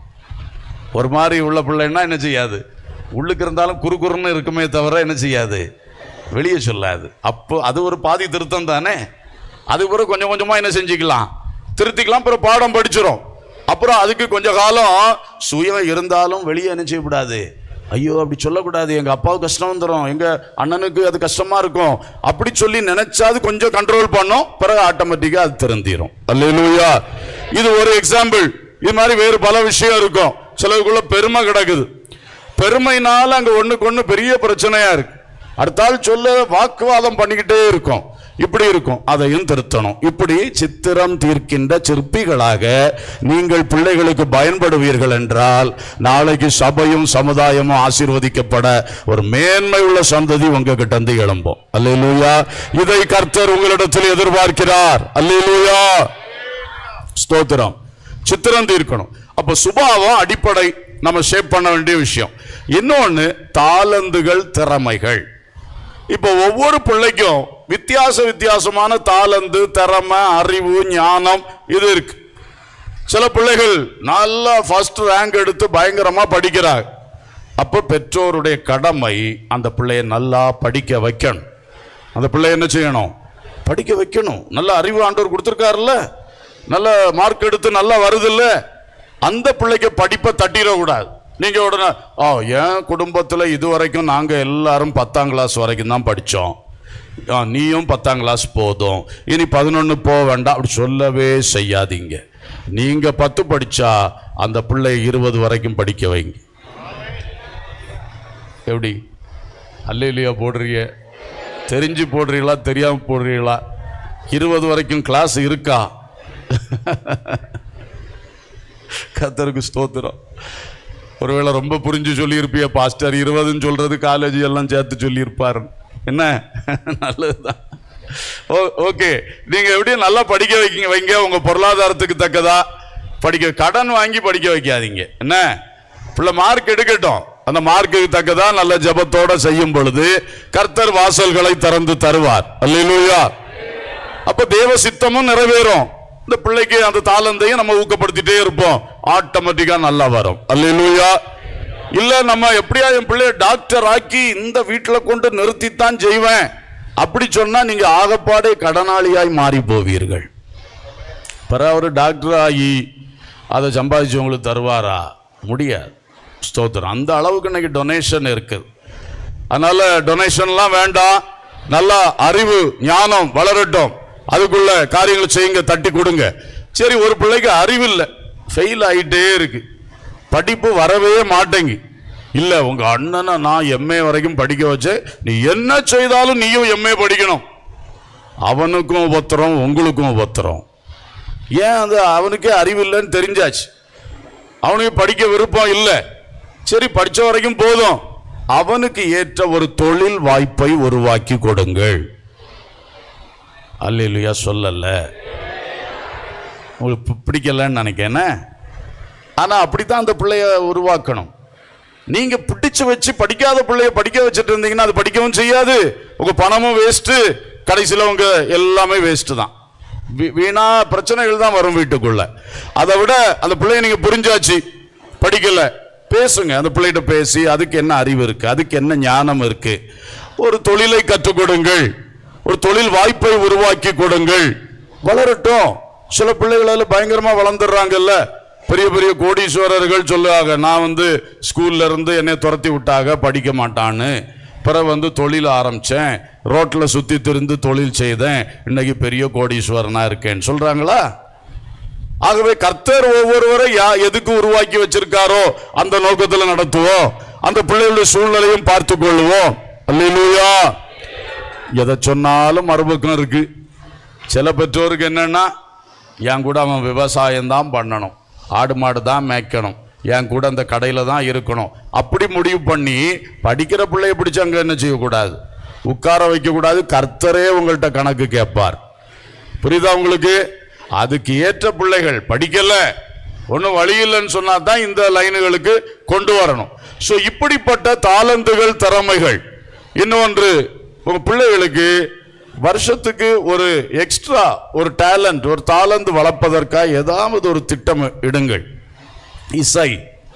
ஒரு மாதிரி உள்ள பிள்ளைன்னா என்ன செய்யாது உள்ளுக்கு இருந்தாலும் குறுகுறுன்னு இருக்குமே தவிர என்ன செய்யாது வெளியே சொல்லாது அப்போ அது ஒரு பாதி திருத்தம் தானே அது பிறகு கொஞ்சம் கொஞ்சமா என்ன செஞ்சுக்கலாம் திருத்திக்கலாம் பிறகு பாடம் படிச்சிரும் அப்புறம் அதுக்கு கொஞ்ச காலம் சுயம் இருந்தாலும் வெளியே என்ன செய்யக்கூடாது ஐயோ அப்படி சொல்லக்கூடாது எங்க அப்பாவுக்கு கஷ்டம் வந்துடும் எங்க அண்ணனுக்கு அது கஷ்டமா இருக்கும் அப்படி சொல்லி நினைச்சாது கொஞ்சம் கண்ட்ரோல் பண்ணும் பிறகு ஆட்டோமேட்டிக்கா அது திருந்திரும் அல்லேலூயா இது ஒரு எக்ஸாம்பிள் இது மாதிரி வேறு பல விஷயம் இருக்கும் சிலருக்குள்ள பெருமை கிடக்குது பெருமைனால அங்க ஒண்ணுக்கு ஒண்ணு பெரிய பிரச்சனையா இருக்கு அடுத்தால் சொல்ல வாக்குவாதம் பண்ணிக்கிட்டே இருக்கும் இப்படி இருக்கும் அதையும் திருத்தணும் இப்படி சித்திரம் தீர்க்கின்ற சிற்பிகளாக நீங்கள் பிள்ளைகளுக்கு பயன்படுவீர்கள் என்றால் நாளைக்கு சபையும் சமுதாயமும் ஆசீர்வதிக்கப்பட ஒரு மேன்மை உள்ள சந்ததி உங்ககிட்ட இருந்து எழும்பும் அல்லேலூயா இதை கர்த்தர் உங்களிடத்தில் எதிர்பார்க்கிறார் அல்லேலூயா ஸ்தோத்திரம் சித்திரம் தீர்க்கணும் அப்ப சுபாவம் அடிப்படை நம்ம ஷேப் பண்ண வேண்டிய விஷயம் இன்னொன்னு தாளந்துகள் திறமைகள் இப்போ ஒவ்வொரு பிள்ளைக்கும் வித்தியாச வித்தியாசமான தாளந்து திறமை அறிவு ஞானம் இது இருக்கு சில பிள்ளைகள் நல்லா ஃபர்ஸ்ட் ரேங்க் எடுத்து பயங்கரமா படிக்கிறாங்க அப்போ பெற்றோருடைய கடமை அந்த பிள்ளையை நல்லா படிக்க வைக்கணும் அந்த பிள்ளை என்ன செய்யணும் படிக்க வைக்கணும் நல்ல அறிவு ஆண்டவர் கொடுத்துருக்காருல்ல நல்ல மார்க் எடுத்து நல்லா வருதுல்ல அந்த பிள்ளைக்கு படிப்பை தட்டிடக்கூடாது நீங்க உடனே ஆ என் குடும்பத்தில் இது வரைக்கும் நாங்கள் எல்லாரும் பத்தாம் கிளாஸ் வரைக்கும் தான் படித்தோம் நீயும் பத்தாம் கிளாஸ் போதும் இனி பதினொன்று போக வேண்டாம் அப்படி சொல்லவே செய்யாதீங்க நீங்க பத்து படிச்சா அந்த பிள்ளை இருபது வரைக்கும் படிக்க வைங்க எப்படி அல்லையிலையா போடுறீங்க தெரிஞ்சு போடுறீங்களா தெரியாம போடுறீங்களா இருபது வரைக்கும் கிளாஸ் இருக்கா கத்தருக்கு ஸ்தோத்திரம் ஒருவேளை ரொம்ப புரிஞ்சு சொல்லியிருப்பிய பாஸ்டர் இருபதுன்னு சொல்றது காலேஜ் எல்லாம் சேர்த்து சொல்லியிருப்பாரு என்ன நல்லதுதான் ஓ ஓகே நீங்க எப்படியும் நல்லா படிக்க வைக்கிங்க வைங்க உங்க பொருளாதாரத்துக்கு தக்கதா படிக்க கடன் வாங்கி படிக்க வைக்காதீங்க என்ன பிள்ளை மார்க் எடுக்கட்டும் அந்த மார்க்குக்கு தக்கதா நல்ல ஜெபத்தோட செய்யும் பொழுது கர்த்தர் வாசல்களை திறந்து தருவார் அல்லேலூயா அப்ப தேவ சித்தமும் நிறைவேறும் இந்த பிள்ளைக்கு அந்த தாளந்தையும் நம்ம ஊக்கப்படுத்திட்டே இருப்போம் ஆட்டோமேட்டிக்கா நல்லா வரும் அல்லேலூயா இல்ல நம்ம எப்படியா என் பிள்ளைய டாக்டர் ஆக்கி இந்த வீட்டுல கொண்டு நிறுத்தித்தான் செய்வேன் அப்படி சொன்னா நீங்க ஆகப்பாடே கடனாளியாய் மாறி போவீர்கள் பிறகு அவர் டாக்டர் ஆகி அதை சம்பாதிச்சு உங்களுக்கு தருவாரா முடியாது ஸ்தோத்திரம் அந்த அளவுக்கு இன்னைக்கு டொனேஷன் இருக்குது அதனால டொனேஷன்லாம் வேண்டாம் நல்லா அறிவு ஞானம் வளரட்டும் அதுக்குள்ள காரியங்களை செய்யுங்க தட்டி கொடுங்க சரி ஒரு பிள்ளைக்கு அறிவு இல்லை ஃபெயில் ஆகிட்டே இருக்கு படிப்பு வரவே மாட்டேங்கி இல்ல உங்க அண்ணனை நான் எம்ஏ வரைக்கும் படிக்க வச்சேன் நீ என்ன செய்தாலும் நீயும் எம்ஏ படிக்கணும் அவனுக்கும் உபத்திரம் உங்களுக்கும் உபத்திரம் ஏன் அது அவனுக்கே அறிவில்லைன்னு தெரிஞ்சாச்சு அவனுக்கு படிக்க விருப்பம் இல்லை சரி படிச்ச வரைக்கும் போதும் அவனுக்கு ஏற்ற ஒரு தொழில் வாய்ப்பை உருவாக்கி கொடுங்கள் அல்லையா சொல்லல உங்களுக்கு பி- பிடிக்கலன்னு நினைக்கிறேன் ஆனா அப்படித்தான் அந்த பிள்ளைய உருவாக்கணும் நீங்க பிடிச்சு வச்சு படிக்காத பிள்ளைய படிக்க வச்சுட்டு இருந்தீங்கன்னா அது படிக்கவும் செய்யாது உங்க பணமும் வேஸ்ட் கடைசியில் உங்க எல்லாமே வேஸ்ட் தான் வீ- வீணா பிரச்சனைகள் தான் வரும் வீட்டுக்குள்ள அதை விட அந்த பிள்ளைய நீங்க புரிஞ்சாச்சு படிக்கல பேசுங்க அந்த பிள்ளைகிட்ட பேசி அதுக்கு என்ன அறிவு இருக்கு அதுக்கு என்ன ஞானம் இருக்கு ஒரு தொழிலை கற்றுக் கொடுங்கள் ஒரு தொழில் வாய்ப்பை உருவாக்கி கொடுங்கள் வளரட்டும் சில பிள்ளைகளால பயங்கரமா வளர்ந்துடுறாங்கல்ல பெரிய பெரிய கோடீஸ்வரர்கள் சொல்லுவாங்க நான் வந்து ஸ்கூல்ல இருந்து என்னை துரத்தி விட்டாங்க படிக்க மாட்டான்னு பிறகு வந்து தொழில் ஆரம்பிச்சேன் ரோட்ல சுத்தி திரிந்து தொழில் செய்தேன் இன்னைக்கு பெரிய கோடீஸ்வரனா இருக்கேன்னு சொல்றாங்களா ஆகவே கர்த்தர் ஒவ்வொருவரை யா எதுக்கு உருவாக்கி வச்சிருக்காரோ அந்த நோக்கத்துல நடத்துவோம் அந்த பிள்ளைகளுடைய சூழ்நிலையும் பார்த்து கொள்ளுவோம் அல்லேலூயா எதை சொன்னாலும் மறுபக்கம் இருக்கு சில பெற்றோருக்கு என்னன்னா என் கூட அவன் விவசாயம் தான் பண்ணணும் ஆடு மாடு தான் மேய்க்கணும் என் கூட அந்த கடையில் தான் இருக்கணும் அப்படி முடிவு பண்ணி படிக்கிற பிள்ளைய பிடிச்சு அங்கே என்ன செய்யக்கூடாது உட்கார வைக்கக்கூடாது கர்த்தரே உங்கள்கிட்ட கணக்கு கேட்பார் புரியுதா உங்களுக்கு அதுக்கு ஏற்ற பிள்ளைகள் படிக்கல ஒன்றும் வழி இல்லைன்னு சொன்னா தான் இந்த லைனுகளுக்கு கொண்டு வரணும் ஸோ இப்படிப்பட்ட தாளந்துகள் திறமைகள் இன்னொன்று உங்க பிள்ளைகளுக்கு வருஷத்துக்கு ஒரு எக்ஸ்ட்ரா ஒரு டேலண்ட் ஒரு தாளந்து வளர்ப்பதற்காக ஏதாவது ஒரு திட்டம் இடுங்கள் இசை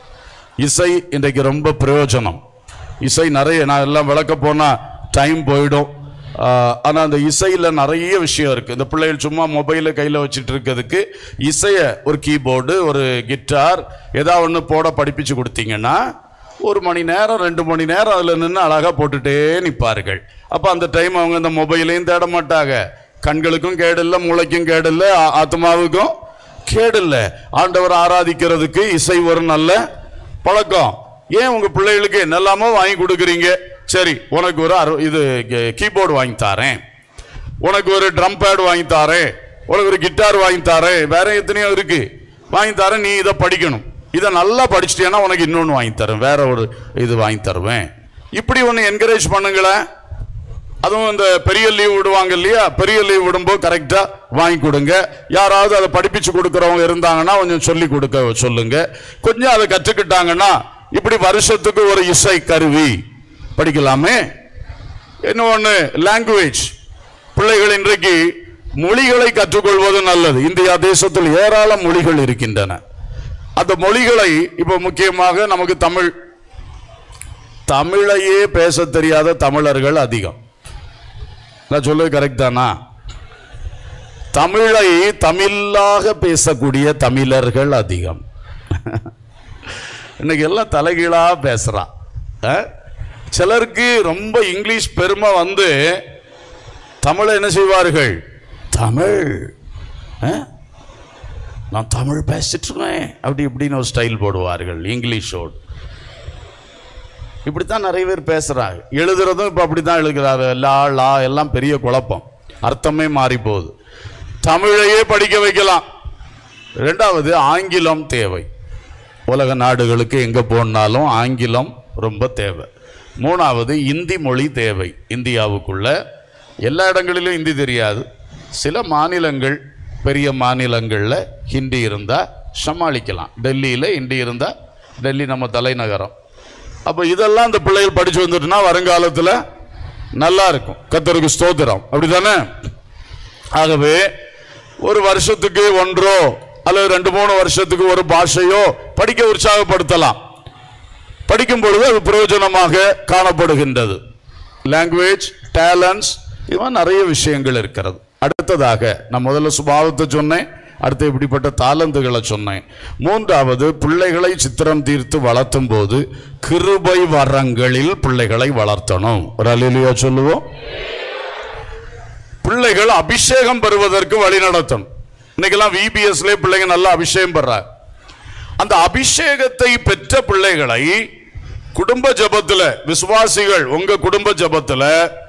இசை இன்றைக்கு ரொம்ப பிரயோஜனம் இசை நிறைய நான் எல்லாம் விளக்க போனா டைம் போயிடும் ஆஹ், ஆனா அந்த இசையில நிறைய விஷயம் இருக்கு இந்த பிள்ளைகள் சும்மா மொபைலை கையில வச்சுட்டு இருக்கிறதுக்கு இசைய ஒரு கீபோர்டு ஒரு கிட்டார் ஏதாவது ஒன்று போட படிப்பிச்சு கொடுத்தீங்கன்னா ஒரு மணி நேரம் ரெண்டு மணி நேரம் அதுல நின்று அழகா போட்டுட்டே நிற்பார்கள் அப்ப அந்த டைம் அவங்க இந்த மொபைலையும் தேட மாட்டாங்க கண்களுக்கும் கேடில்ல மூளைக்கும் கேடில்ல ஆ- ஆத்மாவுக்கும் கேடில்ல ஆண்டவர் ஆராதிக்கிறதுக்கு இசை ஒரு நல்ல பழக்கம் ஏன் உங்க பிள்ளைகளுக்கு என்னெல்லாமோ வாங்கி கொடுக்குறீங்க சரி உனக்கு ஒரு அறு இது கீபோர்டு வாங்கி தாரேன் உனக்கு ஒரு ட்ரம் பேட் வாங்கி தாரேன் உனக்கு ஒரு கிட்டார் வாங்கி தாரேன் வேற எத்தனையோ இருக்கு வாங்கி தரேன் நீ இதை படிக்கணும் இதை நல்லா படிச்சிட்டேன்னா உனக்கு இன்னொன்று வாங்கி தரேன் வேற ஒரு இது வாங்கி தருவேன் இப்படி ஒன்று என்கரேஜ் பண்ணுங்களேன் அதுவும் இந்த பெரிய லீவ் விடுவாங்க இல்லையா பெரிய லீவ் விடும்போது கரெக்டா வாங்கி கொடுங்க யாராவது அதை படிப்பிச்சு கொடுக்கறவங்க இருந்தாங்கன்னா கொஞ்சம் சொல்லி கொடுக்க சொல்லுங்க கொஞ்சம் அதை கற்றுக்கிட்டாங்கன்னா இப்படி வருஷத்துக்கு ஒரு இசை கருவி படிக்கலாமே இன்னொன்று லாங்குவேஜ் பிள்ளைகள் இன்றைக்கு மொழிகளை கற்றுக்கொள்வது நல்லது இந்தியா தேசத்தில் ஏராள மொழிகள் இருக்கின்றன அந்த மொழிகளை இப்போ முக்கியமாக நமக்கு தமிழ் தமிழையே பேச தெரியாத தமிழர்கள் அதிகம் நான் சொல்லுவது கரெக்ட் தானா தமிழை தமிழாக பேசக்கூடிய தமிழர்கள் அதிகம் இன்னைக்கு எல்லாம் தலைகீழா பேசுறான் அஹ்? சிலருக்கு ரொம்ப இங்கிலீஷ் பெருமை வந்து தமிழை என்ன செய்வார்கள் தமிழ் அஹ்? நான் தமிழ் பேசிட்டு இருக்கேன் அப்படி இப்படின்னு ஒரு ஸ்டைல் போடுவார்கள் இங்கிலீஷோடு இப்படித்தான் நிறைய பேர் பேசுறாங்க எழுதுறதும் இப்போ அப்படித்தான் எழுதுகிறாரு லா லா எல்லாம் பெரிய குழப்பம் அர்த்தமே மாறி போகுது தமிழையே படிக்க வைக்கலாம் ரெண்டாவது ஆங்கிலம் தேவை உலக நாடுகளுக்கு எங்கே போனாலும் ஆங்கிலம் ரொம்ப தேவை மூணாவது இந்தி மொழி தேவை இந்தியாவுக்குள்ள எல்லா இடங்களிலும் ஹிந்தி தெரியாது சில மாநிலங்கள் பெரிய மாநிலங்களில் ஹிந்தி இருந்தால் சமாளிக்கலாம் டெல்லியில் ஹிந்தி இருந்தால் டெல்லி நம்ம தலைநகரம் அப்போ இதெல்லாம் இந்த பிள்ளைகள் படிச்சு வந்துட்டுனா வருங்காலத்தில் நல்லா இருக்கும் கத்தருக்கு ஸ்தோத்திரம் அப்படிதானே ஆகவே ஒரு வருஷத்துக்கு ஒன்றோ அல்லது ரெண்டு மூணு வருஷத்துக்கு ஒரு பாஷையோ படிக்க உற்சாகப்படுத்தலாம் படிக்கும் பொழுது அது பிரயோஜனமாக காணப்படுகின்றது லாங்குவேஜ் டேலண்ட்ஸ் இதுமாதிரி நிறைய விஷயங்கள் இருக்கிறது அடுத்ததாக நான் முதல்ல சுபாவத்தை சொன்னேன் அடுத்து இப்படிப்பட்ட தாளந்துகளை சொன்னேன் மூன்றாவது பிள்ளைகளை சித்திரம் தீர்த்து வளர்த்தும் போது கிருபை வரங்களில் பிள்ளைகளை வளர்த்தணும் ஒரு அலிலியா சொல்லுவோம் பிள்ளைகள் அபிஷேகம் பெறுவதற்கு வழி நடத்தணும் இன்னைக்கெல்லாம் விபிஎஸ்ல பிள்ளைங்க நல்லா அபிஷேகம் பெறாங்க அந்த அபிஷேகத்தை பெற்ற பிள்ளைகளை குடும்ப ஜெபத்துல விசுவாசிகள் உங்க குடும்ப ஜெபத்துல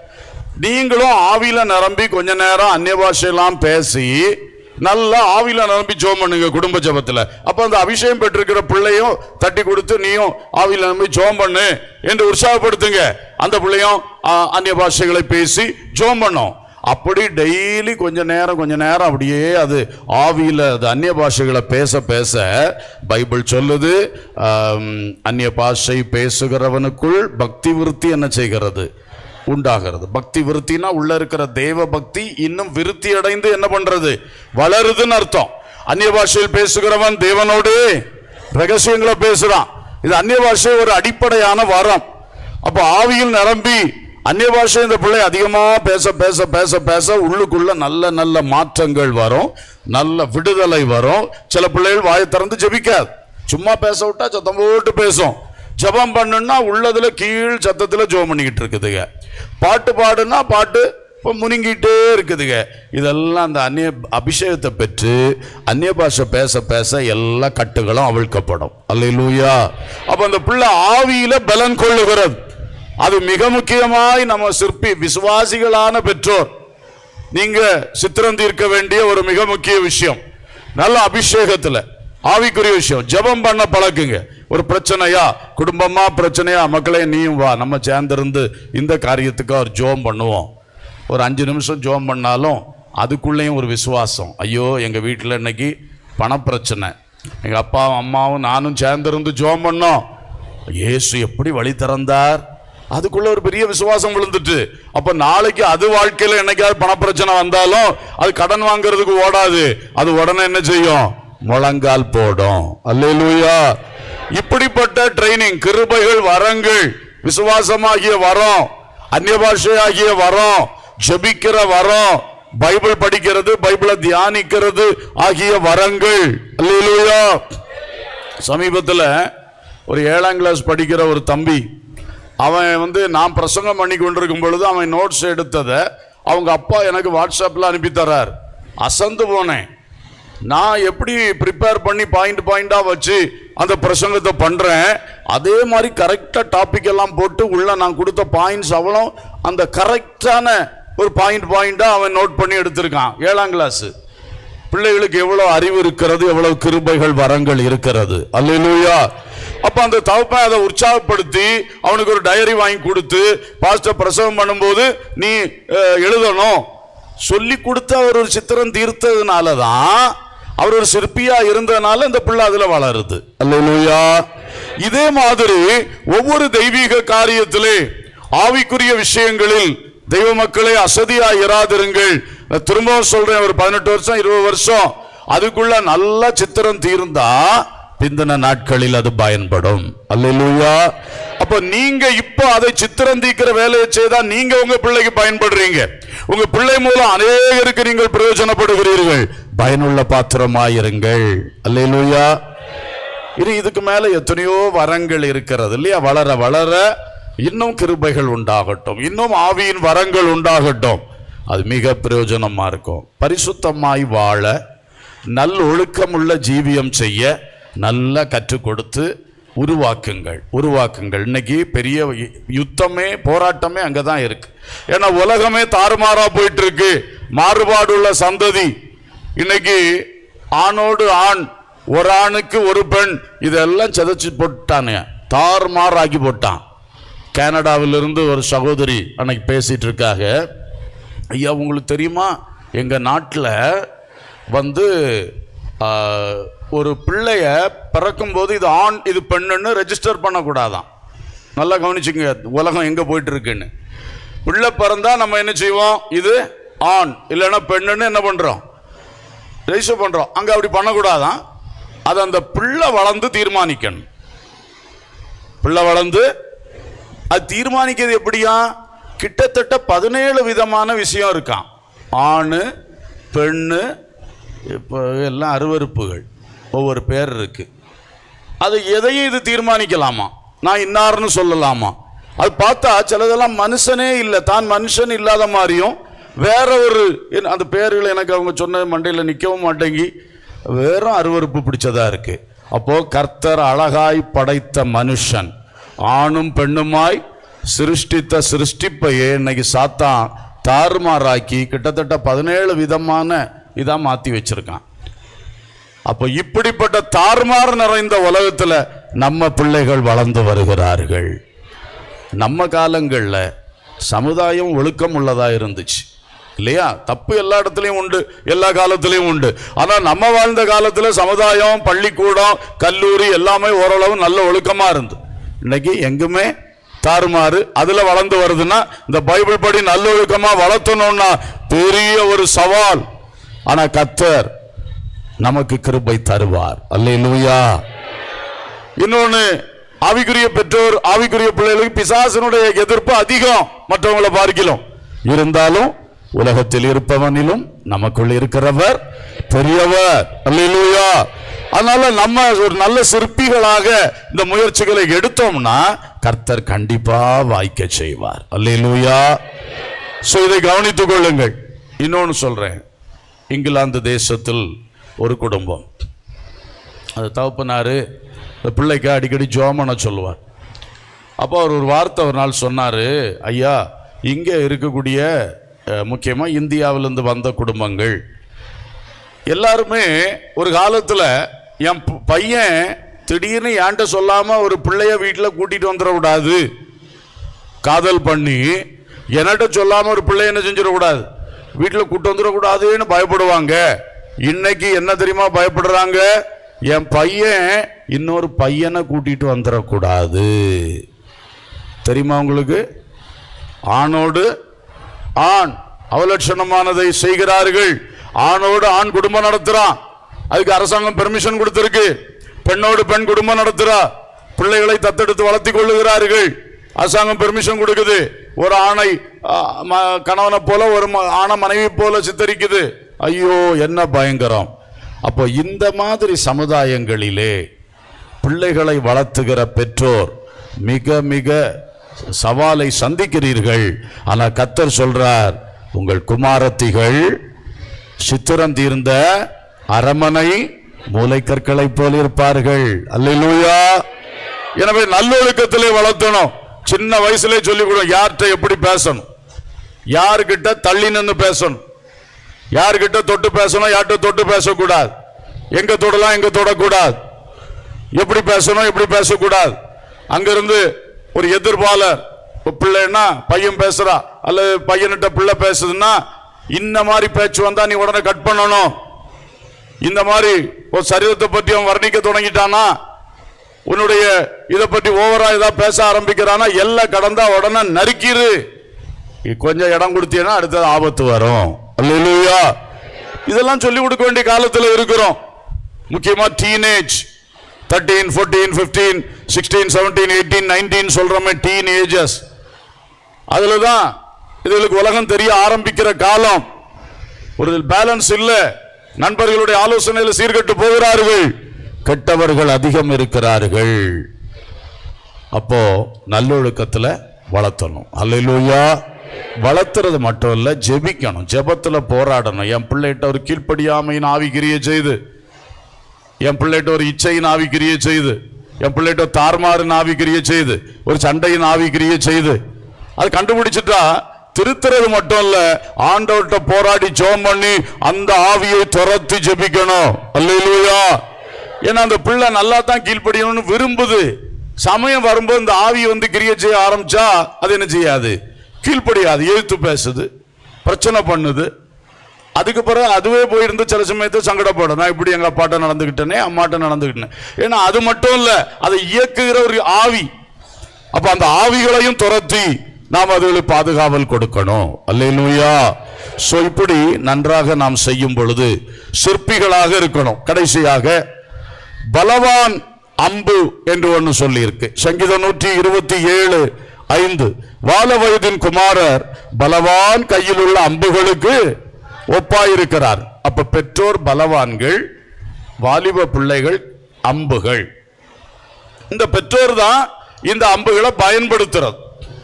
நீங்களும் ஆவியில நிரம்பி கொஞ்ச நேரம் அந்நிய பாஷையெல்லாம் பேசி நல்லா ஆவியில நிரம்பி ஜோம் பண்ணுங்க குடும்ப ஜெபத்துல அப்ப அந்த அபிஷேகம் பெற்றிருக்கிற பிள்ளையும் தட்டி கொடுத்து நீயும் ஆவியில நிரம்பி ஜோம் பண்ணு என்று உற்சாகப்படுத்துங்க அந்த பிள்ளையும் ஆ, அந்நிய பாஷைகளை பேசி ஜோம் பண்ணும் அப்படி டெய்லி கொஞ்ச நேரம் கொஞ்ச நேரம் அப்படியே அது ஆவியில அது அந்நிய பாஷைகளை பேச பேச பைபிள் சொல்லுது ஆம், அந்நிய பாஷை பேசுகிறவனுக்குள் பக்தி விருத்தி என்ன செய்கிறது உண்டாகிறது பக்தி விருத்தினா உள்ள இருக்கிற தேவ பக்தி இன்னும் விருத்தி அடைந்து என்ன பண்றது வளருதுன்னு அர்த்தம் அந்நிய பாஷையில் பேசுகிறவன் தேவனோடு ரகசியங்களை பேசுறான் இது அந்நிய பாஷை ஒரு அடிப்படையான வரம் அப்போ ஆவியில் நிரம்பி அந்நிய பாஷை இந்த பிள்ளை அதிகமா பேச பேச பேச பேச உள்ளுக்குள்ள நல்ல நல்ல மாற்றங்கள் வரும் நல்ல விடுதலை வரும் சில பிள்ளைகள் வாயை திறந்து ஜெபிக்காது சும்மா பேச விட்டா சத்தம் போட்டு பேசும் ஜெபம் பண்ணுன்னா உள்ளதுல கீழ் சத்தத்துல ஜெபம் பண்ணிக்கிட்டு இருக்குதுங்க பாட்டு பாடுனா பாட்டு இப்போ முனிங்கிட்டே இருக்குதுங்க இதெல்லாம் அந்த அந்நிய அபிஷேகத்தை பெற்று அந்நிய பாஷை பேச பேச எல்லா கட்டுகளும் அவிழ்க்கப்படும் அல்லேலூயா அப்ப அந்த பிள்ளை ஆவியில பலன் கொள்ளுகிறது அது மிக முக்கியமாய் நம்ம சிற்பி விசுவாசிகளான பெற்றோர் நீங்க சித்திரம் தீர்க்க வேண்டிய ஒரு மிக முக்கிய விஷயம் நல்ல அபிஷேகத்துல ஆவிக்குரிய விஷயம் ஜெபம் பண்ண பழக்குங்க ஒரு பிரச்சனையா குடும்பமா பிரச்சனையா மக்களே நீயும் வா நம்ம சேர்ந்திருந்து இந்த காரியத்துக்கு ஒரு ஜோம் பண்ணுவோம் ஒரு அஞ்சு நிமிஷம் ஜோம் பண்ணாலும் அதுக்குள்ளேயும் ஒரு விசுவாசம் ஐயோ எங்க வீட்டில் இன்னைக்கு பணப்பிரச்சனை எங்க அப்பாவும் அம்மாவும் நானும் சேர்ந்திருந்து ஜோம் பண்ணோம் இயேசு எப்படி வழி திறந்தார் அதுக்குள்ள ஒரு பெரிய விசுவாசம் விழுந்துட்டு அப்ப நாளைக்கு அது வாழ்க்கையில என்னைக்காவது பணப்பிரச்சனை வந்தாலும் அது கடன் வாங்குறதுக்கு ஓடாது அது உடனே என்ன செய்யும் முழங்கால் போடும் அல்லேலூயா இப்படிப்பட்ட ட்ரைனிங் கிருபைகள் வரங்கள் விசுவாசமாகிய வரம் அந்நிய பாஷையாகிய வரம் ஜெபிக்கிற வரம் பைபிள் படிக்கிறது பைபிளை தியானிக்கிறது ஆகிய வரங்கள் அல்லேலூயா சமீபத்தில் ஒரு ஏழாம் கிளாஸ் படிக்கிற ஒரு தம்பி அவன் வந்து நான் பிரசங்கம் பண்ணி கொண்டிருக்கும் பொழுது அவன் நோட்ஸ் எடுத்ததை அவங்க அப்பா எனக்கு வாட்ஸ்அப்பில் அனுப்பி தர்றார் அசந்து போனேன் நான் எப்படி ப்ரிப்பேர் பண்ணி பாயிண்ட் பாயிண்டாக வச்சு அந்த பிரசங்கத்தை பண்ணுறேன் அதே மாதிரி கரெக்டாக டாபிக் எல்லாம் போட்டு உள்ள நான் கொடுத்த பாயிண்ட்ஸ் அவ்வளோ அந்த கரெக்டான ஒரு பாயிண்ட் பாயிண்டாக அவன் நோட் பண்ணி எடுத்திருக்கான் ஏழாம் கிளாஸு பிள்ளைகளுக்கு எவ்வளவு அறிவு இருக்கிறது எவ்வளவு கிருபைகள் வரங்கள் இருக்கிறது அல்லேலூயா அப்ப அந்த தகப்பன் அதை உற்சாகப்படுத்தி அவனுக்கு ஒரு டயரி வாங்கி கொடுத்து பாஸ்டர் பிரசவம் பண்ணும்போது நீ அஹ், எழுதணும் சொல்லி கொடுத்து அவர் ஒரு சித்திரம் தீர்த்ததுனால தான் அவர் ஒரு சிற்பியா இருந்ததுனால இந்த பிள்ளை அதுல வளருது அல்லேலூயா இதே மாதிரி ஒவ்வொரு தெய்வீக காரியத்திலே ஆவிக்குரிய விஷயங்களில் தெய்வ மக்களே அசதியா இராதிருங்கள் நான் திரும்பவும் சொல்றேன் ஒரு பதினெட்டு வருஷம் இருபது வருஷம் அதுக்குள்ள நல்ல சித்திரம் தீர்ந்தா பிந்தின நாட்களில் அது பயன்படும் அல்லேலூயா அப்ப நீங்க இப்போ அதை சித்திரம் தீக்கிற வேலையை செய்தா நீங்க உங்க பிள்ளைக்கு பயன்படுறீங்க உங்க பிள்ளை மூலம் அநேகருக்கு நீங்கள் பிரயோஜனப்படுகிறீர்கள் பயனுள்ள பாத்திரமாயிருங்கள் அல்லேலூயா இது இதுக்கு மேல எத்தனையோ வரங்கள் இருக்கிறது இல்லையா வளர வளர இன்னும் கிருபைகள் உண்டாகட்டும் இன்னும் ஆவியின் வரங்கள் உண்டாகட்டும் அது மிக பிரயோஜனமா இருக்கும் பரிசுத்தமாய் வாழ நல் ஒழுக்கமுள்ள ஜீவியம் செய்ய நல்லா கற்றுக் கொடுத்து உருவாக்குங்கள் உருவாக்குங்கள் இன்னைக்கு பெரிய யு- யுத்தமே போராட்டமே அங்கதான் இருக்கு ஏன்னா உலகமே தாறுமாறா போயிட்டு இருக்கு மாறுபாடுள்ள சந்ததி இன்னைக்கு ஆணோடு ஆண் ஒரு ஆணுக்கு ஒரு பெண் இதெல்லாம் சிதைச்சு போட்டானுங்க தாறுமாறாக்கி போட்டான் கனடாவிலிருந்து ஒரு சகோதரி அன்னைக்கு பேசிட்டு இருக்காங்க ஐயா உங்களுக்கு தெரியுமா எங்கள் நாட்டில் வந்து ஆ, ஒரு பிள்ளைய பிறக்கும்போது இது ஆண் இது பெண்ணுன்னு ரெஜிஸ்டர் பண்ணக்கூடாதான் நல்லா கவனிச்சுங்க உலகம் எங்கே போயிட்டு இருக்குன்னு பிள்ளை பிறந்தா நம்ம என்ன செய்வோம் இது ஆண் இல்லைன்னா பெண்ணுன்னு என்ன பண்ணுறோம் ரெஜிஸ்டர் பண்ணுறோம் அங்கே அப்படி பண்ணக்கூடாதான் அது அந்த பிள்ளை வளர்ந்து தீர்மானிக்கணும் பிள்ளை வளர்ந்து அது தீர்மானிக்கிறது எப்படியா கிட்டத்தட்ட பதினேழு விதமான விஷயம் இருக்கான் ஆண் பெண்ணு இப்போ எல்லாம் அருவருப்புகள் ஒவ்வொரு பேர் இருக்கு அது எதையும் இது தீர்மானிக்கலாமா நான் இன்னார்னு சொல்லலாமா அது பார்த்தா சிலதெல்லாம் மனுஷனே இல்லை தான் மனுஷன் இல்லாத மாதிரியும் வேற ஒரு என்ன- அந்த பேர்கள் எனக்கு அவங்க சொன்ன மண்டையில் நிற்கவும் மாட்டேங்கி வேறும் அருவருப்பு பிடிச்சதா இருக்கு அப்போ கர்த்தர் அழகாய் படைத்த மனுஷன் ஆணும் பெண்ணுமாய் சிருஷ்டித்த சிருஷ்டிப்பையே இன்னைக்கு சாத்தான் தாறுமாறாக்கி கிட்டத்தட்ட பதினேழு விதமான இதா மாத்தி வச்சிருக்கான் அப்போ இப்படிப்பட்ட தாறுமாறு நிறைந்த உலகத்துல நம்ம பிள்ளைகள் வளர்ந்து வருகிறார்கள் நம்ம காலங்களில் சமுதாயம் ஒழுக்கம் உள்ளதா இருந்துச்சு இல்லையா தப்பு எல்லா இடத்துலையும் உண்டு எல்லா காலத்திலையும் உண்டு ஆனா நம்ம வாழ்ந்த காலத்துல சமுதாயம் பள்ளிக்கூடம் கல்லூரி எல்லாமே ஓரளவு நல்ல ஒழுக்கமா இருந்து இன்னைக்கு எங்குமே தாறுமாறு அதுல வளர்ந்து வருதுன்னா இந்த பைபிள் படி நல்லொழுக்கமா வளர்த்தணும்னா பெரிய ஒரு சவால் ஆனா கத்தர் நமக்கு கிருபை தருவார் அல்லேலூயா இன்னொன்னு ஆவிக்குரிய பெற்றோர் ஆவிக்குரிய பிள்ளைகளுக்கு பிசாசனுடைய எதிர்ப்பு அதிகம் மற்றவங்களை பார்க்கலாம் இருந்தாலும் உலகத்தில் இருப்பவனிலும் நமக்குள் இருக்கிறவர் பெரியவர் அல்லேலூயா அதனால நம்ம ஒரு நல்ல சிற்பிகளாக இந்த முயற்சிகளை எடுத்தோம்னா கர்த்தர் கண்டிப்பா வாய்க்க செய்வார் அல்லேலூயா சோ இதை கவனித்துக் கொள்ளுங்கள் இன்னொன்னு சொல்றேன் இங்கிலாந்து தேசத்தில் ஒரு குடும்பம் அது தகப்பனாரு இந்த பிள்ளைக்கு அடிக்கடி ஜோமனை சொல்லுவார் அப்போ அவர் ஒரு வார்த்தை ஒரு நாள் சொன்னார் ஐயா இங்கே இருக்கக்கூடிய முக்கியமாக இந்தியாவிலேருந்து வந்த குடும்பங்கள் எல்லாருமே ஒரு காலத்தில் என் ப- பையன் திடீர்னு என்கிட்ட சொல்லாமல் ஒரு பிள்ளைய வீட்டில் கூட்டிகிட்டு வந்துடக்கூடாது காதல் பண்ணி என்கிட்ட சொல்லாம ஒரு பிள்ளை என்ன செஞ்சிடக்கூடாது வீட்டில் கூட்டு வந்துடக்கூடாதுன்னு பயப்படுவாங்க இன்னைக்கு என்ன தெரியுமா பயப்படுறாங்க என் பையன் இன்னொரு பையனை கூட்டிட்டு வந்துடக்கூடாது தெரியுமா உங்களுக்கு ஆணோடு ஆண் அவலட்சணமானதை செய்கிறார்கள் ஆணோடு ஆண் குடும்பம் நடத்துறான் அதுக்கு அரசாங்கம் பெர்மிஷன் கொடுத்திருக்கு பெண்ணோடு பெண் குடும்பம் நடத்துறா பிள்ளைகளை தத்தெடுத்து வளர்த்தி கொள்ளுகிறார்கள் அரசாங்கம் பெர்மிஷன் கொடுக்குது ஒரு ஆணை ஆ, ம- கணவனை போல ஒரு ம- ஆணை மனைவி போல சித்தரிக்குது ஐயோ என்ன பயங்கரம் அப்போ இந்த மாதிரி சமுதாயங்களிலே பிள்ளைகளை வளர்த்துகிற பெற்றோர் மிக மிக சவாலை சந்திக்கிறீர்கள் ஆனா கத்தர் சொல்றார் உங்கள் குமாரத்திகள் சித்திரம் தீர்ந்த அரமனை மூளைக்கற்களைப் போல் இருப்பார்கள் அல்லேலூயா எனவே நல்லொழுக்கத்திலே வளர்த்தணும் சின்ன வயசுலே சொல்லிக் கொடுங்க யார்கிட்ட எப்படி பேசணும் யாருக்கிட்ட தள்ளி நின்று பேசணும் யாருக்கிட்ட தொட்டு பேசணும் யார்கிட்ட தொட்டு பேசக்கூடாது எங்க தொடலாம் எங்க தொடக்கூடாது எப்படி பேசணும் எப்படி பேசக்கூடாது அங்கிருந்து ஒரு எதிர்ப்பாளர் ஒரு பிள்ளைன்னா பையன் பேசுறா அல்லது பையன்கிட்ட பிள்ளை பேசுதுன்னா இந்த மாதிரி பேச்சு வந்தா நீ உடனே கட் பண்ணணும் இந்த மாதிரி ஒரு சரீரத்தை பற்றி அவன் வர்ணிக்க தொடங்கிட்டானா உன்னுடைய இதை பற்றி ஓவரா இதா பேச ஆரம்பிக்கிறானா எல்லாம் கடந்தா உடனே நறுக்கிரு நீ கொஞ்சம் இடம் கொடுத்தீங்கன்னா அடுத்தது ஆபத்து வரும் அல்லேலூயா இதெல்லாம் சொல்லி கொடுக்க வேண்டிய காலத்துல இருக்கிறோம் முக்கியமா teenage thirteen fourteen fifteen sixteen seventeen eighteen nineteen சொல்றோமே டீன் ஏஜஸ் அதுல தான் இதுகளுக்கு உலகம் தெரிய ஆரம்பிக்கிற காலம் ஒரு பேலன்ஸ் இல்ல நண்பர்களுடைய ஆலோசனையில் சீர்கெட்டு போகிறார்கள் கெட்டவர்கள் அதிகம் இருக்கிறார்கள் அப்போ நல்லொழுக்கத்துல வளர்த்தணும் அல்லேலூயா வளர்த்துறது மட்டும் இல்ல ஜெபிக்கணும் ஜெபத்துல போராடணும் என் பிள்ளைகிட்ட ஒரு கீழ்ப்படியாமையின் ஆவிக்கிரிய செய்து என் பிள்ளைகிட்ட ஒரு இச்சையின் ஆவிக்கிரிய செய்து என் பிள்ளைகிட்ட ஒரு தார்மாரின் ஆவிக்கிரிய செய்து ஒரு சண்டையின் ஆவிக்கிரிய செய்து அது கண்டுபிடிச்சிட்டா திருத்துறது மட்டும் இல்ல ஆண்டவர்கிட்ட போராடி ஜெபம் பண்ணி அந்த ஆவியை துரத்தி ஜெபிக்கணும் அல்லேலூயா ஏன்னா அந்த பிள்ளை நல்லா தான் கீழ்ப்படியணும்னு விரும்புது சமயம் வரும்போது இந்த ஆவி வந்து கிரியை செய்ய ஆரம்பிச்சா அது என்ன செய்யாது கீழ்ப்படியாது எழுத்து பேசுது பிரச்சனை பண்ணுது அதுக்கு பிறகு அதுவே போயிருந்து சில சமயத்தை சங்கடப்படும் நான் இப்படி எங்க அப்பாட்ட நடந்துக்கிட்டேனே அம்மாட்ட நடந்துக்கிட்டேன் ஏன்னா அது மட்டும் இல்ல அதை இயக்குகிற ஒரு ஆவி அப்ப அந்த ஆவிகளையும் துரத்தி நாம் அதுகளுக்கு பாதுகாவல் கொடுக்கணும் அல்லேலூயா சோ இப்படி நன்றாக நாம் செய்யும் பொழுது சிற்பிகளாக இருக்கணும் கடைசியாக பலவான் அம்பு என்று ஒன்று சொல்லி இருக்கு சங்கீதம் நூற்றி இருபத்தி ஏழு ஐந்து வால வயதின் குமாரர் பலவான் கையில் உள்ள அம்புகளுக்கு ஒப்பாயிருக்கிறார் அப்ப பெற்றோர் பலவான்கள் வாலிப பிள்ளைகள் அம்புகள் இந்த பெற்றோர் தான் இந்த அம்புகளை பயன்படுத்துறது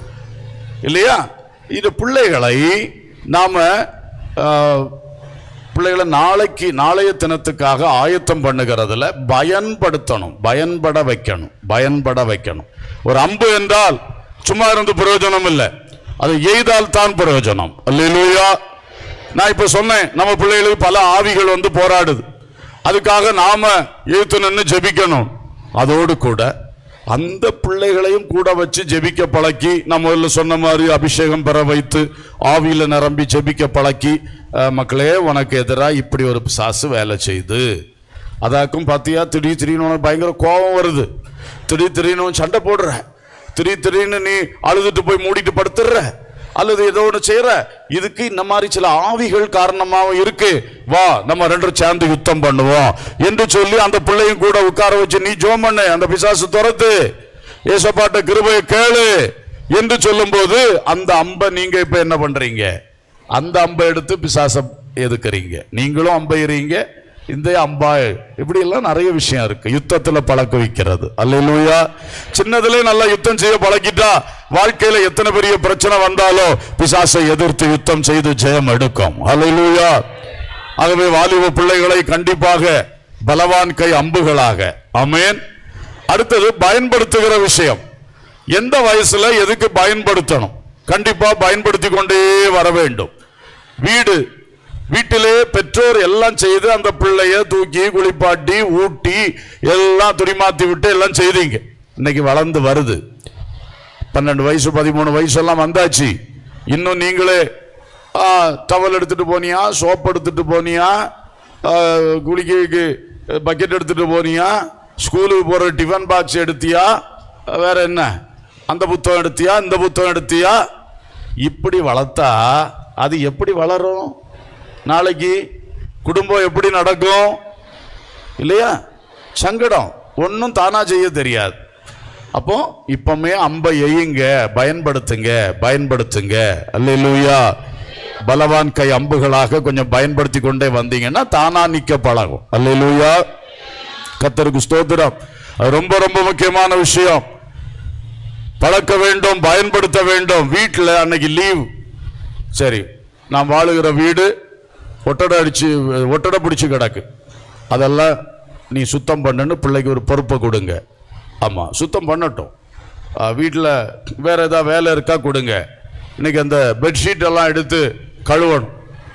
இல்லையா இந்த பிள்ளைகளை நாம ஆஹ், பிள்ளைகளை நாளைக்கு நாளைய தினத்துக்காக ஆயத்தம் பண்ணுகிறதுல பயன்படுத்தணும் பயன்பட வைக்கணும் பயன்பட வைக்கணும் ஒரு அம்பு என்றால் சும்மா இருந்து பிரயோஜனம் இல்லை அது எய்தால் தான் பிரயோஜனம் அல்லேலூயா நான் இப்ப சொன்னேன் நம்ம பிள்ளைகளுக்கு பல ஆவிகள் வந்து போராடுது அதுக்காக நாம எழுத்து நின்று ஜெபிக்கணும் அதோடு கூட அந்த பிள்ளைகளையும் கூட வச்சு ஜெபிக்க பழக்கி நான் முதல்ல சொன்ன மாதிரி அபிஷேகம் பெற வைத்து ஆவியில நிரம்பி ஜெபிக்க பழக்கி அஹ், மக்களே உனக்கு எதிராக இப்படி ஒரு பிசாசு வேலை செய்து அதாக்கும் பார்த்தியா திடீர் திடீர்னு உனக்கு பயங்கர கோபம் வருது திடீர் திடீர்னு உன் சண்டை போடுற திடீர் திடீர்னு நீ அழுதுட்டு போய் மூடிட்டு படுத்துடுற அல்லது ஏதோ ஒன்று செய்யற இதுக்கு இந்த மாதிரி சில ஆவிகள் காரணமாகவும் இருக்கு வா நம்ம ரெண்டு பேரும் சேர்ந்து யுத்தம் பண்ணுவோம் என்று சொல்லி அந்த பிள்ளையும் கூட உட்கார வச்சு நீ ஜோம் பண்ணு அந்த பிசாசு துரத்து ஏசப்பாட்ட கிருபையை கேளு என்று சொல்லும்போது அந்த அம்பை நீங்க இப்ப என்ன பண்றீங்க அந்த அம்பை எடுத்து பிசாச எதுக்குறீங்க நீங்களும் அம்பைறீங்க இந்த அம்பா இப்படி எல்லாம் நிறைய விஷயம் இருக்கு யுத்தத்துல பழக்க வைக்கிறது அல்லேலூயா சின்னதுல நல்லா யுத்தம் செய்ய பழக்கிட்டா வாழ்க்கையில எத்தனை பெரிய பிரச்சனை வந்தாலும் பிசாசை எதிர்த்து யுத்தம் செய்து ஜெயம் எடுக்கும் அல்லேலூயா ஆகவே வாலிப பிள்ளைகளை கண்டிப்பாக பலவான் கை அம்புகளாக ஆமென் அடுத்தது பயன்படுத்துகிற விஷயம் எந்த வயசுல எதுக்கு பயன்படுத்தணும் கண்டிப்பா பயன்படுத்தி கொண்டே வர வேண்டும் வீடு வீட்டிலே பெற்றோர் எல்லாம் செய்து அந்த பிள்ளைய தூக்கி குளிப்பாட்டி ஊட்டி எல்லாம் துணிமாத்தி விட்டு எல்லாம் செய்தீங்க இன்னைக்கு வளர்ந்து வருது பன்னெண்டு வயசு பதிமூணு வயசு எல்லாம் வந்தாச்சு இன்னும் நீங்களே ஆ, டவல் எடுத்துட்டு போனியா சோப் எடுத்துட்டு போனியா ஆ, குளிக்கைக்கு பக்கெட் எடுத்துட்டு போனியா ஸ்கூலுக்கு போற டிஃபன் பாக்ஸ் எடுத்தியா வேற என்ன அந்த புத்தகம் எடுத்தியா இந்த புத்தகம் எடுத்தியா இப்படி வளர்த்தா அது எப்படி வளரும் நாளைக்கு குடும்பம் எப்படி நடக்கும் இல்லையா சங்கடம் ஒன்றும் தானா செய்ய தெரியாது அப்போ இப்பமே அம்பை எய்யுங்க பயன்படுத்துங்க பயன்படுத்துங்க அல்லேலூயா பலவான் கை அம்புகளாக கொஞ்சம் பயன்படுத்தி கொண்டே வந்தீங்கன்னா தானா நிக்க பழகும் அல்லேலூயா கத்தருக்கு ஸ்தோத்திரம் அது ரொம்ப ரொம்ப முக்கியமான விஷயம் பழக்க வேண்டும் பயன்படுத்த வேண்டும் வீட்டில் அன்னைக்கு லீவ் சரி நான் வாழுகிற வீடு ஒட்டடை அடிச்சு ஒட்டடை பிடிச்சு கிடக்கு அதெல்லாம் நீ சுத்தம் பண்ணுன்னு பிள்ளைக்கு ஒரு பொறுப்பை கொடுங்க ஆமாம் சுத்தம் பண்ணட்டும் வீட்டில் வேற ஏதாவது வேலை இருக்கா கொடுங்க இன்னைக்கு அந்த பெட்ஷீட் எல்லாம் எடுத்து கழுவணும்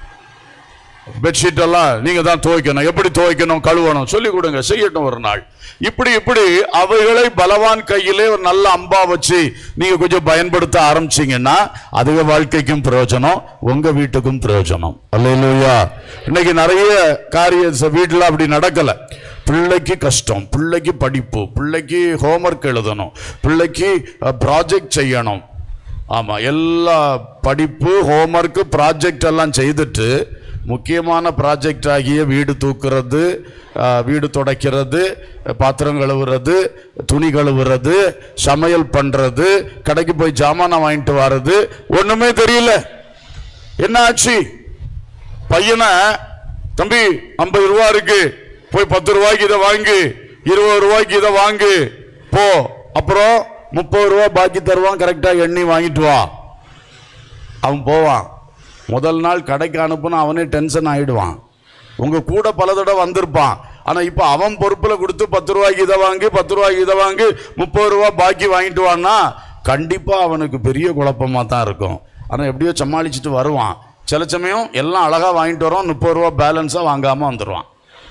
பெட்ஷீட் எல்லாம் நீங்க தான் துவைக்கணும் எப்படி துவைக்கணும் கழுவணும் சொல்லி கொடுங்க செய்யட்டும் ஒரு நாள் இப்படி இப்படி அவைகளை பலவான் கையிலே ஒரு நல்ல அம்பா வச்சு நீங்க கொஞ்சம் பயன்படுத்த ஆரம்பிச்சீங்கன்னா அதுக வாழ்க்கைக்கும் பிரயோஜனம் உங்க வீட்டுக்கும் பிரயோஜனம் அல்லையா இன்னைக்கு நிறைய காரிய வீட்டுல அப்படி நடக்கல பிள்ளைக்கு கஷ்டம் பிள்ளைக்கு படிப்பு பிள்ளைக்கு ஹோம்ஒர்க் எழுதணும் பிள்ளைக்கு ப்ராஜெக்ட் செய்யணும் ஆமா எல்லா படிப்பு ஹோம்ஒர்க் ப்ராஜெக்ட் எல்லாம் செய்துட்டு முக்கியமான ப்ராஜெக்ட் ஆகிய வீடு தூக்குறது ஆ, வீடு துடைக்கிறது பாத்திரம் கழுவுறது துணி கழுவுறது சமையல் பண்றது கடைக்கு போய் ஜாமானை வாங்கிட்டு வர்றது ஒண்ணுமே தெரியல என்ன ஆச்சு பையனை தம்பி ஐம்பது ரூபா இருக்கு போய் பத்து ரூபாய்க்கு இதை வாங்கு இருபது ரூபாய்க்கு இதை வாங்கு போ அப்புறம் முப்பது ரூபா பாக்கி தருவான் கரெக்டா எண்ணி வாங்கிட்டு வா அவன் போவான் முதல் நாள் கடைக்கு அனுப்புனா அவனே டென்ஷன் ஆயிடுவான் உங்க கூட பல தடவை வந்திருப்பான் ஆனா இப்ப அவன் பொறுப்புல கொடுத்து பத்து ரூபாய்க்கு இதை வாங்கி பத்து ரூபாய்க்கு இதை வாங்கி முப்பது ரூபா பாக்கி வாங்கிட்டு வான்னா கண்டிப்பா அவனுக்கு பெரிய குழப்பமா தான் இருக்கும் ஆனா எப்படியோ சமாளிச்சுட்டு வருவான் சில சமயம் எல்லாம் அழகா வாங்கிட்டு வரோம் முப்பது ரூபா பேலன்ஸா வாங்காம வந்துடுவான்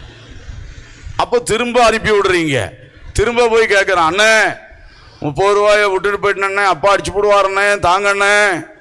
அப்போ திரும்ப அனுப்பி விடுறீங்க திரும்ப போய் கேட்குறான் அண்ணே முப்பது ரூபாயை விட்டுட்டு போயிட்டேண்ணே அப்பா அடிச்சு போடுவாருண்ணே தாங்கண்ணே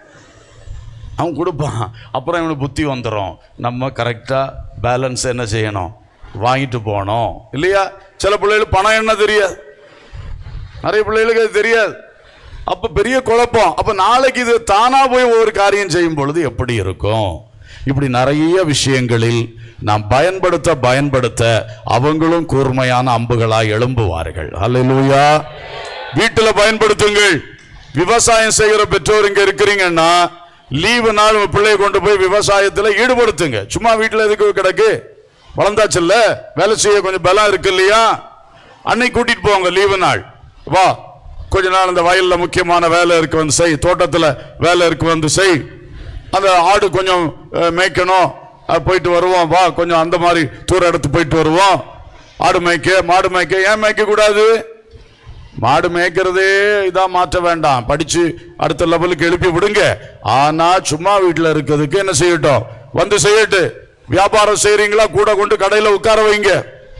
அவன் கொடுப்பான் அப்புறம் இவனுக்கு புத்தி வந்துடும் நம்ம கரெக்டாக பேலன்ஸ் என்ன செய்யணும் வாங்கிட்டு போகணும் இல்லையா சில பிள்ளைகளுக்கு பணம் என்ன தெரியாது நிறைய பிள்ளைகளுக்கு அது தெரியாது அப்போ பெரிய குழப்பம் அப்போ நாளைக்கு இது தானா போய் ஒரு காரியம் செய்யும் பொழுது எப்படி இருக்கும் இப்படி நிறைய விஷயங்களில் நாம் பயன்படுத்த பயன்படுத்த அவங்களும் கூர்மையான அம்புகளாய் எழும்புவார்கள் அல்லேலூயா வீட்டில் பயன்படுத்துங்கள் விவசாயம் செய்கிற பெற்றோர் இங்க இருக்கிறீங்கன்னா லீவு நாள் உங்க பிள்ளைய கொண்டு போய் விவசாயத்துல ஈடுபடுத்துங்க சும்மா வீட்டில் எதுக்கு கிடக்கு வளர்ந்தாச்சுல்ல வேலை செய்ய கொஞ்சம் பலம் இருக்கு இல்லையா அன்னைக்கு கூட்டிட்டு போங்க லீவு நாள் வா கொஞ்ச நாள் அந்த வயல்ல முக்கியமான வேலை இருக்கு வந்து செய் தோட்டத்துல வேலை இருக்கு வந்து செய் அந்த ஆடு கொஞ்சம் அஹ், மேய்க்கணும் அஹ், போயிட்டு வருவோம் வா கொஞ்சம் அந்த மாதிரி தூர இடத்து போயிட்டு வருவோம் ஆடு மேய்க்க மாடு மேய்க்க ஏன் மேய்க்க கூடாது மாடு மேய்க்கிறதே இதா மாற்ற வேண்டாம் படிச்சு அடுத்த லெவலுக்கு எழுப்பி விடுங்க ஆனா சும்மா வீட்டுல இருக்கிறதுக்கு என்ன செய்யட்டும் வந்து செய்யட்டு வியாபாரம் செய்றீங்களா கூட கொண்டு கடையில உட்கார வைங்க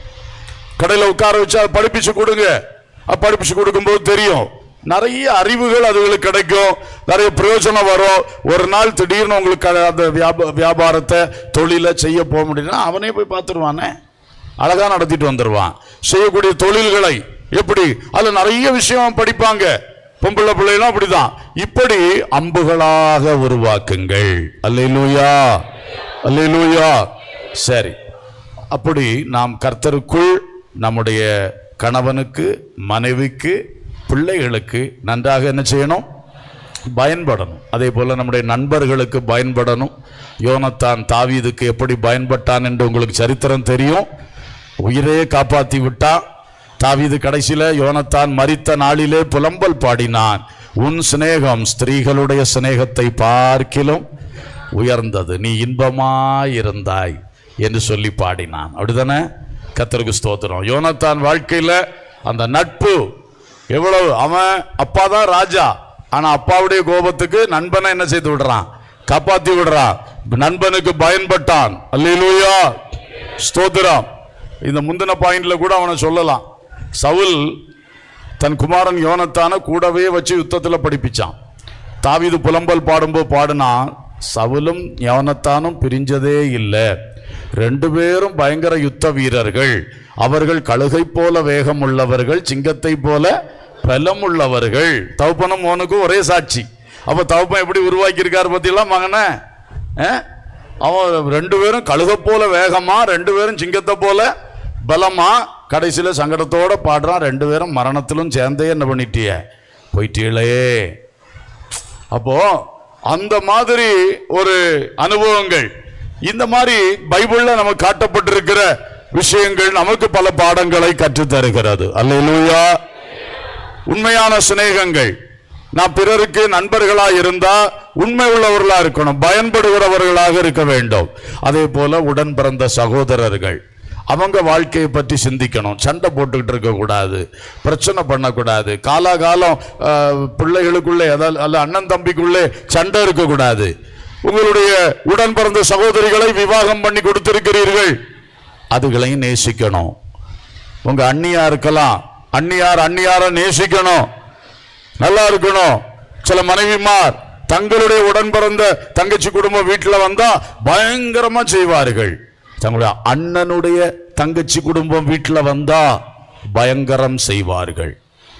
கடையில உட்கார வச்சு அதை படிப்பிச்சு கொடுங்க அது படிப்பிச்சு கொடுக்கும்போது தெரியும் நிறைய அறிவுகள் அதுகளுக்கு கிடைக்கும் நிறைய பிரயோஜனம் வரும் ஒரு நாள் திடீர்னு உங்களுக்கு அது- அந்த வியாப- வியாபாரத்தை தொழிலை செய்ய போக முடியும்னா அவனே போய் பார்த்துருவானே அழகா நடத்திட்டு வந்துடுவான் செய்யக்கூடிய தொழில்களை எப்படி அதுல நிறைய விஷயம் படிப்பாங்க பொம்பளை பிள்ளைகளும் அப்படிதான் இப்படி அம்புகளாக உருவாக்குங்கள் அல்லேலூயா அல்லேலூயா சரி அப்படி நாம் கர்த்தருக்குள் நம்முடைய கணவனுக்கு மனைவிக்கு பிள்ளைகளுக்கு நன்றாக என்ன செய்யணும் பயன்படணும் அதே போல நம்முடைய நண்பர்களுக்கு பயன்படணும் யோனத்தான் தாவீதுக்கு எப்படி பயன்பட்டான் என்று உங்களுக்கு சரித்திரம் தெரியும் உயிரையே காப்பாத்தி விட்டான் தாவீது கடைசியில யோனத்தான் மரித்த நாளிலே புலம்பல் பாடினான் உன் சிநேகம் ஸ்திரீகளுடைய சிநேகத்தை பார்க்கிலும் உயர்ந்தது நீ இன்பமாயிருந்தாய் என்று சொல்லி பாடினான் அப்படிதானே கத்தருக்கு ஸ்தோத்திரம் யோனத்தான் வாழ்க்கையில அந்த நட்பு எவ்வளவு அவன் அப்பா தான் ராஜா ஆனா அப்பாவுடைய கோபத்துக்கு நண்பனை என்ன செய்து விடுறான் காப்பாத்தி விடுறான் நண்பனுக்கு பயன்பட்டான் அல்லேலூயா ஸ்தோத்திரம் இந்த முந்தின பாயிண்ட்ல கூட அவனை சொல்லலாம் சவுல் தன் குமாரன் யோனத்தான கூடவே வச்சு யுத்தத்துல படிப்பிச்சான் தாவீது புலம்பல் பாடும்போது பாடுனா சவுலும் யோனத்தானும் பிரிஞ்சதே இல்லை ரெண்டு பேரும் பயங்கர யுத்த வீரர்கள் அவர்கள் கழுகை போல வேகம் உள்ளவர்கள் சிங்கத்தை போல பலம் உள்ளவர்கள் தவப்பனும் மோனுக்கும் ஒரே சாட்சி அப்ப தவப்பன் எப்படி உருவாக்கி இருக்காரு பத்தியெல்லாம் மகனே ஆ? அவன் ரெண்டு பேரும் கழுக போல வேகமா ரெண்டு பேரும் சிங்கத்தை போல பலமா கடைசியில சங்கடத்தோட பாடுறான் ரெண்டு பேரும் மரணத்திலும் சேர்ந்தே என்ன பண்ணிட்டிய போயிட்டீங்களே அப்போ அந்த மாதிரி ஒரு அனுபவங்கள் இந்த மாதிரி பைபிள்ல நமக்கு காட்டப்பட்டிருக்கிற விஷயங்கள் நமக்கு பல பாடங்களை கற்றுத் தருகிறது அல்லேலூயா உண்மையான சிநேகங்கள் நான் பிறருக்கு நண்பர்களா இருந்தா உண்மை உள்ளவர்களா இருக்கணும் பயன்படுகிறவர்களாக இருக்க வேண்டும் அதே போல உடன் பிறந்த சகோதரர்கள் அவங்க வாழ்க்கையை பற்றி சிந்திக்கணும் சண்டை போட்டுக்கிட்டு இருக்க கூடாது பிரச்சனை பண்ணக்கூடாது காலாகாலம் ஆஹ், பிள்ளைகளுக்குள்ளே அதாவது அல்ல அண்ணன் தம்பிக்குள்ளே சண்டை இருக்கக்கூடாது உங்களுடைய உடன் பிறந்த சகோதரிகளை விவாகம் பண்ணி கொடுத்திருக்கிறீர்கள் அதுகளையும் நேசிக்கணும் உங்க அண்ணியா இருக்கலாம் அண்ணியார் அண்ணியார நேசிக்கணும் நல்லா இருக்கணும் சில மனைவிமார் தங்களுடைய உடன் பிறந்த தங்கச்சி குடும்பம் வீட்டில் வந்தா பயங்கரமா செய்வார்கள் தங்களுடைய அண்ணனுடைய தங்கச்சி குடும்பம் வீட்டில் வந்தா பயங்கரம் செய்வார்கள்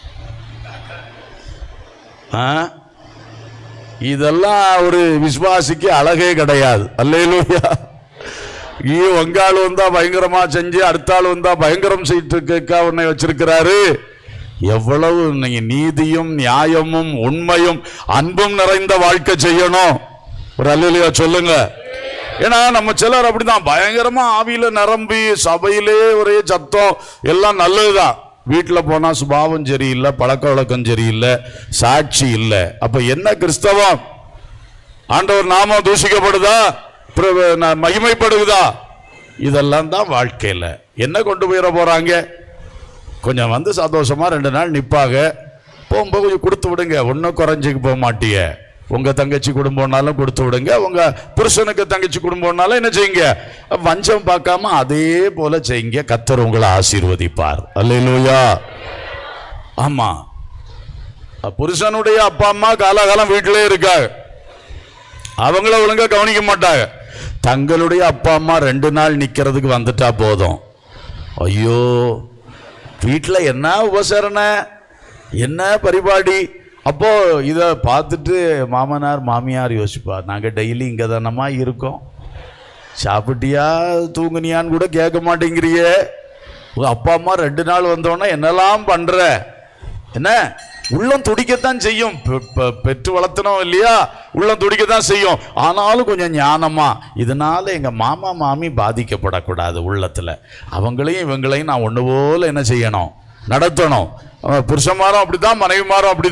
ஆ? இதெல்லாம் ஒரு விசுவாசிக்கு அழகே கிடையாது அல்லேலூயா ஐயோ உங்க ஆள் வந்தா பயங்கரமா செஞ்சு அடுத்த ஆள் வந்தா பயங்கரம் செய்யிட்டு உன்னை வச்சிருக்கிறாரு எவ்வளவு நீங்க நீதியும் நியாயமும் உண்மையும் அன்பும் நிறைந்த வாழ்க்கை செய்யணும் ஒரு அல்லையா சொல்லுங்க ஏன்னா நம்ம சிலர் அப்படிதான் பயங்கரமா ஆவியில நிரம்பி சபையிலே ஒரே சத்தம் எல்லாம் நல்லதுதான் வீட்டில் போனா சுபாவம் சரியில்லை பழக்க வழக்கம் சரியில்லை சாட்சி இல்லை அப்ப என்ன கிறிஸ்தவம் ஆண்டவர் நாமம் தூஷிக்கப்படுதா பிற- ந- மகிமைப்படுகுதா இதெல்லாம் தான் வாழ்க்கையில என்ன கொண்டு போயிட போறாங்க கொஞ்சம் வந்து சந்தோஷமா ரெண்டு நாள் நிப்பாங்க போகும்போது கொஞ்சம் கொடுத்து விடுங்க ஒன்றும் குறைஞ்சிக்கு போக மாட்டீங்க உங்க தங்கச்சி குடும்பம்னாலும் கொடுத்து விடுங்க உங்க புருஷனுக்கு தங்கச்சி குடும்பம்னாலும் என்ன செய்யுங்க வஞ்சம் பார்க்காம அதே போல செய்யுங்க கத்தர் உங்களை ஆசீர்வதிப்பார் அல்லேலூயா ஆமா புருஷனுடைய அப்பா அம்மா காலாகாலம் வீட்டிலே இருக்காங்க அவங்கள ஒழுங்கா கவனிக்க மாட்டாங்க தங்களுடைய அப்பா அம்மா ரெண்டு நாள் நிக்கிறதுக்கு வந்துட்டா போதும் ஐயோ வீட்டில் என்ன உபசரணை என்ன பரிபாடி அப்போ இதை பார்த்துட்டு மாமனார் மாமியார் யோசிப்பார் நாங்கள் டெய்லி இங்கே தானம்மா இருக்கோம் சாப்பிட்டியா தூங்குனியான்னு கூட கேட்க மாட்டேங்கிறியே உங்க அப்பா அம்மா ரெண்டு நாள் வந்தோன்னே என்னெல்லாம் பண்ற என்ன உள்ளம் துடிக்கத்தான் செய்யும் பெ- பெ- பெற்று வளர்த்தணும் இல்லையா உள்ளம் துடிக்கத்தான் செய்யும் ஆனாலும் கொஞ்சம் ஞானமா இதனால எங்க மாமா மாமி பாதிக்கப்படக்கூடாது உள்ளத்துல அவங்களையும் இவங்களையும் நான் ஒண்ணு போல என்ன செய்யணும் நடத்தணும் அவன் புருஷன்மாரும் அப்படிதான் மனைவிமாரும் அப்படிதான்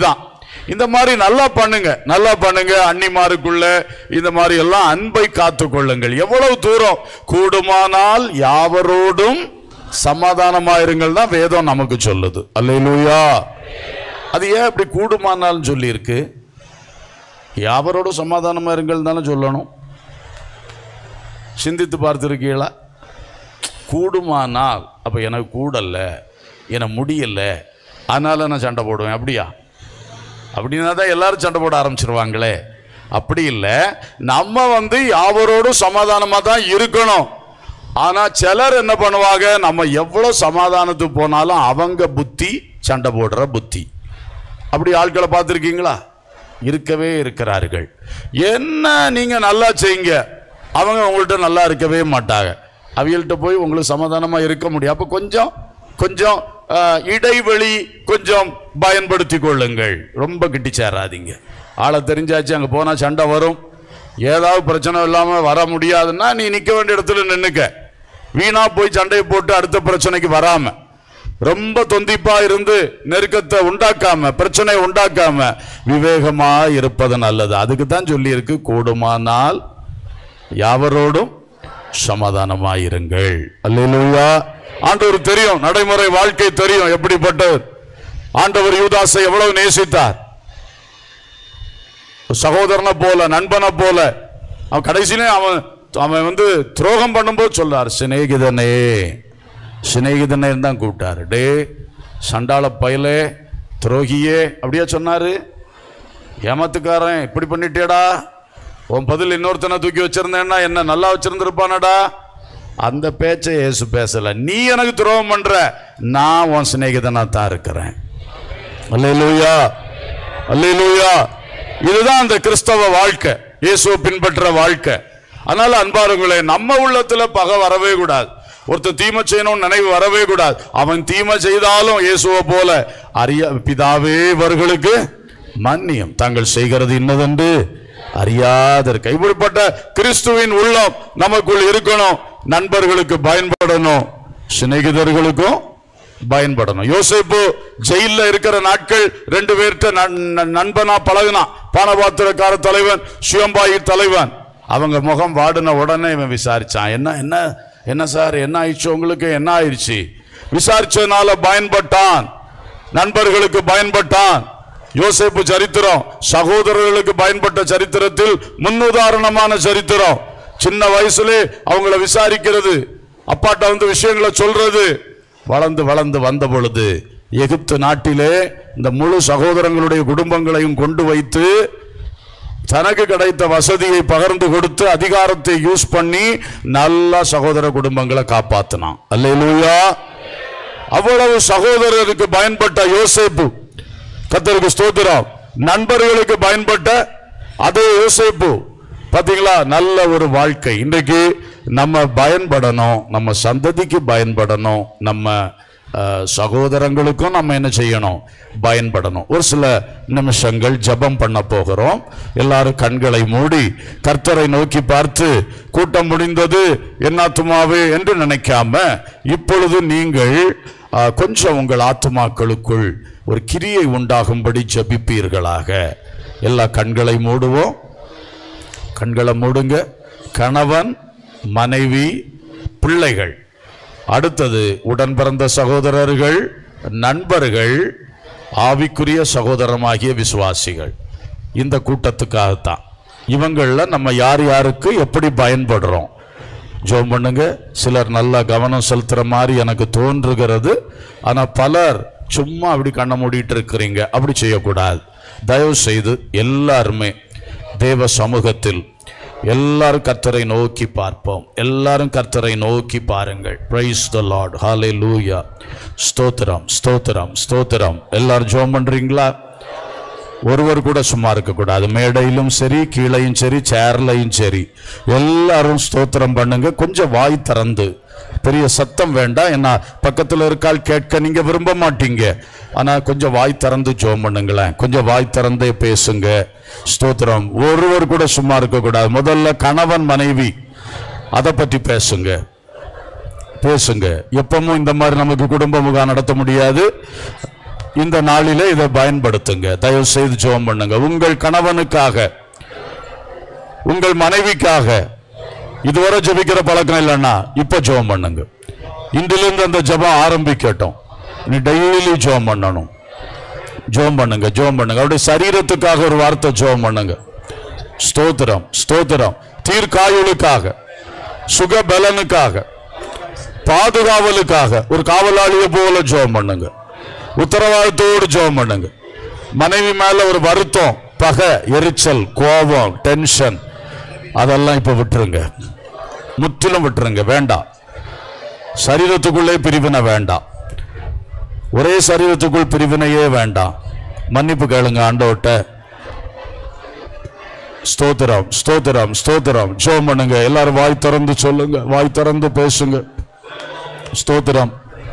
இந்த மாதிரி நல்லா பண்ணுங்க நல்லா பண்ணுங்க அன்னிமாருக்குள்ள இந்த மாதிரி எல்லாம் அன்பை காத்துக் கொள்ளுங்கள் எவ்வளவு தூரம் கூடுமானால் யாவரோடும் சமாதானமாயிருங்கள் தான் வேதம் நமக்கு சொல்லுது அல்லேலூயா அது ஏன் இப்படி கூடுமானால் சொல்லி இருக்கு யாவரோடும் சமாதானமா இருங்கள் தானே சொல்லணும் சிந்தித்து பார்த்திருக்கீங்களா கூடுமானால் அப்போ எனக்கு கூடல எனக்கு முடியல அதனால நான் சண்டை போடுவேன் அப்படியா அப்படின்னா தான் எல்லாரும் சண்டை போட ஆரம்பிச்சிருவாங்களே அப்படி இல்லை நம்ம வந்து யாவரோடும் சமாதானமாக தான் இருக்கணும் ஆனால் சிலர் என்ன பண்ணுவாங்க நம்ம எவ்வளோ சமாதானத்துக்கு போனாலும் அவங்க புத்தி சண்டை போடுற புத்தி அப்படி ஆட்களை பார்த்துருக்கீங்களா இருக்கவே இருக்கிறார்கள் என்ன நீங்கள் நல்லா செய்யுங்க அவங்க உங்கள்கிட்ட நல்லா இருக்கவே மாட்டாங்க அவங்கள்ட்ட போய் உங்களுக்கு சமாதானமாக இருக்க முடியும் அப்போ கொஞ்சம் கொஞ்சம் ஆஹ், இடைவெளி கொஞ்சம் பயன்படுத்தி கொள்ளுங்கள் ரொம்ப கிட்டி சேராதீங்க ஆளை தெரிஞ்சாச்சு அங்கே போனால் சண்டை வரும் ஏதாவது பிரச்சனை இல்லாமல் வர முடியாதுன்னா நீ நிற்க வேண்டிய இடத்துல நின்னுக்க வீணா போய் சண்டையை போட்டு அடுத்த பிரச்சனைக்கு வராம ரொம்ப தொந்திப்பா இருந்து நெருக்கத்தை உண்டாக்காம பிரச்சனையை உண்டாக்காம விவேகமா இருப்பது நல்லது அதுக்கு தான் சொல்லி இருக்கு கூடுமானால் யாவரோடும் சமாதானமாயிருங்கள் அல்லேலூயா ஆண்டவர் தெரியும் நடைமுறை வாழ்க்கை தெரியும் எப்படிப்பட்டது ஆண்டவர் யூதாசை எவ்வளவு நேசித்தார் சகோதரனை போல நண்பனை போல அவன் கடைசியிலே அவன் அவன் வந்து துரோகம் பண்ணும்போது சொல்லார் சிநேகிதனே சிநேகிதனே தான் கூப்பிட்டாரு டே சண்டாள பயலே துரோகியே அப்படியே சொன்னாரு ஏமாத்துக்காரன் இப்படி பண்ணிட்டேடா உன் பதில் இன்னொருத்தனை தூக்கி வச்சிருந்தேன்னா என்ன நல்லா வச்சிருந்திருப்பானடா அந்த பேச்சை இயேசு பேசல நீ எனக்கு துரோகம் பண்ற நான் உன் சிநேகிதனா தான் இருக்கிறேன் அல்லேலூயா அல்லேலூயா இதுதான் அந்த கிறிஸ்தவ வாழ்க்கை இயேசுவை பின்பற்ற வாழ்க்கை அதனால அன்பாருங்களே நம்ம உள்ளத்துல பகை வரவே கூடாது ஒருத்தன் தீமை செய்யணும்னு நினைவு வரவே கூடாது அவன் தீமை செய்தாலும் இயேசுவை போல அறிய பிதாவே இவர்களுக்கு மன்னியம் தாங்கள் செய்கிறது இன்னதென்று அறியாத இருக்க இப்படிப்பட்ட கிறிஸ்துவின் உள்ளம் நமக்குள் இருக்கணும் நண்பர்களுக்கு பயன்படணும் சிநேகிதர்களுக்கும் பயன்படணும் யோசேப்பு ஜெயில்ல இருக்கிற நாட்கள் ரெண்டு பேர்கிட்ட நண்- நண்- நண்பனா பழகுனான் பானபாத்திரக்கார தலைவன் சிவம்பாயி தலைவன் அவங்க முகம் வாடின உடனே இவன் விசாரிச்சான் என்ன என்ன என்ன சார் என்ன ஆயிடுச்சு உங்களுக்கு என்ன ஆயிடுச்சு விசாரிச்சதுனால பயன்பட்டான் நண்பர்களுக்கு பயன்பட்டான் யோசேப்பு சரித்திரம் சகோதரர்களுக்கு பயன்பட்ட சரித்திரத்தில் முன்னுதாரணமான சரித்திரம் சின்ன வயசுலே அவங்கள விசாரிக்கிறது அப்பாட்ட வந்து விஷயங்களை சொல்றது வளர்ந்து வளர்ந்து வந்த பொழுது எகிப்து நாட்டிலே இந்த முழு சகோதரங்களுடைய குடும்பங்களையும் கொண்டு வைத்து தனக்கு கிடைத்த வசதியை பகிர்ந்து கொடுத்து அதிகாரத்தை யூஸ் பண்ணி நல்ல சகோதர குடும்பங்களை காப்பாத்தினான் அல்லேலூயா அவ்வளவு சகோதரருக்கு பயன்பட்ட யோசேப்பு கத்தருக்கு ஸ்தோத்திரம் நண்பர்களுக்கு பயன்பட்ட அதே யோசேப்பு பாத்தீங்களா நல்ல ஒரு வாழ்க்கை இன்றைக்கு நம்ம பயன்படணும் நம்ம சந்ததிக்கு பயன்படணும் நம்ம அஹ், சகோதரங்களுக்கும் நம்ம என்ன செய்யணும் பயன்படணும் ஒரு சில நிமிஷங்கள் ஜெபம் பண்ண போகிறோம் எல்லாரும் கண்களை மூடி கர்த்தரை நோக்கி பார்த்து கூட்டம் முடிந்தது என் ஆத்துமாவே என்று நினைக்காம இப்பொழுது நீங்கள் அஹ், கொஞ்சம் உங்கள் ஆத்துமாக்களுக்குள் ஒரு கிரியை உண்டாகும்படி ஜெபிப்பீர்களாக எல்லா கண்களை மூடுவோம் கண்களை மூடுங்க கணவன் மனைவி பிள்ளைகள் அடுத்தது உடன் பிறந்த சகோதரர்கள் நண்பர்கள் ஆவிக்குரிய சகோதரமாகிய விசுவாசிகள் இந்த கூட்டத்துக்காகத்தான் இவங்களில் நம்ம யார் யாருக்கு எப்படி பயன்படுறோம் ஜோம் பண்ணுங்க சிலர் நல்லா கவனம் செலுத்துற மாதிரி எனக்கு தோன்றுகிறது ஆனா பலர் சும்மா அப்படி கண்ணை மூடிட்டு இருக்கிறீங்க அப்படி செய்யக்கூடாது தயவு செய்து எல்லாருமே தேவ சமூகத்தில் எல்லாரும் கர்த்தரை நோக்கி பார்ப்போம் எல்லாரும் கர்த்தரை நோக்கி பாருங்கள் பிரைஸ் த லார்ட் ஹாலே லூயா ஸ்தோத்திரம் ஸ்தோத்திரம் ஸ்தோத்திரம் எல்லாரும் ஜோம் பண்றீங்களா ஒருவர் கூட சும்மா இருக்கக்கூடாது மேடையிலும் சரி கீழையும் சரி சேர்லையும் சரி எல்லாரும் ஸ்தோத்திரம் பண்ணுங்க கொஞ்சம் வாய் திறந்து பெரிய சத்தம் வேண்டாம் என்ன பக்கத்துல இருக்கால் கேட்க நீங்க விரும்ப மாட்டீங்க ஆனா கொஞ்சம் வாய் திறந்து ஜோம் பண்ணுங்களேன் கொஞ்சம் வாய் திறந்தே பேசுங்க ஸ்தோத்திரம் ஒருவர் கூட சும்மா இருக்கக்கூடாது முதல்ல கணவன் மனைவி அதை பற்றி பேசுங்க பேசுங்க எப்பவும் இந்த மாதிரி நமக்கு குடும்ப முகாம் நடத்த முடியாது இந்த நாளிலே இதை பயன்படுத்துங்க தயவு செய்து ஜெபம் பண்ணுங்க உங்கள் கணவனுக்காக உங்கள் மனைவிக்காக இதுவரை ஜெபிக்கிற பழக்கம் இல்லைன்னா இப்ப ஜெபம் பண்ணுங்க இன்றிலிருந்து அந்த ஜெபம் ஆரம்பிக்கட்டும் நீ டெய்லி ஜெபம் பண்ணணும் ஜெபம் பண்ணுங்க ஜெபம் பண்ணுங்க அவருடைய சரீரத்துக்காக ஒரு வார்த்தை ஜெபம் பண்ணுங்க ஸ்தோத்திரம் ஸ்தோத்திரம் தீர்க்காயுளுக்காக சுகபலனுக்காக பாதுகாவலுக்காக ஒரு காவலாளியை போல ஜெபம் பண்ணுங்க உத்தரவாதத்தோடு ஜெபம் பண்ணுங்க மனைவி மேல ஒரு வருத்தம் பகை எரிச்சல் கோபம் டென்ஷன் அதெல்லாம் இப்ப விட்டுருங்க முற்றிலும் விட்டுருங்க வேண்டாம் சரீரத்துக்குள்ளே பிரிவினை வேண்டாம் ஒரே சரீரத்துக்குள் பிரிவினையே வேண்டாம் மன்னிப்பு கேளுங்க ஆண்டவர்கிட்ட ஸ்தோத்திரம் ஸ்தோத்திரம் ஸ்தோத்திரம் ஜெபம் பண்ணுங்க எல்லாரும் வாய் திறந்து சொல்லுங்க வாய் திறந்து பேசுங்க ஸ்தோத்திரம்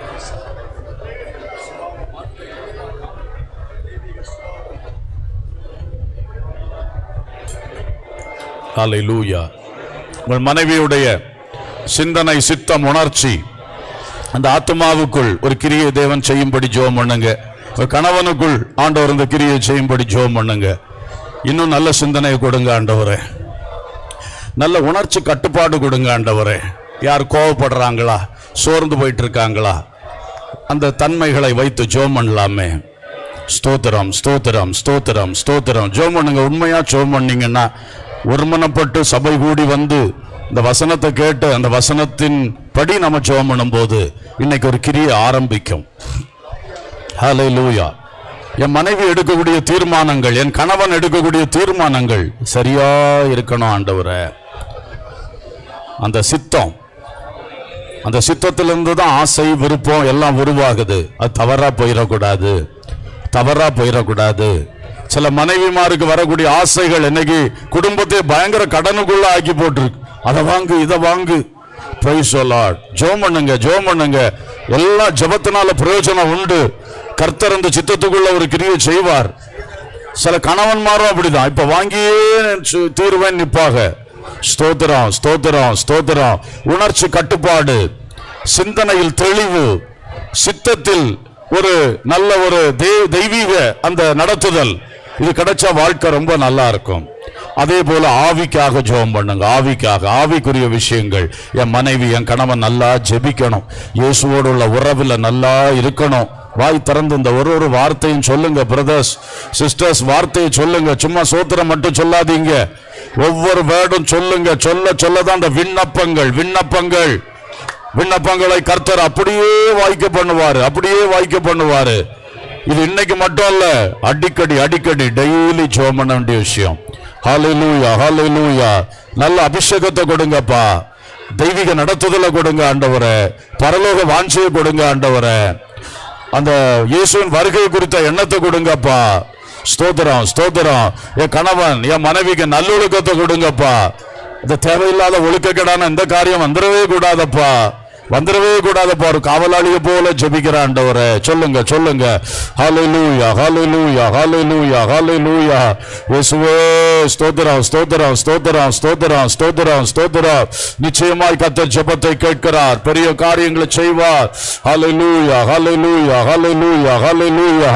ஹalleluya உங்கள் மனைவியுடைய சிந்தனை சித்தம் உணர்ச்சி அந்த ஆத்மாவுக்குள் ஒரு கிரியை தேவன் செய்யும்படி ஜெபம் பண்ணுங்க ஒரு கணவனுக்குள் ஆண்டவர் இந்த கிரியை செய்யும்படி ஜெபம் பண்ணுங்க இன்னும் நல்ல சிந்தனையை கொடுங்க ஆண்டவரே நல்ல உணர்ச்சி கட்டுப்பாடு கொடுங்க ஆண்டவரே யார் கோவப்படுறாங்களா சோர்ந்து போயிட்டு இருக்காங்களா அந்த தன்மைகளை வைத்து ஜெபம் பண்ணலாமே ஸ்தோத்திரம் ஸ்தோத்திரம் ஸ்தோத்திரம் ஸ்தோத்திரம் ஜெபம் பண்ணுங்க உண்மையா ஜெபம் பண்ணீங்கன்னா ஒருமனப்பட்டு சபை கூடி வந்து இந்த வசனத்தை கேட்டு அந்த வசனத்தின் படி நம்ம ஜெபம் பண்ணும்போது இன்னைக்கு ஒரு கிரியை ஆரம்பிக்கும் ஹalleluya என் மனைவி எடுக்கக்கூடிய தீர்மானங்கள் என் கணவன் எடுக்கக்கூடிய தீர்மானங்கள் சரியா இருக்கணும் ஆண்டவரே அந்த சித்தம் அந்த சித்தத்திலிருந்து தான் ஆசை விருப்பம் எல்லாம் உருவாகுது அது தவறா போயிடக்கூடாது தவறா போயிடக்கூடாது சில மனைவிமாருக்கு வரக்கூடிய ஆசைகள் இன்னைக்கு குடும்பத்தை பயங்கர கடனுக்குள்ள ஆக்கி போட்டிருக்கு அதை வாங்கு இதை வாங்கு பிரைஸ் சொல்லாட் ஜோம் பண்ணுங்க ஜோம் பண்ணுங்க எல்லா ஜபத்தினால பிரயோஜனம் உண்டு கர்த்தர் அந்த சித்தத்துக்குள்ள ஒரு கிரியை செய்வார் சில கணவன்மாரும் அப்படிதான் இப்ப வாங்கியே சு- தீருவேன் நிப்பாக ஸ்தோத்திரம் ஸ்தோத்திரம் ஸ்தோத்திரம் உணர்ச்சி கட்டுப்பாடு சிந்தனையில் தெளிவு சித்தத்தில் ஒரு நல்ல ஒரு தெய்- தெய்வீக அந்த நடத்துதல் இது கிடைச்சா வாழ்க்கை ரொம்ப நல்லா இருக்கும் அதே போல ஆவிக்காக ஜெபம் பண்ணுங்க ஆவிக்காக ஆவிக்குரிய விஷயங்கள் என் மனைவி என் கணவன் நல்லா ஜெபிக்கணும் இயேசுவோடு உள்ள உறவில் நல்லா இருக்கணும் வாய் திறந்து இந்த ஒரு ஒரு வார்த்தையும் சொல்லுங்க பிரதர்ஸ் சிஸ்டர்ஸ் வார்த்தையை சொல்லுங்க சும்மா சோத்திரம் மட்டும் சொல்லாதீங்க ஒவ்வொரு வேர்டும் சொல்லுங்க சொல்ல சொல்லதான் அந்த விண்ணப்பங்கள் விண்ணப்பங்கள் விண்ணப்பங்களை கர்த்தர் அப்படியே வாய்க்க பண்ணுவாரு அப்படியே வாய்க்க பண்ணுவாரு இது இன்னைக்கு மட்டும் இல்ல அடிக்கடி அடிக்கடி டெய்லி ஜெபம் பண்ண வேண்டிய விஷயம் ஹalleluya ஹalleluya நல்ல அபிஷேகத்தை கொடுங்கப்பா தெய்வீக நடத்துதலை கொடுங்க ஆண்டவரே பரலோக வாஞ்சையை கொடுங்க ஆண்டவரே அந்த இயேசுவின் வருகை குறித்த எண்ணத்தை கொடுங்கப்பா ஸ்தோத்திரம் ஸ்தோத்திரம் என் கணவன் என் மனைவிக்கு நல்லொழுக்கத்தை கொடுங்கப்பா இந்த தேவையில்லாத ஒழுக்கக்கேடான இந்த காரியம் வந்துடவே கூடாதப்பா வந்துடவே கூடாதப்பா ஒரு காவலாளியை போல ஜெபிக்கிற ஆண்டவரே சொல்லுங்க சொல்லுங்க ஹalleluya ஹalleluya ஹalleluya ஹalleluya இயேசுவே ஸ்தோத்திரம் ஸ்தோத்திரம் ஸ்தோத்திரம் ஸ்தோத்திரம் ஸ்தோத்திரம் ஸ்தோத்திரம் நிச்சயமாய் கர்த்தர் ஜெபத்தை கேட்கிறார் பெரிய காரியங்களை செய்வார் ஹalleluya ஹalleluya ஹalleluya ஹalleluya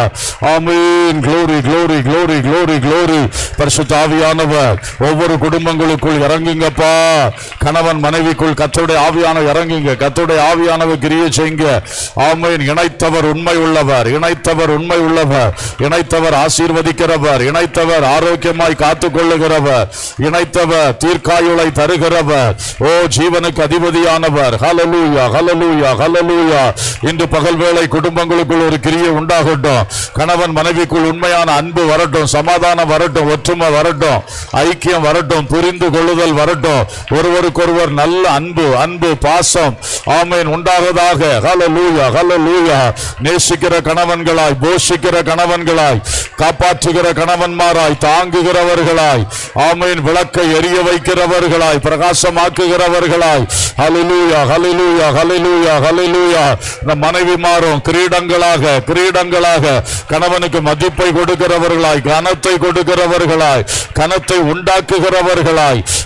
ஆமென் glory glory glory glory glory பரிசுத்த ஆவியானவர் ஒவ்வொரு குடும்பங்களுக்குள் இறங்குங்கப்பா கணவன் மனைவிக்குள் கர்த்தருடைய ஆவியான இறங்குங்க கர்த்தருடைய ஆவியானவர் கிரியை செய்யுங்க ஆமென் இணைத்தவர் உண்மை உள்ளவர் இணைத்தவர் உண்மை உள்ளவர் இணைத்தவர் ஆசீர்வதிக்கிறவர் இணைத்தவர் ஆரோக்கியமாய் காத்துக் கொள்ளுகிறவர் இணைத்தவர் தீர்க்காயுளை தருகிறவர் ஓ ஜீவனுக்கு அதிபதியானவர் ஹalleluya ஹalleluya ஹalleluya இன்று பகல் வேளை குடும்பங்களுக்குள் ஒரு கிரியை உண்டாகட்டும் கணவன் மனைவிக்குள் உண்மையான அன்பு வரட்டும் சமாதானம் வரட்டும் ஒற்றுமை வரட்டும் ஐக்கியம் வரட்டும் புரிந்து கொள்ளுதல் வரட்டும் ஒருவருக்கொருவர் நல்ல அன்பு அன்பு பாசம் ஆமேன் உண்டாவதாக ஹalleluya ஹalleluya நேசிக்கிற கணவன்களாய் போஷிக்கிற கணவன்களாய் காப்பாற்றுகிற கணவன்மாராய் தாங்குகிறவர்களாய் ஆமேன் விளக்கை எரிய வைக்கிறவர்களாய் பிரகாசமாக்குகிறவர்களாய் ஹalleluya ஹalleluya ஹalleluya ஹalleluya இந்த மனைவி மாறும் கிரீடங்களாக கிரீடங்களாக கணவனுக்கு மதிப்பை கொடுக்கிறவர்களாய் கனத்தை கொடுக்கிறவர்களாய் கனத்தை உண்டாக்குகிறவர்களாய்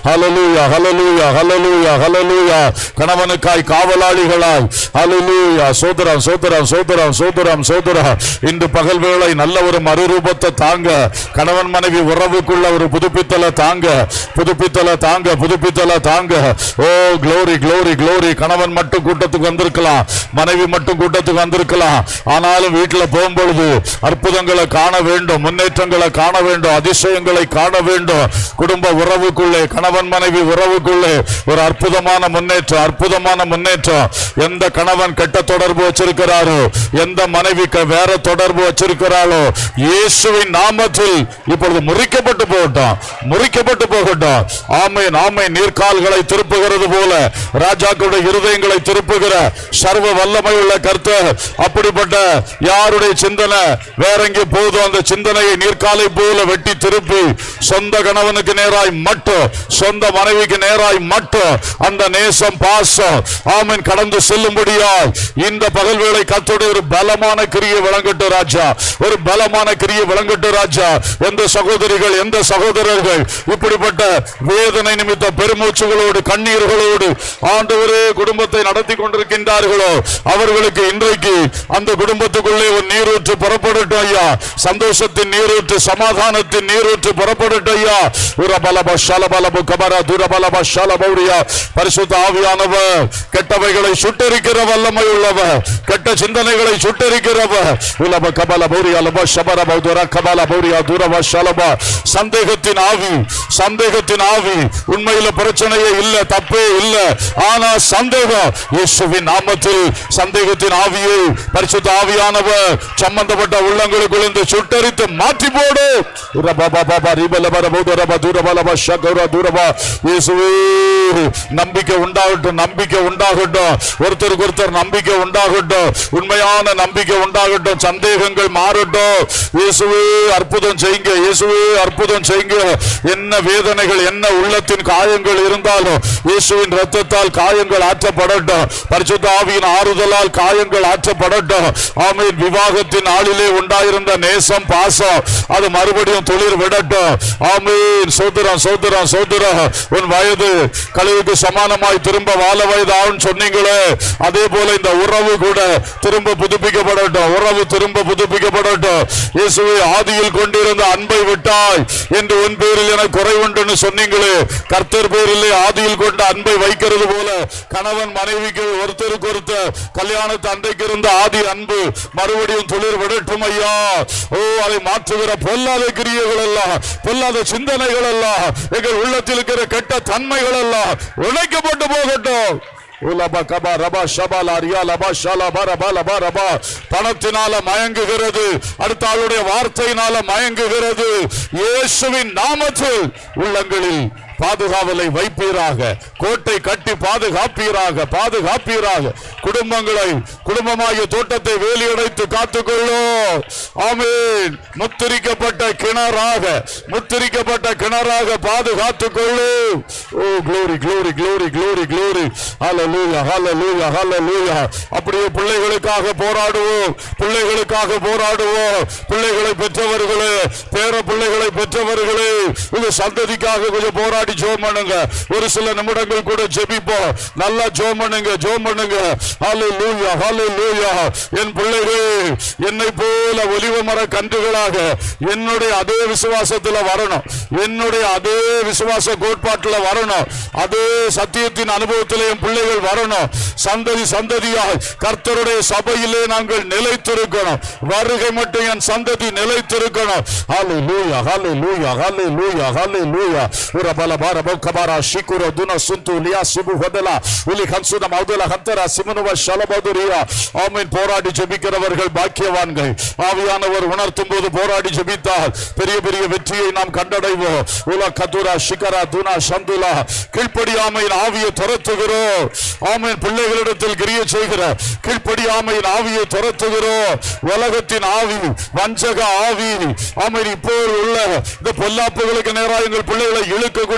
ஹalleluya ஹalleluya ஹalleluya ஹalleluya கணவனுக்காய் காவலாளிகளாய் ஹalleluya சோதரம் சோதரம் சோதரம் சோதரம் சோதரம் இன்று பகல் வேளை நல்ல ஒரு மறுரூபத்தை தாங்க கணவன் மனைவி உறவுக்குள்ள ஒரு புதுப்பித்தலை தாங்க புதுப்பித்தலை தாங்க புதுப்பித்தலை தாங்க ஓ glory glory glory கணவன் மட்டும் கூட்டத்துக்கு வந்திருக்கலாம் மனைவி மட்டும் கூட்டத்துக்கு வந்திருக்கலாம் ஆனாலும் வீட்டுல போகும்பொழுது அற்புதங்களை காண வேண்டும் முன்னேற்றங்களை காண வேண்டும் அதிசயங்களை காண வேண்டும் குடும்ப உறவுக்குள்ளே கணவன் மனைவி உறவுக்குள்ளே ஒரு அற்புதமான முன்னேற்றம் அற்புதமான முன்னேற்றம் எந்த கணவன் கெட்ட தொடர்பு வச்சிருக்கிறாரோ எந்த மனைவி க- வேற தொடர்பு வச்சிருக்கிறாளோ இயேசுவின் நாமத்தில் இப்பொழுது முறிக்கப்பட்டு போகட்டும் முறிக்கப்பட்டு போகட்டும் ஆமை ஆமை நீர்க்கால்களை திருப்புகிறது போல ராஜாக்களுடைய இருதயங்களை திருப்புகிற சர்வ வல்லமை உள்ள கர்த்தர் அப்படிப்பட்ட யாருடைய சிந்தனை வேற எங்கே போதும் அந்த சிந்தனையை நீர்க்காலை போல வெட்டி திருப்பி சொந்த கணவனுக்கு நேராய் மட்டும் சொந்த மனைவிக்கு நேராய் மட்டும் அந்த நேசம் பாசம் ஆமீன் கடந்து செல்லும்படியாய் இந்த பகல் வேளை கத்தோட ஒரு பலமான கிரியை வழங்கட்டும் ராஜா ஒரு பலமான கிரியை வழங்கட்டும் ராஜா எந்த சகோதரிகள் எந்த சகோதரர்கள் இப்படிப்பட்ட வேதனை நிமித்த பெருமூச்சுகளோடு கண்ணீர்களோடு ஆண்டவரே குடும்பத்தை நடத்தி கொண்டிருக்கின்றார்களோ அவர்களுக்கு இன்றைக்கு அந்த குடும்பத்துக்குள்ளே ஒரு நீரூற்று புறப்படட்டும் ஐயா சந்தோஷத்தின் நீரூற்று சமாதானத்தின் நீரூற்று புறப்படட்டும் ஐயா உரபலப ஷலபலபு கபர துரபலப ஷலபௌரியா பரிசுத்த ஆவியானவர் கெட்டவைகளை சுட்டரிக்கிற வல்லமை உள்ளவர் கெட்ட சிந்தனைகளை சுட்டரிக்கிறவர் உலப கபல பௌரியா லப ஷபர பௌதுர கபல பௌரியா துரவ ஷலப சந்தேகத்தின் ஆவி சந்தேகத்தின் ஆவி உண்மையில பிரச்சனையே இல்ல தப்பே இல்ல ஆனா சந்தேகம் இயேசுவின் நாமத்தில் சந்தேகத்தின் ஆவியை பரிசுத்த ஆவியானவர் சம்பந்தப்பட்ட உள்ளங்களுக்குள் இருந்து சுட்டரித்து மாற்றி போடு ரபா பாபா பா ரிபல பர பௌத ரபா தூரபா லபா ஷகௌரா தூரபா இயேசுவே நம்பிக்கை உண்டாகட்டும் நம்பிக்கை உண்டாகட்டும் ஒருத்தருக்கு ஒருத்தர் நம்பிக்கை உண்டாகட்டும் உண்மையான நம்பிக்கை உண்டாகட்டும் சந்தேகங்கள் மாறட்டும் இயேசுவே அற்புதம் செய்யுங்க இயேசுவே அற்புதம் செய்யுங்க என்ன வேதனைகள் என்ன உள்ளத்தின் காயங்கள் இருந்தாலும் இயேசுவின் ரத்தத்தால் காயங்கள் ஆற்றப்படட்டும் பரிசுத்த ஆவியின் ஆறுதலால் காயங்கள் ஆற்றப்படட்டும் ஆமீன் விவாகத்தின் நாளிலே உண்டாயிருந்த நேசம் பாசம் அது மறுபடியும் தொழில் விடட்டும் ஆமீன் சோதரம் சோதரம் சோதரம் உன் வயது கழிவுக்கு சமானமாய் திரும்ப வாழ வயது ஆகும் சொன்னீங்களே அதே போல இந்த உறவு கூட திரும்ப புதுப்பிக்கப்படட்டும் உறவு திரும்ப புதுப்பிக்கப்படட்டும் இயேசுவை ஆதியில் கொண்டிருந்த அன்பை விட்டாய் என்று உன் பேரில் என குறைவுண்டுன்னு சொன்னீங்களே கர்த்தர் பேரிலே ஆதியில் கொண்ட அன்பை வைக்கிறது போல கணவன் மனைவிக்கு ஒருத்தருக்கு ஒருத்தர் கல்யாணத்து அன்றைக்கு இருந்த ஆதி அன்பு மறுபடியும் தொழில் விடட்டும் ஐயா ஓ அதை மாற்றுகிற பொல்லாத கிரியைகள் எல்லாம் பொல்லாத சிந்தனைகள் எல்லாம் எங்கள் உள்ளத்தில் இருக்கிற கெட்ட தன்மைகள் எல்லாம் உழைக்கப்பட்டு போகட்டும் உலப கபா ரபா ஷபா லாரியா லபா ஷாலா பரபா லபா ரபா பணத்தினால மயங்குகிறது அடுத்த ஆளுடைய வார்த்தையினால மயங்குகிறது இயேசுவின் நாமத்தில் உள்ளங்களில் பாதுகாவலை வைப்பீராக கோட்டை கட்டி பாதுகாப்பீராக பாதுகாப்பீராக குடும்பங்களை குடும்பமாகிய தோட்டத்தை வேலியடைத்து காத்துக்கொள்ளும் ஆமீன் முத்திரிக்கப்பட்ட கிணறாக முத்திரிக்கப்பட்ட கிணறாக பாதுகாத்துக் கொள்ளும் ஓ glory glory glory glory glory hallelujah hallelujah hallelujah அப்படியே பிள்ளைகளுக்காக போராடுவோம் பிள்ளைகளுக்காக போராடுவோம் பிள்ளைகளை பெற்றவர்களே பேர பிள்ளைகளை பெற்றவர்களே உங்க சந்ததிக்காக கொஞ்சம் போராடி ஜோம் பண்ணுங்க ஒரு சில நிமிடங்கள் கூட ஜெபிப்போம் நல்லா ஜோம் பண்ணுங்க ஜோம் பண்ணுங்க ஹalleluya hallelujah என் பிள்ளைகள் என்னை போல ஒலிவ மர கன்றுகளாக என்னுடைய அதே விசுவாசத்துல வரணும் என்னுடைய அதே விசுவாச கோட்பாட்டுல வரணும் அதே சத்தியத்தின் அனுபவத்திலே என் பிள்ளைகள் வரணும் சந்ததி சந்ததியாய் கர்த்தருடைய சபையிலே நாங்கள் நிலைத்திருக்கணும் வருகை மட்டும் என் சந்ததி நிலைத்திருக்கணும் ஹalleluya hallelujah hallelujah hallelujah urabala bara kabara shikuro duna suntu liya sibu hodela uli khansuna maudela hantara simunuva shalabaduriya ஆமென் போராடி ஜெபிக்கிறவர்கள் பாக்கியவான்கள் ஆவியானவர் உணர்த்தும் போது போராடி ஜெபித்தால் பெரிய பெரிய வெற்றியை நாம் கண்டடைவோம் உலா கதுரா ஷிகரா துனா சந்துலா கீழ்ப்படியாமையின் ஆவியை துரத்துகிறோம் ஆமென் பிள்ளைகளிடத்தில் கிரிய செய்கிற கீழ்ப்படியாமையின் ஆவியை துரத்துகிறோம் உலகத்தின் ஆவி வஞ்சக ஆவி ஆமென் இப்போ உள்ள இந்த பொல்லாப்புகளுக்கு நேராக எங்கள் பிள்ளைகளை இழுக்கக்கூடிய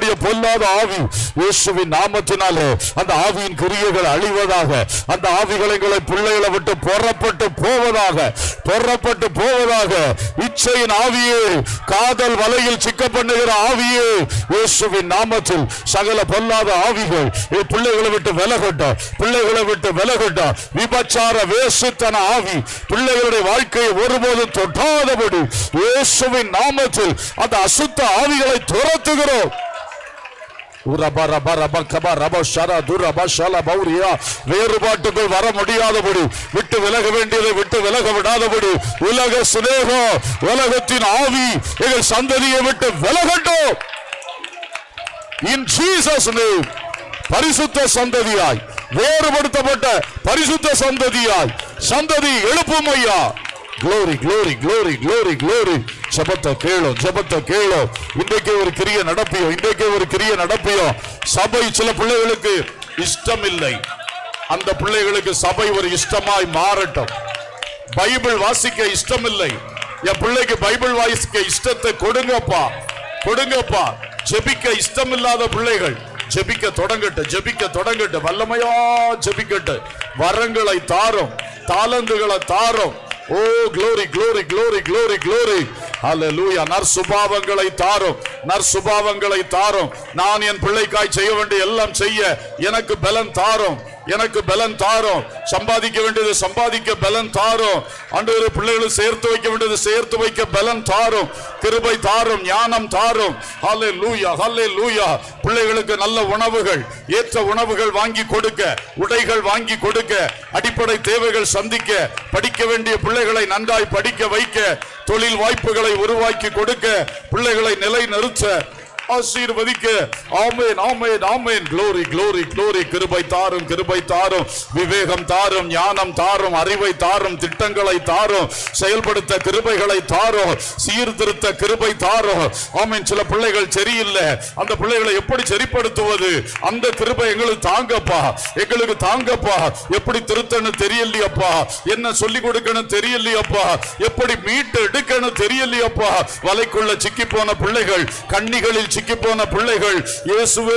வரக்கூடிய பொல்லாத ஆவி இயேசுவின் நாமத்தினாலே அந்த ஆவியின் கிரியைகள் அழிவதாக அந்த ஆவிகளை பிள்ளைகளை விட்டு புறப்பட்டு போவதாக புறப்பட்டு போவதாக இச்சையின் ஆவியே காதல் வலையில் சிக்க பண்ணுகிற ஆவியே இயேசுவின் நாமத்தில் சகல பொல்லாத ஆவிகள் என் பிள்ளைகளை விட்டு விலகட்டும் பிள்ளைகளை விட்டு விலகட்டும் விபச்சார வேசுத்தன ஆவி பிள்ளைகளுடைய வாழ்க்கையை ஒருபோதும் தொட்டாதபடி இயேசுவின் நாமத்தில் அந்த அசுத்த ஆவிகளை துரத்துகிறோம் உரப ரப ரப கப ரப ஷர துரப ஷல பௌரியா வேறுபாட்டுக்குள் வர முடியாதபடி விட்டு விலக வேண்டியதை விட்டு விலக விடாதபடி உலக சிநேகம் உலகத்தின் ஆவி எங்கள் சந்ததியை விட்டு விலகட்டும் இன் ஜீசஸ் நேம் பரிசுத்த சந்ததியாய் வேறுபடுத்தப்பட்ட பரிசுத்த சந்ததியாய் சந்ததி எழுப்பும் ஐயா glory glory glory glory glory ஜெபத்தை கேளும் ஜெபத்தை கேளும் இன்றைக்கு ஒரு கிரிய நடப்பியோ இன்றைக்கு ஒரு கிரிய நடப்பியோ சபை சில பிள்ளைகளுக்கு இஷ்டம் இல்லை அந்த பிள்ளைகளுக்கு சபை ஒரு இஷ்டமாய் மாறட்டும் பைபிள் வாசிக்க இஷ்டம் இல்லை என் பிள்ளைக்கு பைபிள் வாசிக்க இஷ்டத்தை கொடுங்கப்பா கொடுங்கப்பா ஜெபிக்க இஷ்டம் இல்லாத பிள்ளைகள் ஜெபிக்க தொடங்கட்டு ஜெபிக்க தொடங்கட்டு வல்லமையா ஜெபிக்கட்டு வரங்களை தாரும் தாளந்துகளை தாரும் ஓ glory glory glory glory glory ஹalleluya நற்சுபாவங்களை தாரும் நற்சுபாவங்களை தாரும் நான் என் பிள்ளைக்காய் செய்ய வேண்டிய எல்லாம் செய்ய எனக்கு பலன் தாரும் எனக்கு பலன் தாரும் சம்பாதிக்க வேண்டியது சம்பாதிக்க பலன் தாரும் ஆண்டவரே பிள்ளைகளை சேர்த்து வைக்க வேண்டியது சேர்த்து வைக்க பலன் தாரும் கிருபை தாரும் ஞானம் தாரும் ஹல்லே லூயா ஹல்லே லூயா பிள்ளைகளுக்கு நல்ல உணவுகள் ஏற்ற உணவுகள் வாங்கி கொடுக்க உடைகள் வாங்கி கொடுக்க அடிப்படை தேவைகள் சந்திக்க படிக்க வேண்டிய பிள்ளைகளை நன்றாய் படிக்க வைக்க தொழில் வாய்ப்புகளை உருவாக்கி கொடுக்க பிள்ளைகளை நிலை நிறுத்த ஆசீர்வதிக்க ஆமேன் ஆமேன் ஆமேன் glory glory glory கிருபை தாரும் கிருபை தாரும் விவேகம் தாரும் ஞானம் தாரும் அறிவை தாரும் திட்டங்களை தாரும் செயல்படுத்த கிருபைகளை தாரும் சீர்திருத்த கிருபை தாரும் ஆமேன் சில பிள்ளைகள் சரியில்லை அந்த பிள்ளைகளை எப்படி சரிப்படுத்துவது அந்த கிருபை எங்களுக்கு தாங்கப்பா எங்களுக்கு தாங்கப்பா எப்படி திருத்தணும் தெரியலையப்பா என்ன சொல்லி கொடுக்கணும் தெரியலையப்பா எப்படி மீட்டு எடுக்கணும் தெரியலையப்பா வலைக்குள்ள சிக்கி போன பிள்ளைகள் கண்ணிகளில் சிக்கி போன பிள்ளைகள் இயேசுவே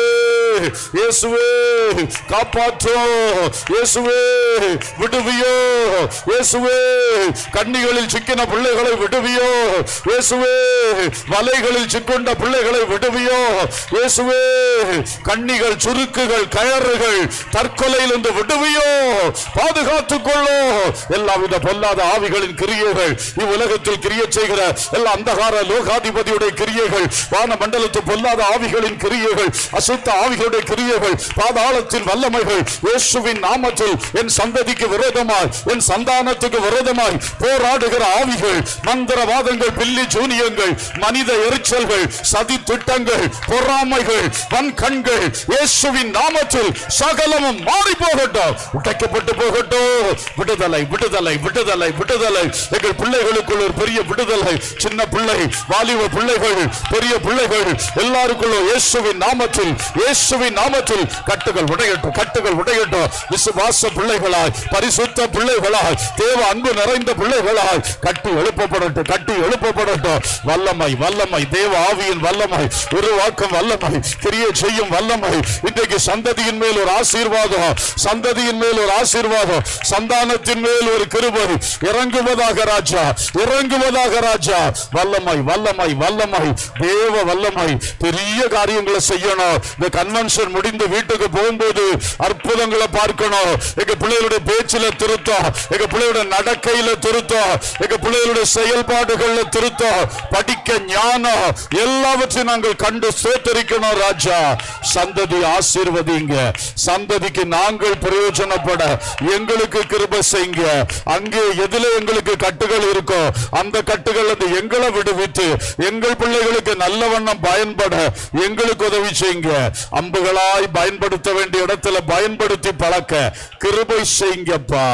இயேசுவே காப்பாற்றோ இயேசுவே விடுவியோ இயேசுவே கண்ணிகளில் சிக்கின பிள்ளைகளை விடுவியோ இயேசுவே வலைகளில் சிக்கொண்ட பிள்ளைகளை விடுவியோ இயேசுவே கண்ணிகள் சுருக்குகள் கயறுகள் தற்கொலையிலிருந்து விடுவியோ பாதுகாத்துக் கொள்ளோ எல்லாவித பொல்லாத ஆவிகளின் கிரியைகள் இவ்வுலகத்தில் கிரிய செய்கிற எல்லா அந்தகார லோகாதிபதியுடைய கிரியைகள் வான மண்டலத்து பொல்லாத ஆவிகளின் கிரியைகள் அசுத்த ஆவிகளுடைய கிரியைகள் பாதாளத்தின் வல்லமைகள் இயேசுவின் நாமத்தில் என் சந்ததிக்கு விரோதமாய் என் சந்தானத்துக்கு விரோதமாய் போராடுகிற ஆவிகள் மந்திரவாதங்கள் பில்லி ஜூனியங்கள் மனித எரிச்சல்கள் சதி திட்டங்கள் பொறாமைகள் வன் கண்கள் இயேசுவின் நாமத்தில் சகலமும் மாறி போகட்டும் உடைக்கப்பட்டு போகட்டும் விடுதலை விடுதலை விடுதலை விடுதலை எங்கள் பிள்ளைகளுக்குள் ஒரு பெரிய விடுதலை சின்ன பிள்ளை வாலிப பிள்ளைகள் பெரிய பிள்ளைகள் எல்லாருக்குள்ள இயேசுவின் நாமத்தில் இயேசுவின் நாமத்தில் கட்டுகள் உடையட்டும் கட்டுகள் உடையட்டும் விசுவாச பிள்ளைகளாய் பரிசுத்த பிள்ளைகளாய் தேவ அன்பு நிறைந்த பிள்ளைகளாய் கட்டி எழுப்பப்படட்டும் கட்டி எழுப்பப்படட்டும் வல்லமை வல்லமை தேவ ஆவியின் வல்லமை உருவாக்கும் வல்லமை கிரிய செய்யும் வல்லமை இன்றைக்கு சந்ததியின் மேல் ஒரு ஆசீர்வாதம் சந்ததியின் மேல் ஒரு ஆசீர்வாதம் சந்தானத்தின் மேல் ஒரு கிருபை இறங்குவதாக ராஜா இறங்குவதாக ராஜா வல்லமை வல்லமை வல்லமை தேவ வல்லமை பெரிய காரியங்களை செய்யணும் இந்த கன்வென்ஷன் முடிந்து வீட்டுக்கு போகும்போது அற்புதங்களை பார்க்கணும் எங்க பிள்ளைகளுடைய பேச்சில திருத்தம் எங்க பிள்ளைகளுடைய நடக்கையில திருத்தம் எங்க பிள்ளைகளுடைய செயல்பாடுகள்ல திருத்தம் படிக்க ஞானம் எல்லாவற்றையும் நாங்கள் கண்டு சோத்தரிக்கணும் ராஜா சந்ததி ஆசீர்வதிங்க சந்ததிக்கு நாங்கள் பிரயோஜனப்பட எங்களுக்கு கிருபை செய்யுங்க அங்கே எதுல எங்களுக்கு கட்டுகள் இருக்கோ அந்த கட்டுகள் அது எங்களை விடுவித்து எங்கள் பிள்ளைகளுக்கு நல்ல வண்ணம் பயன்பட எங்களுக்கு உதவி செய்யுங்க அம்புகளாய் பயன்படுத்த வேண்டிய இடத்துல பயன்படுத்தி பழக்க கிருபை செய்யுங்கப்பா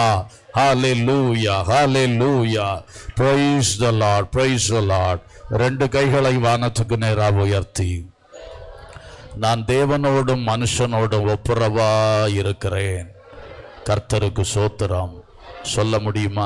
ஹalleluya ஹalleluya praise the lord praise the lord ரெண்டு கைகளை வானத்துக்கு நேராக உயர்த்தி நான் தேவனோடும் மனுஷனோடும் ஒப்புரவா இருக்கிறேன் கர்த்தருக்கு சோத்திரம் சொல்ல முடியுமா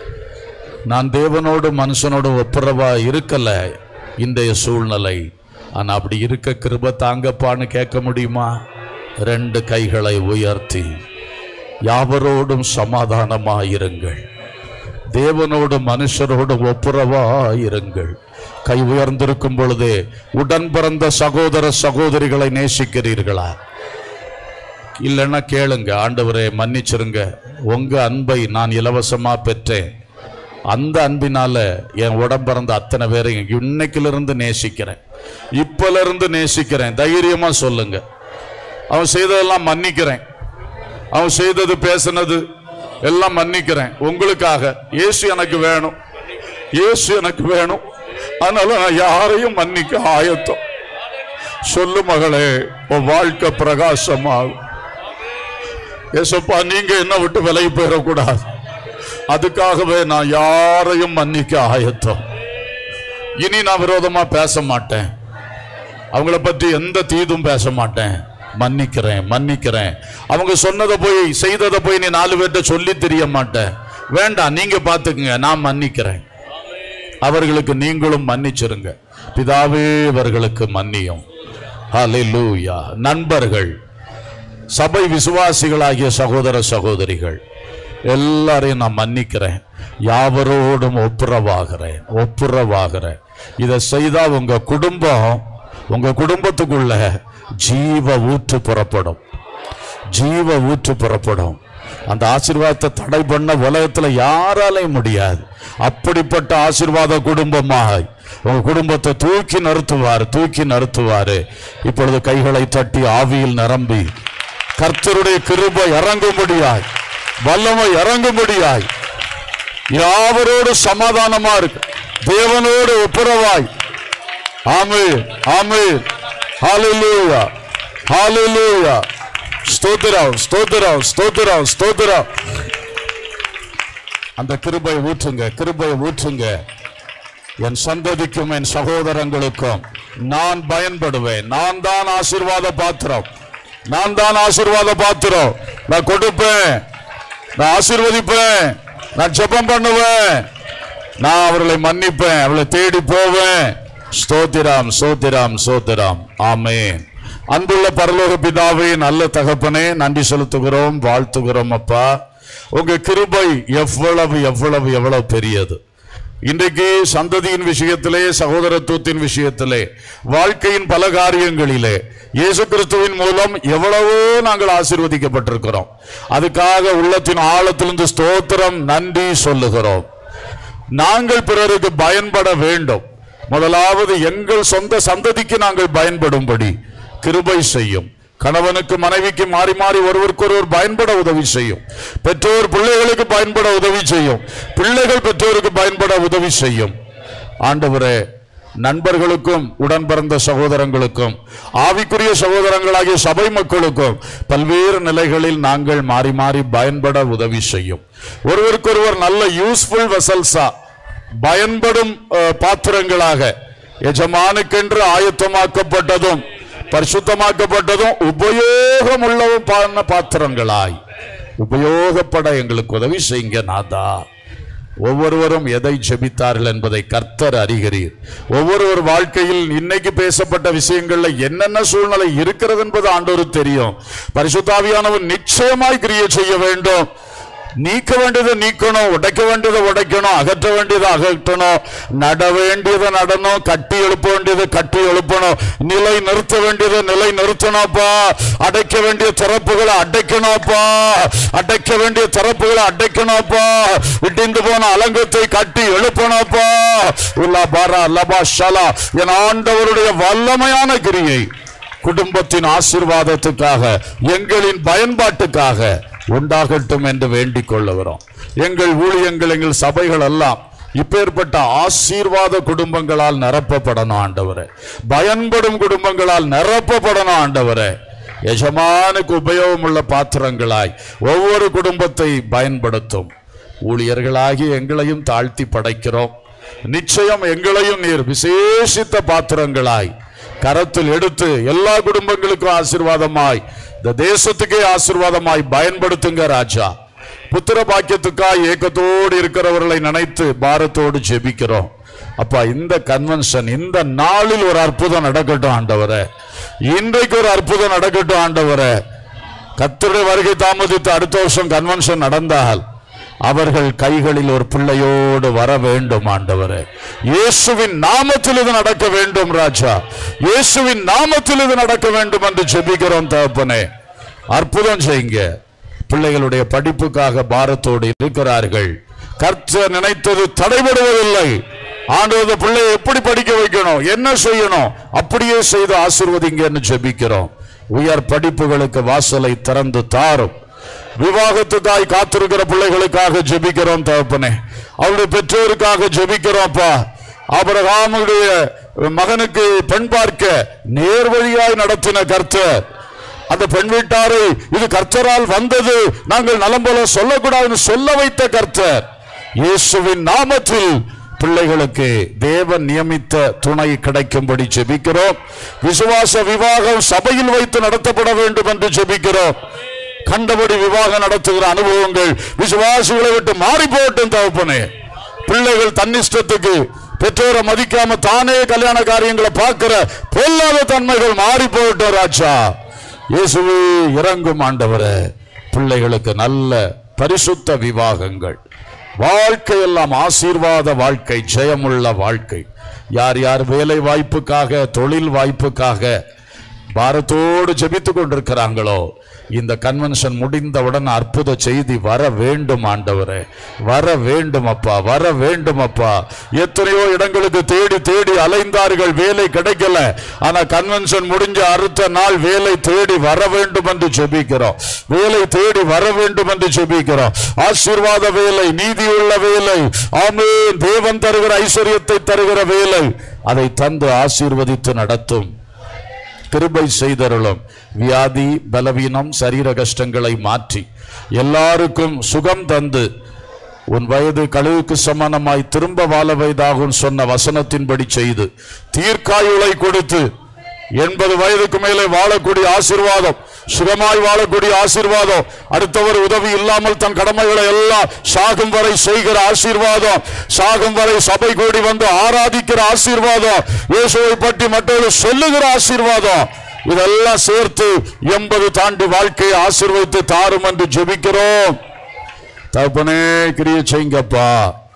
நான் தேவனோடும் மனுஷனோடும் ஒப்புரவா இருக்கல இன்றைய சூழ்நிலை ஆனா அப்படி இருக்க கிருப தாங்கப்பான்னு கேட்க முடியுமா ரெண்டு கைகளை உயர்த்தி யாவரோடும் சமாதானமாயிருங்கள் தேவனோடு மனுஷரோடு ஒப்புரவாயிருங்கள் கை உயர்ந்திருக்கும் பொழுதே உடன் பிறந்த சகோதர சகோதரிகளை நேசிக்கிறீர்களா இல்லைன்னா கேளுங்க ஆண்டவரே மன்னிச்சிருங்க உங்க அன்பை நான் இலவசமா பெற்றேன் அந்த அன்பினால என் உடம்பிறந்த அத்தனை பேரையும் இன்னைக்கிலிருந்து நேசிக்கிறேன் இப்பல இருந்து நேசிக்கிறேன் தைரியமா சொல்லுங்க அவன் செய்ததெல்லாம் மன்னிக்கிறேன் அவன் செய்தது பேசினது எல்லாம் மன்னிக்கிறேன் உங்களுக்காக இயேசு எனக்கு வேணும் இயேசு எனக்கு வேணும் அதனால நான் யாரையும் மன்னிக்க ஆயத்தம் சொல்லு மகளே உன் வாழ்க்கை பிரகாசமாகும் ஏசப்பா நீங்க என்ன விட்டு விலகி போயிடக்கூடாது அதுக்காகவே நான் யாரையும் மன்னிக்க ஆயத்தம் இனி நான் விரோதமா பேச மாட்டேன் அவங்கள பற்றி எந்த தீதும் பேச மாட்டேன் மன்னிக்கிறேன் மன்னிக்கிறேன் அவங்க சொன்னதை போய் செய்ததை போய் நீ நாலு பேர்ட்ட சொல்லி தெரிய மாட்டேன் வேண்டாம் நீங்க பாத்துக்குங்க நான் மன்னிக்கிறேன் அவர்களுக்கு நீங்களும் மன்னிச்சிருங்க பிதாவே இவர்களுக்கு மன்னியும் ஹalleluya நண்பர்கள் சபை விசுவாசிகளாகிய சகோதர சகோதரிகள் எல்லாரையும் நான் மன்னிக்கிறேன் யாவரோடும் ஒப்புரவாகிறேன் ஒப்புரவாகிறேன் இதை செய்தா உங்க குடும்பம் உங்க குடும்பத்துக்குள்ள ஜீவ ஊற்று புறப்படும் ஜீவ ஊற்று புறப்படும் அந்த ஆசீர்வாதத்தை தடை பண்ண உலகத்துல யாராலையும் முடியாது அப்படிப்பட்ட ஆசீர்வாத குடும்பமாய் உங்க குடும்பத்தை தூக்கி நிறுத்துவார் தூக்கி நிறுத்துவாரு இப்பொழுது கைகளை தட்டி ஆவியில் நிரம்பி கர்த்தருடைய கிருபை இறங்கும்படியாய் வல்லமை இறங்கும்படியாய் யாவரோடு சமாதானமா இருக்கு தேவனோடு ஒப்புரவாய் ஆமே ஆமே ஹalleluya ஹalleluya ஸ்தோத்திரம் ஸ்தோத்திரம் ஸ்தோத்திரம் ஸ்தோத்திரம் அந்த கிருபை ஊற்றுங்க கிருபை ஊற்றுங்க என் சந்ததிக்கும் என் சகோதரங்களுக்கும் நான் பயன்படுவேன் நான் தான் ஆசீர்வாத பாத்திரம் நான் தான் ஆசீர்வாத பாத்திரம் நான் கொடுப்பேன் நான் ஆசீர்வதிப்பேன் நான் ஜெபம் பண்ணுவேன் நான் அவர்களை மன்னிப்பேன் அவளை தேடி போவேன் ஸ்தோத்திரம் ஸ்தோத்திரம் ஸ்தோத்திரம் ஆமென் அன்புள்ள பரலோக பிதாவே நல்ல தகப்பனே நன்றி செலுத்துகிறோம் வாழ்த்துகிறோம் அப்பா உங்க கிருபை எவ்வளவு எவ்வளவு எவ்வளவு பெரியது இன்றைக்கு சந்ததியின் விஷயத்திலே சகோதரத்துவத்தின் விஷயத்திலே வாழ்க்கையின் பல காரியங்களிலே இயேசு கிறிஸ்துவின் மூலம் எவ்வளவோ நாங்கள் ஆசீர்வதிக்கப்பட்டிருக்கிறோம் அதுக்காக உள்ளத்தின் ஆழத்திலிருந்து ஸ்தோத்திரம் நன்றி சொல்லுகிறோம் நாங்கள் பிறருக்கு பயன்பட வேண்டும் முதலாவது எங்கள் சொந்த சந்ததிக்கு நாங்கள் பயன்படும்படி கிருபை செய்யும் கணவனுக்கு மனைவிக்கு மாறி மாறி ஒருவருக்கு ஒருவர் பயன்பட உதவி செய்யும் பெற்றோர் பிள்ளைகளுக்கு பயன்பட உதவி செய்யும் பிள்ளைகள் பெற்றோருக்கு பயன்பட உதவி செய்யும் ஆண்டவரே நண்பர்களுக்கும் உடன் பிறந்த சகோதரங்களுக்கும் ஆவிக்குரிய சகோதரங்களாகிய சபை மக்களுக்கும் பல்வேறு நிலைகளில் நாங்கள் மாறி மாறி பயன்பட உதவி செய்யும் ஒருவருக்கொருவர் நல்ல யூஸ்ஃபுல் வெசல்ஸா பயன்படும் அஹ், பாத்திரங்களாக எஜமானுக்கென்று ஆயத்தமாக்கப்பட்டதும் பரிசுத்தமாக்கப்பட்டதும் உபயோகம் உள்ளவும் பான பாத்திரங்களாய் உபயோகப்பட எங்களுக்கு உதவி செய்யுங்க நாதா ஒவ்வொருவரும் எதை ஜெபித்தார்கள் என்பதை கர்த்தர் அறிகிறீர் ஒவ்வொருவர் வாழ்க்கையில் இன்னைக்கு பேசப்பட்ட விஷயங்கள்ல என்னென்ன சூழ்நிலை இருக்கிறது என்பது ஆண்டோருக்கு தெரியும் பரிசுத்தாவியானவர் நிச்சயமாய் கிரியை செய்ய வேண்டும் நீக்க வேண்டியதை நீக்கணும் உடைக்க வேண்டியதை உடைக்கணும் அகற்ற வேண்டியதை அகற்றணும் நட வேண்டியதை நடணும் கட்டி எழுப்ப வேண்டியதை கட்டி எழுப்பணும் நிலை நிறுத்த வேண்டியதை நிலை நிறுத்தணும்ப்பா அடைக்க வேண்டிய திறப்புகளை அடைக்கணும்ப்பா அடைக்க வேண்டிய திறப்புகளை அடைக்கணும்ப்பா இடிந்து போன அலங்கத்தை கட்டி எழுப்பணும்ப்பா உல்லா பாரா லபா ஷலா என் ஆண்டவருடைய வல்லமையான கிரியை குடும்பத்தின் ஆசீர்வாதத்துக்காக எங்களின் பயன்பாட்டுக்காக உண்டாகட்டும் என்று வேண்டிக் கொள்ளுகிறோம் எங்கள் ஊழியங்கள் எங்கள் சபைகள் எல்லாம் இப்பேற்பட்ட ஆசீர்வாத குடும்பங்களால் நிரப்பப்படணும் ஆண்டவரே பயன்படும் குடும்பங்களால் நிரப்பப்படணும் ஆண்டவரே எஜமானுக்கு உபயோகமுள்ள பாத்திரங்களாய் ஒவ்வொரு குடும்பத்தை பயன்படுத்தும் ஊழியர்களாகி எங்களையும் தாழ்த்தி படைக்கிறோம் நிச்சயம் எங்களையும் நீர் விசேஷித்த பாத்திரங்களாய் கரத்தில் எடுத்து எல்லா குடும்பங்களுக்கும் ஆசீர்வாதமாய் இந்த தேசத்துக்கே ஆசீர்வாதமாய் பயன்படுத்துங்க ராஜா புத்திர பாக்கியத்துக்காய் ஏக்கத்தோடு இருக்கிறவர்களை நினைத்து பாரத்தோடு ஜெபிக்கிறோம் அப்பா இந்த கன்வென்ஷன் இந்த நாளில் ஒரு அற்புதம் நடக்கட்டும் ஆண்டவரே இன்றைக்கு ஒரு அற்புதம் நடக்கட்டும் ஆண்டவரே கர்த்தருடைய வருகை தாமதித்து அடுத்த வருஷம் கன்வென்ஷன் நடந்தால் அவர்கள் கைகளில் ஒரு பிள்ளையோடு வர வேண்டும் ஆண்டவரே இயேசுவின் நாமத்தில் இது நடக்க வேண்டும் ராஜா இயேசுவின் நாமத்தில் இது நடக்க வேண்டும் என்று ஜெபிக்கிறோம் தகப்பனே அற்புதம் செய்யுங்க பிள்ளைகளுடைய படிப்புக்காக பாரத்தோடு இருக்கிறார்கள் கர்த்தர் நினைத்தது தடைபடுவதில்லை ஆண்டவர் பிள்ளையை எப்படி படிக்க வைக்கணும் என்ன செய்யணும் அப்படியே செய்து ஆசீர்வதிங்கன்னு ஜெபிக்கிறோம் உயர் படிப்புகளுக்கு வாசலை திறந்து தாரும் விவாகத்துக்காய் காத்திருக்கிற பிள்ளைகளுக்காக ஜெபிக்கிறோம் தகப்பனே அவருடைய பெற்றோருக்காக ஜெபிக்கிறோம்ப்பா ஆபிரகாமுடைய மகனுக்கு பெண் பார்க்க நேர்வழியாய் நடத்தின கர்த்தர் அந்த பெண் வீட்டாரை இது கர்த்தரால் வந்தது நாங்கள் நலம் போல சொல்லக்கூடாதுன்னு சொல்ல வைத்த கர்த்தர் இயேசுவின் நாமத்தில் பிள்ளைகளுக்கு தேவன் நியமித்த துணை கிடைக்கும்படி ஜெபிக்கிறோம் விசுவாச விவாகம் சபையில் வைத்து நடத்தப்பட வேண்டும் என்று ஜெபிக்கிறோம் கண்டபடி விவாகம் நடத்துகிற அனுபவங்கள் விசுவாசிகளை விட்டு மாறி போகட்டும் தகப்பனே பிள்ளைகள் தன்னிஷ்டத்துக்கு பெற்றோரை மதிக்காம தானே கல்யாண காரியங்களை பார்க்கிற பொல்லாத தன்மைகள் மாறி போகட்டும் ராஜா இயேசுவே இறங்கும் ஆண்டவரே பிள்ளைகளுக்கு நல்ல பரிசுத்த விவாகங்கள் வாழ்க்கையெல்லாம் ஆசீர்வாத வாழ்க்கை ஜெயமுள்ள வாழ்க்கை யார் யார் வேலை வாய்ப்புக்காக தொழில் வாய்ப்புக்காக பாரத்தோடு ஜெபித்துக் கொண்டிருக்கிறாங்களோ இந்த கன்வென்ஷன் முடிந்தவுடன் அற்புத செய்தி வர வேண்டும் ஆண்டவரே வர வேண்டும் அப்பா வர வேண்டும் அப்பா எத்தனையோ இடங்களுக்கு தேடி தேடி அலைந்தார்கள் வேலை கிடைக்கல ஆனா கன்வென்ஷன் முடிஞ்ச அடுத்த நாள் வேலை தேடி வர வேண்டும் என்று ஜெபிக்கிறோம் வேலை தேடி வர வேண்டும் என்று ஜெபிக்கிறோம் ஆசீர்வாத வேலை நீதியுள்ள வேலை ஆமென் தேவன் தருகிற ஐஸ்வர்யத்தை தருகிற வேலை அதை தந்து ஆசீர்வதித்து நடத்தும் கிருபை செய்தருளும் வியாதி பலவீனம் சரீர கஷ்டங்களை மாற்றி எல்லாருக்கும் சுகம் தந்து உன் வயது கழுவுக்கு சமானமாய் திரும்ப வாழ வயதாகும் சொன்ன வசனத்தின்படி செய்து தீர்க்காயுளை கொடுத்து எண்பது வயதுக்கு மேலே வாழக்கூடிய ஆசீர்வாதம் சுகமாய் வாழக்கூடிய ஆசீர்வாதம் அடுத்தவர் உதவி இல்லாமல் தன் கடமைகளை எல்லாம் சாகும் வரை செய்கிற ஆசீர்வாதம் சாகும் வரை சபை கூடி வந்து ஆராதிக்கிற ஆசீர்வாதம் இயேசுவை பற்றி மற்றவர்கள் சொல்லுகிற ஆசீர்வாதம் இதெல்லாம் சேர்த்து எண்பது தாண்டி வாழ்க்கையை ஆசீர்வதித்து தாரும் என்று ஜெபிக்கிறோம் தகப்பனே கிரிய செய்யுங்கப்பா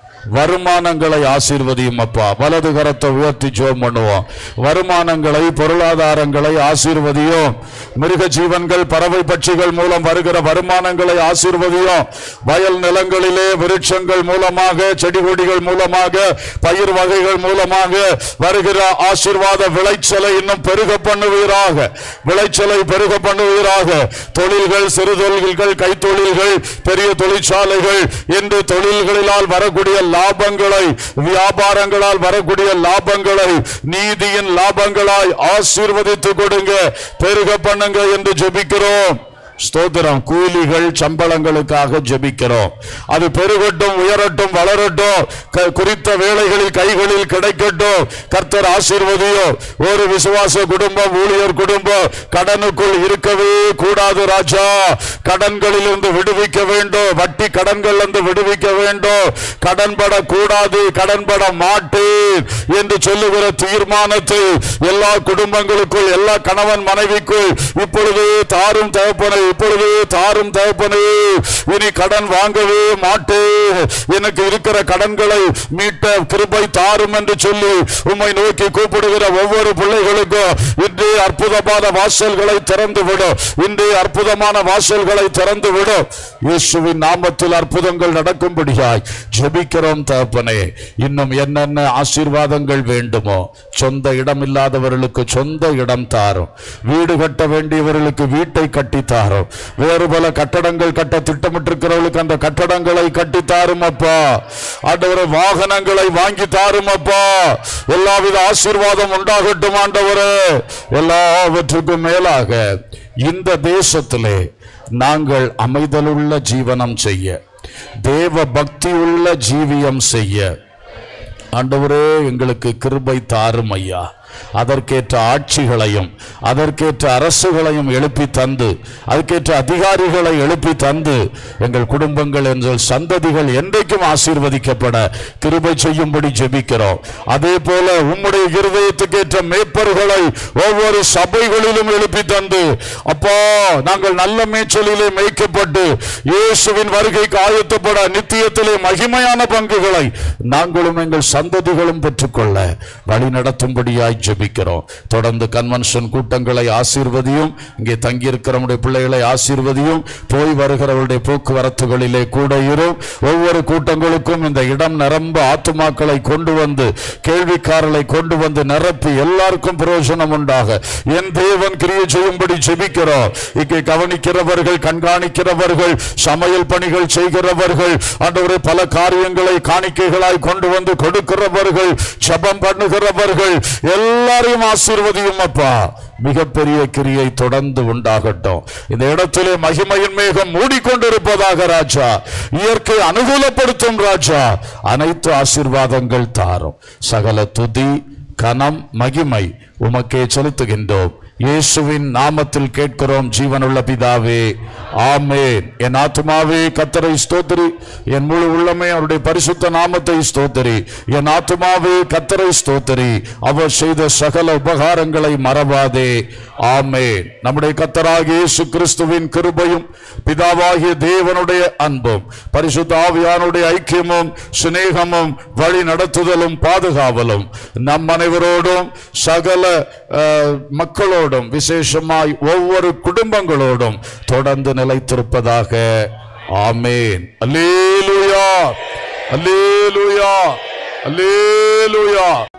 வருமானங்களை ஆசீர்வதியும் அப்பா வலது கரத்தை உயர்த்தி ஜோம் பண்ணுவோம் வருமானங்களை பொருளாதாரங்களை ஆசீர்வதியும் மிருக ஜீவன்கள் பறவை பட்சிகள் மூலம் வருகிற வருமானங்களை ஆசீர்வதியும் வயல் நிலங்களிலே விருட்சங்கள் மூலமாக செடி கொடிகள் மூலமாக பயிர் வகைகள் மூலமாக வருகிற ஆசீர்வாத விளைச்சலை இன்னும் பெருக பண்ணுவீராக விளைச்சலை பெருக பண்ணுவீராக தொழில்கள் சிறு தொழில்கள் கைத்தொழில்கள் பெரிய தொழிற்சாலைகள் என்று தொழில்களிலால் வரக்கூடிய லாபங்களை வியாபாரங்களால் வரக்கூடிய லாபங்களை நீதியின் லாபங்களாய் ஆசீர்வதித்து கொடுங்க பெருக பண்ணுங்க என்று ஜெபிக்கிறோம் ஸ்தோத்திரம் கூலிகள் சம்பளங்களுக்காக ஜெபிக்கிறோம் அது பெருகட்டும் உயரட்டும் வளரட்டும் க- குறித்த வேளைகளில் கைகளில் கிடைக்கட்டும் கர்த்தர் ஆசீர்வதியோ ஒரு விசுவாச குடும்பம் ஊழியர் குடும்பம் கடனுக்குள் இருக்கவே கூடாது ராஜா கடன்களில் இருந்து விடுவிக்க வேண்டும் வட்டி கடன்கள் இருந்து விடுவிக்க வேண்டும் கடன் படக்கூடாது கடன் பட மாட்டேன் என்று சொல்லுகிற தீர்மானத்தை எல்லா குடும்பங்களுக்குள் எல்லா கணவன் மனைவிக்குள் இப்பொழுது தாரும் தகப்பனை இப்பொழுது தாரும் தகப்பனே இனி கடன் வாங்கவே மாட்டேன் எனக்கு இருக்கிற கடன்களை மீட்ட கிருபை தாரும் என்று சொல்லி உம்மை நோக்கி கூப்பிடுகிற ஒவ்வொரு பிள்ளைகளுக்கும் இன்றே அற்புதமான வாசல்களை திறந்து விடும் இன்றே அற்புதமான வாசல்களை திறந்து விடும் இயேசுவின் நாமத்தில் அற்புதங்கள் நடக்கும்படியாய் ஜெபிக்கிறோம் தகப்பனே இன்னும் என்னென்ன ஆசீர்வாதங்கள் வேண்டுமோ சொந்த இடம் இல்லாதவர்களுக்கு சொந்த இடம் தாரும் வீடு கட்ட வேண்டியவர்களுக்கு வீட்டை கட்டி தாரும் வேறு பல கட்டடங்கள் கட்ட திட்டமிட்டிருக்கிறவர்களுக்கு அந்த கட்டடங்களை கட்டி தாரும் அப்பா ஆண்டவரே வாகனங்களை வாங்கி தாரும் அப்பா எல்லாவித ஆசீர்வாதம் உண்டாகட்டும் ஆண்டவரே எல்லாவற்றுக்கும் மேலாக இந்த தேசத்திலே நாங்கள் அமைதலுள்ள ஜீவனம் செய்ய தேவ பக்தி உள்ள ஜீவியம் செய்ய ஆண்டவரே எங்களுக்கு கிருபை தாரும் ஐயா அதற்கேற்ற ஆட்சிகளையும் அதற்கேற்ற அரசுகளையும் எழுப்பி தந்து அதுக்கேற்ற அதிகாரிகளை எழுப்பி தந்து எங்கள் குடும்பங்கள் எங்கள் சந்ததிகள் என்றைக்கும் ஆசீர்வதிக்கப்பட கிருபை செய்யும்படி ஜெபிக்கிறோம் அதே போல உம்முடைய இருதயத்துக்கேற்ற மேய்ப்பர்களை ஒவ்வொரு சபைகளிலும் எழுப்பி தந்து அப்பா நாங்கள் நல்ல மேய்ச்சலிலே மேய்க்கப்பட்டு இயேசுவின் வருகைக்கு ஆயத்தப்பட நித்தியத்திலே மகிமையான பங்குகளை நாங்களும் எங்கள் சந்ததிகளும் பெற்றுக்கொள்ள வழி நடத்தும்படியாய் ஜெபிக்கிறோம் தொடர்ந்து கன்வென்ஷன் கூட்டங்களை ஆசீர்வதியும் இங்கே தங்கியிருக்கிற நம்முடைய பிள்ளைகளை ஆசீர்வதியும் போய் வருகிறவருடைய போக்குவரத்துகளிலே கூட இரும் ஒவ்வொரு கூட்டங்களுக்கும் இந்த இடம் நிரம்ப ஆத்துமாக்களை கொண்டு வந்து கேள்விக்காரர்களை கொண்டு வந்து நிரப்பி எல்லாருக்கும் பிரயோஜனம் உண்டாக என் தேவன் கிரியை செய்யும்படி ஜெபிக்கிறோம் இங்கே கவனிக்கிறவர்கள் கண்காணிக்கிறவர்கள் சமையல் பணிகள் செய்கிறவர்கள் ஆண்டவரே பல காரியங்களை காணிக்கைகளாய் கொண்டு வந்து கொடுக்கிறவர்கள் ஜெபம் பண்ணுகிறவர்கள் எல்லாரையும் ஆசீர்வதியும் அப்பா மிகப்பெரிய கிரியை தொடர்ந்து உண்டாகட்டும் இந்த இடத்திலே மகிமையின் மேகம் மூடிக்கொண்டிருப்பதாக ராஜா இயற்கை அனுகூலப்படுத்தும் ராஜா அனைத்து ஆசீர்வாதங்கள் தாரும் சகல துதி கனம் மகிமை உமக்கே செலுத்துகின்றோம் இயேசுவின் நாமத்தில் கேட்கிறோம் ஜீவனுள்ள பிதாவே ஆமேன் என் ஆத்துமாவே கத்தரை ஸ்தோத்திரி என் முழு உள்ளமே அவருடைய பரிசுத்த நாமத்தை ஸ்தோத்திரி என் ஆத்துமாவே கத்தரை ஸ்தோத்திரி அவர் செய்த சகல உபகாரங்களை மறவாதே ஆமேன் நம்முடைய கத்தராகிய இயேசு கிறிஸ்துவின் கிருபையும் பிதாவாகிய தேவனுடைய அன்பும் பரிசுத்த ஆவியானுடைய ஐக்கியமும் சிநேகமும் வழி நடத்துதலும் பாதுகாவலும் நம் அனைவரோடும் சகல அஹ், மக்களோடும் விசேஷமாய் ஒவ்வொரு குடும்பங்களோடும் தொடர்ந்து நிலைத்திருப்பதாக ஆமேன் அல்லேலூயா அல்லேலூயா அல்லேலூயா